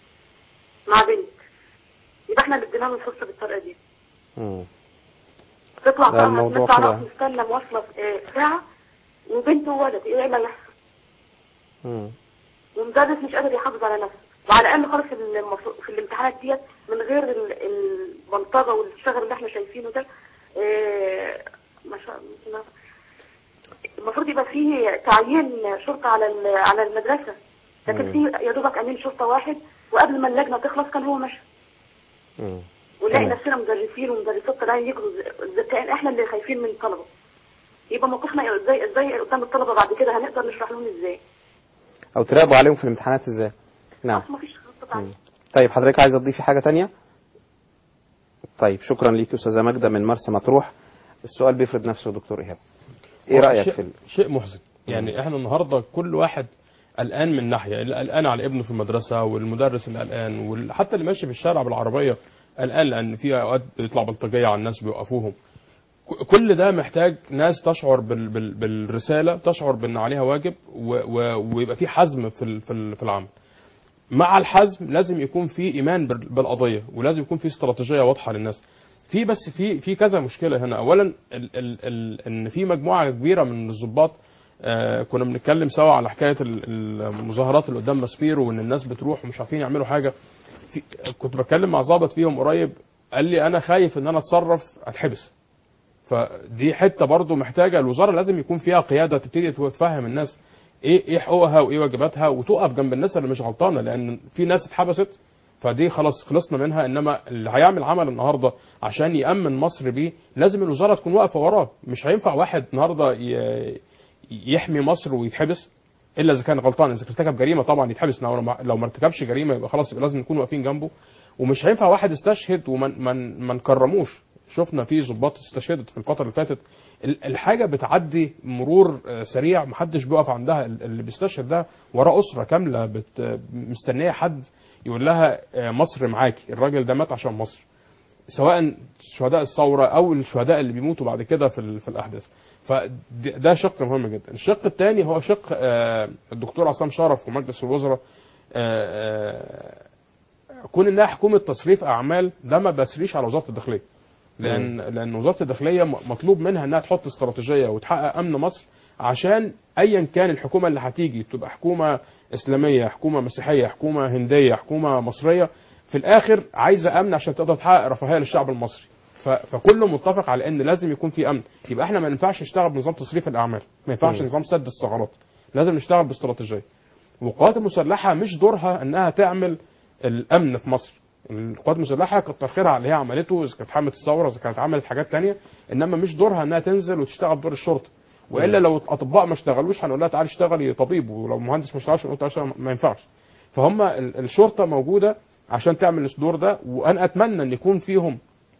مع بنت يبقى احنا اللي ادينا له الفرصه بالطريقه دي مم. تطلع ده بقى الموضوع نطلع كده. نقف نستنى مواصله آه، ساعه وبنت وولد ايه اللي هيحصل مم. ومدرس مش قادر يحافظ على نفسه وعلى الاقل خالص في المفروض- في الامتحانات ديت من غير ال- البلطجه والشغل اللي احنا شايفينه ده آه، ما شاء الله المفروض يبقى فيه تعيين شرطه على ال- على المدرسه لكن في يا دوبك امين شرطه واحد وقبل ما اللجنه تخلص كان هو مشى مم. ونلاقي تمام. نفسنا مدرسين ومدرسات طالعين يجروا ز- كأن احنا اللي خايفين من الطلبه يبقى موقفنا ازاي ازاي قدام الطلبه بعد كده هنقدر نشرح لهم ازاي او تراقبوا عليهم في الامتحانات ازاي نعم ما فيش خطه مم. طيب حضرتك عايزه تضيفي حاجه تانية طيب شكرا ليك استاذه ماجده من مرسى مطروح السؤال بيفرض نفسه يا دكتور ايهاب ايه هو رايك شيء- في ال... شيء محزن يعني احنا النهارده كل واحد قلقان من ناحيه اللي قلقان على ابنه في المدرسه والمدرس اللي قلقان وحتى اللي ماشي في الشارع بالعربيه قلقان لان في اوقات بيطلع بلطجيه على الناس بيوقفوهم ك- كل ده محتاج ناس تشعر بال بال بالرساله تشعر بان عليها واجب و و ويبقى في حزم في ال- في ال- في العمل مع الحزم لازم يكون في ايمان بال- بالقضيه ولازم يكون في استراتيجيه واضحه للناس في بس في في كذا مشكله هنا اولا ال ال ال ان في مجموعه كبيره من الضباط آه كنا بنتكلم سوا على حكايه ال- المظاهرات اللي قدام ماسبيرو وان الناس بتروح ومش عارفين يعملوا حاجه في كنت بتكلم مع ضابط فيهم قريب قال لي انا خايف ان انا اتصرف اتحبس فدي حته برضو محتاجه الوزاره لازم يكون فيها قياده تبتدي تفهم الناس ايه ايه حقوقها وايه واجباتها وتقف جنب الناس اللي مش غلطانه لان في ناس اتحبست فدي خلاص خلصنا منها انما اللي هيعمل عمل النهارده عشان يامن مصر بيه لازم الوزاره تكون واقفه وراه مش هينفع واحد النهارده ي- يحمي مصر ويتحبس الا اذا كان غلطان اذا ارتكب جريمه طبعا يتحبس لو ما- لو ما ارتكبش جريمه يبقى خلاص يبقى لازم نكون واقفين جنبه ومش هينفع واحد استشهد وما من ما نكرموش شفنا في ضباط استشهدت في الفتره اللي فاتت ال- الحاجه بتعدي مرور آه، سريع محدش بيقف عندها ال- اللي بيستشهد ده وراه اسره كامله بت مستنيه حد يقول لها آه، مصر معاكي الراجل ده مات عشان مصر سواء شهداء الثوره او الشهداء اللي بيموتوا بعد كده في ال- في الاحداث فده شق مهم جدا الشق الثاني هو شق آه، الدكتور عصام شرف ومجلس الوزراء آه، آه، كون انها حكومه تصريف اعمال ده ما بسريش على وزاره الداخليه لان لان وزاره الداخليه م- مطلوب منها انها تحط استراتيجيه وتحقق امن مصر عشان ايا كان الحكومه اللي هتيجي تبقى حكومه اسلاميه حكومه مسيحيه حكومه هنديه حكومه مصريه في الاخر عايزه امن عشان تقدر تحقق رفاهيه للشعب المصري ف- فكله متفق على ان لازم يكون في امن يبقى احنا ما ينفعش نشتغل بنظام تصريف الاعمال ما ينفعش مم. نظام سد الثغرات لازم نشتغل باستراتيجيه والقوات المسلحه مش دورها انها تعمل الامن في مصر القوات المسلحه كتر خيرها على اللي هي عملته اذا كانت حمله الثوره اذا كانت عملت حاجات تانية انما مش دورها انها تنزل وتشتغل دور الشرطه والا لو الاطباء ما اشتغلوش هنقول لها تعالي اشتغلي طبيب ولو مهندس ما اشتغلش نقول تعالي اشتغل ما ينفعش فهم ال- الشرطه موجوده عشان تعمل الدور ده وانا اتمنى ان يكون فيهم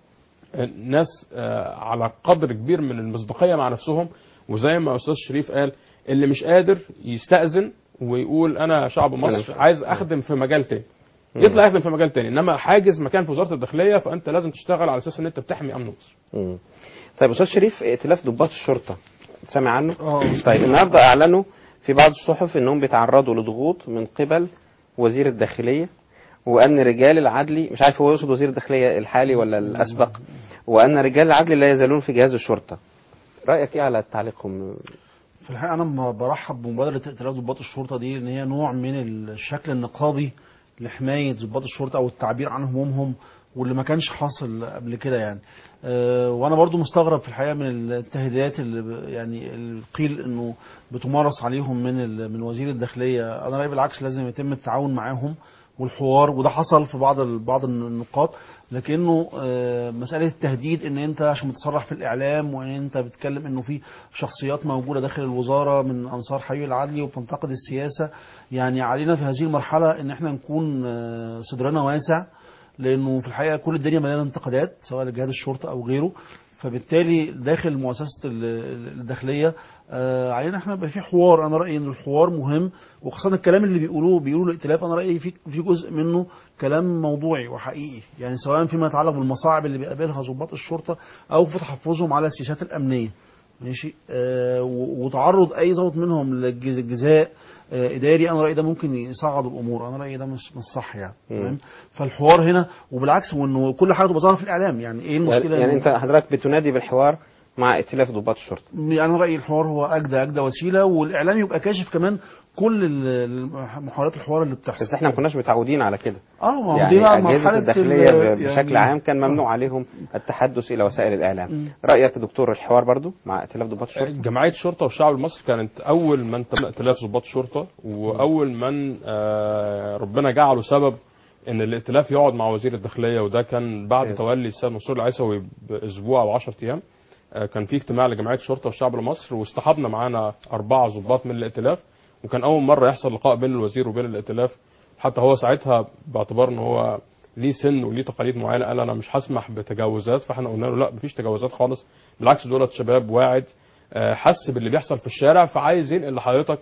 ناس آه، على قدر كبير من المصداقيه مع نفسهم وزي ما استاذ شريف قال اللي مش قادر يستأذن ويقول انا شعب أنا مصر مش- عايز اخدم في مجال تاني مم. يطلع يخدم في مجال تاني انما حاجز مكان في وزاره الداخليه فانت لازم تشتغل على اساس ان انت بتحمي امن مصر مم. طيب استاذ شريف ائتلاف ضباط الشرطه سامع عنه؟ اه طيب النهارده اعلنوا في بعض الصحف انهم بيتعرضوا لضغوط من قبل وزير الداخليه وان رجال العدلي مش عارف هو يقصد وزير الداخليه الحالي ولا الاسبق وان رجال العدل لا يزالون في جهاز الشرطه رايك ايه على تعليقهم في الحقيقه انا م- برحب بمبادره ائتلاف ضباط الشرطه دي لان هي نوع من الشكل النقابي لحمايه ضباط الشرطه او التعبير عن همومهم واللي ما كانش حاصل قبل كده يعني أه وانا برضو مستغرب في الحقيقه من التهديدات اللي ب- يعني اللي قيل انه بتمارس عليهم من ال- من وزير الداخليه انا رايي بالعكس لازم يتم التعاون معاهم والحوار وده حصل في بعض ال- بعض النقاط لكنه آه، مساله التهديد ان انت عشان بتصرح في الاعلام وان انت بتتكلم انه في شخصيات موجوده داخل الوزاره من انصار حي العدلي وبتنتقد السياسه يعني علينا في هذه المرحله ان احنا نكون آه، صدرنا واسع لانه في الحقيقه كل الدنيا مليانه انتقادات سواء لجهاز الشرطه او غيره فبالتالي داخل مؤسسه ال- ال- الداخليه آه، علينا احنا يبقى في حوار انا رايي ان الحوار مهم وخاصه الكلام اللي بيقولوه بيقولوا الائتلاف انا رايي في في جزء منه كلام موضوعي وحقيقي يعني سواء فيما يتعلق بالمصاعب اللي بيقابلها ضباط الشرطه او في تحفظهم على السياسات الامنيه ماشي آه و- وتعرض اي ضابط منهم للجزاء آه اداري انا رايي ده ممكن يصعد الامور انا رايي ده مش مش صح يعني مم. تمام فالحوار هنا وبالعكس وانه كل حاجه تبقى ظاهره في الاعلام يعني ايه المشكله يعني إنه- انت حضرتك بتنادي بالحوار مع ائتلاف ضباط الشرطه يعني انا رايي الحوار هو اجدى اجدى وسيله والاعلام يبقى كاشف كمان كل ال- ال- محاولات الحوار اللي بتحصل بس احنا ما كناش متعودين على كده اه ما هو يعني دي بقى أجهزة مرحله الداخلية ال- ب- يعني- بشكل عام كان ممنوع عليهم التحدث إلى وسائل الإعلام مم. رأيك يا دكتور الحوار برضو مع ائتلاف ضباط الشرطة جمعيه الشرطه والشعب المصري كانت اول من تم ائتلاف ضباط الشرطه واول من آه، ربنا جعله سبب ان الائتلاف يقعد مع وزير الداخليه وده كان بعد تولي السيد منصور العيسوي باسبوع او 10 ايام آه، كان في اجتماع لجمعيه الشرطه والشعب المصري واصطحبنا معانا اربعه ضباط من الائتلاف وكان اول مره يحصل لقاء بين الوزير وبين الائتلاف حتى هو ساعتها باعتبار ان هو ليه سن وليه تقاليد معينه قال انا مش هسمح بتجاوزات فاحنا قلنا له لا مفيش تجاوزات خالص بالعكس دولت شباب واعد آه، حس باللي بيحصل في الشارع فعايز ينقل لحضرتك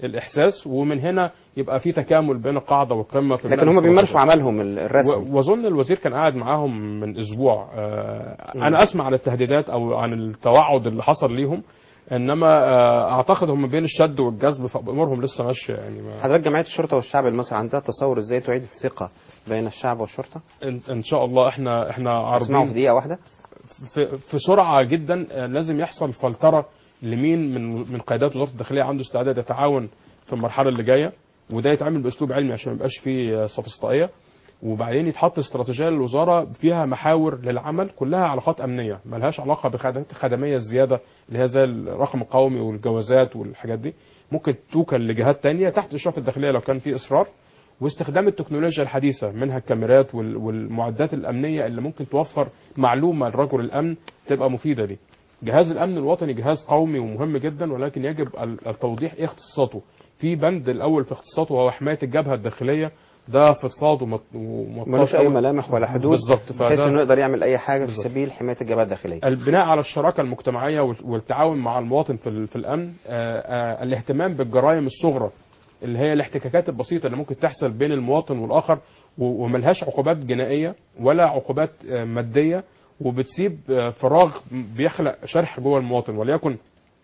الاحساس ومن هنا يبقى في تكامل بين القاعده والقمه في لكن المجلس هم بيمارسوا الوسطي. عملهم ال- الرسمي و- واظن الوزير كان قاعد معاهم من اسبوع آه، مم. انا اسمع عن التهديدات او عن التوعد اللي حصل ليهم انما آه، اعتقد هم بين الشد والجذب فامورهم لسه ماشيه يعني ما حضرتك جمعيه الشرطه والشعب المصري عندها تصور ازاي تعيد الثقه بين الشعب والشرطه ان, إن شاء الله احنا احنا اسمعوا في عارضين دقيقه واحده في, في سرعه جدا آه، لازم يحصل فلتره لمين من من قيادات وزاره الداخليه عنده استعداد يتعاون في المرحله اللي جايه وده يتعمل باسلوب علمي عشان ما يبقاش فيه آه، سفسطائيه وبعدين يتحط استراتيجيه للوزاره فيها محاور للعمل كلها علاقات امنيه ملهاش علاقه بخدمات الخدميه الزياده اللي هي زي الرقم القومي والجوازات والحاجات دي ممكن توكل لجهات تانية تحت اشراف الداخليه لو كان في اصرار واستخدام التكنولوجيا الحديثه منها الكاميرات وال- والمعدات الامنيه اللي ممكن توفر معلومه لرجل الامن تبقى مفيده ليه. جهاز الامن الوطني جهاز قومي ومهم جدا ولكن يجب ال- التوضيح ايه اختصاصاته. في بند الاول في اختصاصاته وهو حمايه الجبهه الداخليه ده فضفاض ومط- ومطاط ملوش اي قوي. ملامح ولا حدود بالظبط بحيث فده- انه يقدر يعمل اي حاجه في بالظبط. سبيل حمايه الجبهه الداخليه البناء على الشراكة المجتمعية وال- والتعاون مع المواطن في, ال- في الأمن آه، آه، الاهتمام بالجرائم الصغرى اللي هي الاحتكاكات البسيطة اللي ممكن تحصل بين المواطن والآخر و- وملهاش عقوبات جنائية ولا عقوبات آه، مادية وبتسيب آه، فراغ بيخلق شرح جوه المواطن وليكن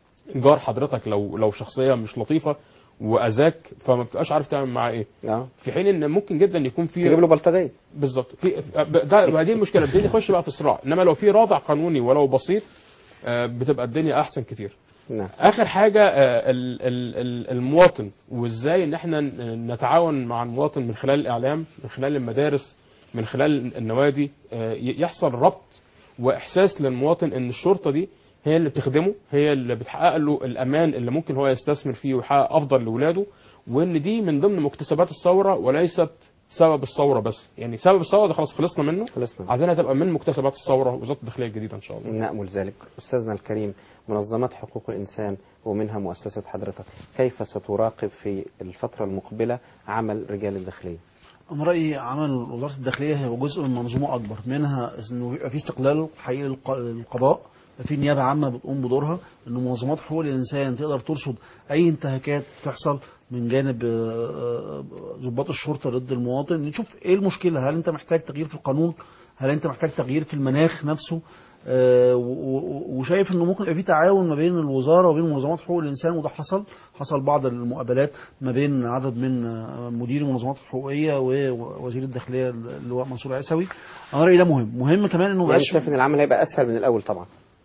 جار حضرتك لو لو شخصية مش لطيفة وأذاك فما بتبقاش عارف تعمل معاه ايه في حين ان ممكن جدا يكون في تجيب له بلطجيه بالظبط في ده بقى دي المشكله بتبتدي نخش بقى في صراع انما لو في رادع قانوني ولو بسيط آه، بتبقى الدنيا احسن كتير نعم اخر حاجه آه، ال- ال- ال- المواطن وازاي ان احنا ن- نتعاون مع المواطن من خلال الاعلام من خلال المدارس من خلال النوادي آه، ي- يحصل ربط واحساس للمواطن ان الشرطه دي هي اللي بتخدمه هي اللي بتحقق له الامان اللي ممكن هو يستثمر فيه ويحقق افضل لاولاده وان دي من ضمن مكتسبات الثوره وليست سبب الثوره بس يعني سبب الثوره ده خلاص خلصنا منه خلصنا عايزينها تبقى من مكتسبات الثوره وزاره الداخليه الجديده ان شاء الله نأمل ذلك أستاذنا الكريم منظمات حقوق الإنسان ومنها مؤسسة حضرتك كيف ستراقب في الفترة المقبلة عمل رجال الداخلية أنا رأيي عمل وزارة الداخلية هو جزء من منظومة أكبر منها إنه يبقى في استقلال حقيقي للق- للقضاء في نيابة عامة بتقوم بدورها إن منظمات حقوق الإنسان تقدر ترصد أي انتهاكات تحصل من جانب آه، آه، ضباط الشرطة ضد المواطن نشوف إيه المشكلة هل أنت محتاج تغيير في القانون هل أنت محتاج تغيير في المناخ نفسه آه، و- و- وشايف انه ممكن يبقى في تعاون ما بين الوزاره وبين منظمات حقوق الانسان وده حصل حصل بعض المقابلات ما بين عدد من آه، مدير المنظمات الحقوقيه ووزير الداخليه اللواء منصور عيسوي انا رايي ده مهم مهم كمان انه يعني مبقاش شايف إن العمل هيبقى أسهل من الأول طبعا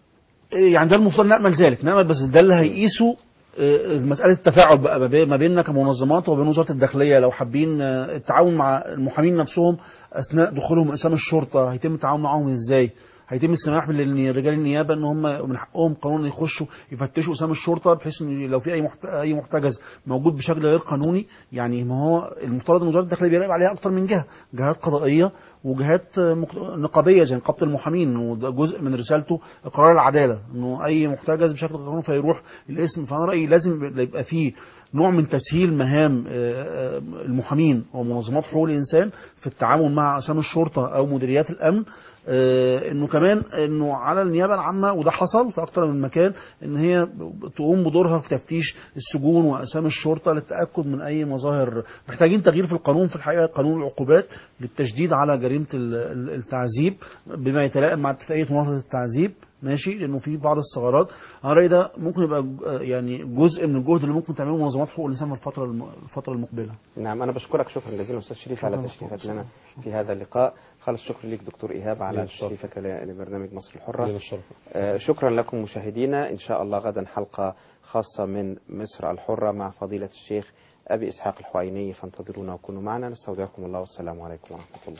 يعني ده المفترض نأمل ذلك نأمل بس ده اللي هيقيسه آه، مسألة التفاعل بقى ما بين- ما بيننا كمنظمات وبين وزارة الداخلية لو حابين آه، التعاون مع المحامين نفسهم أثناء دخولهم أقسام الشرطة هيتم التعاون معاهم إزاي هيتم السماح لرجال النيابه ان هم من حقهم قانونا يخشوا يفتشوا اسام الشرطه بحيث ان لو في اي محت... اي محتجز موجود بشكل غير قانوني يعني ما هو المفترض ان وزاره الداخليه بيراقب عليها اكتر من جهه جهات قضائيه وجهات مك- نقابيه زي نقابه المحامين وده جزء من رسالته اقرار العداله انه اي محتجز بشكل غير قانوني فيروح الاسم فانا رايي لازم يبقى فيه نوع من تسهيل مهام آه، آه، المحامين ومنظمات حقوق الانسان في التعامل مع اسام الشرطه او مديريات الامن آه، انه كمان انه على النيابه العامه وده حصل في اكتر من مكان ان هي تقوم بدورها في تفتيش السجون واسام الشرطه للتاكد من اي مظاهر محتاجين تغيير في القانون في الحقيقه قانون العقوبات للتشديد على جريمه ال- ال- التعذيب بما يتلائم مع اتفاقيه مناهضه التعذيب ماشي لانه في بعض الثغرات انا رايي ده ممكن يبقى ج- يعني جزء من الجهد اللي ممكن تعمله منظمات حقوق الانسان في الفتره الم- الفتره المقبله نعم أنا بشكرك شكرا جزيلا أستاذ شريف على شكراً. تشريفك لنا في هذا اللقاء خالص شكرا لك دكتور إيهاب على لي الشرف. تشريفك ل- لبرنامج مصر الحرة لنا الشرف. آه، شكرا لكم مشاهدينا إن شاء الله غدا حلقة خاصة من مصر الحرة مع فضيلة الشيخ أبي إسحاق الحويني فانتظرونا وكونوا معنا نستودعكم الله والسلام عليكم ورحمة الله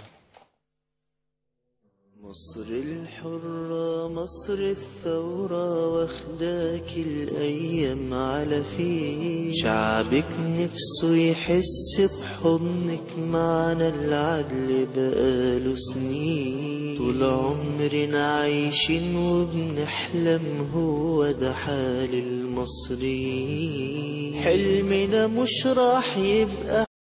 مصر الحرة مصر الثورة واخداك الأيام على فيه شعبك نفسه يحس بحضنك معنا العدل بقاله سنين طول عمرنا عايشين وبنحلم هو ده حال المصريين حلمنا مش راح يبقى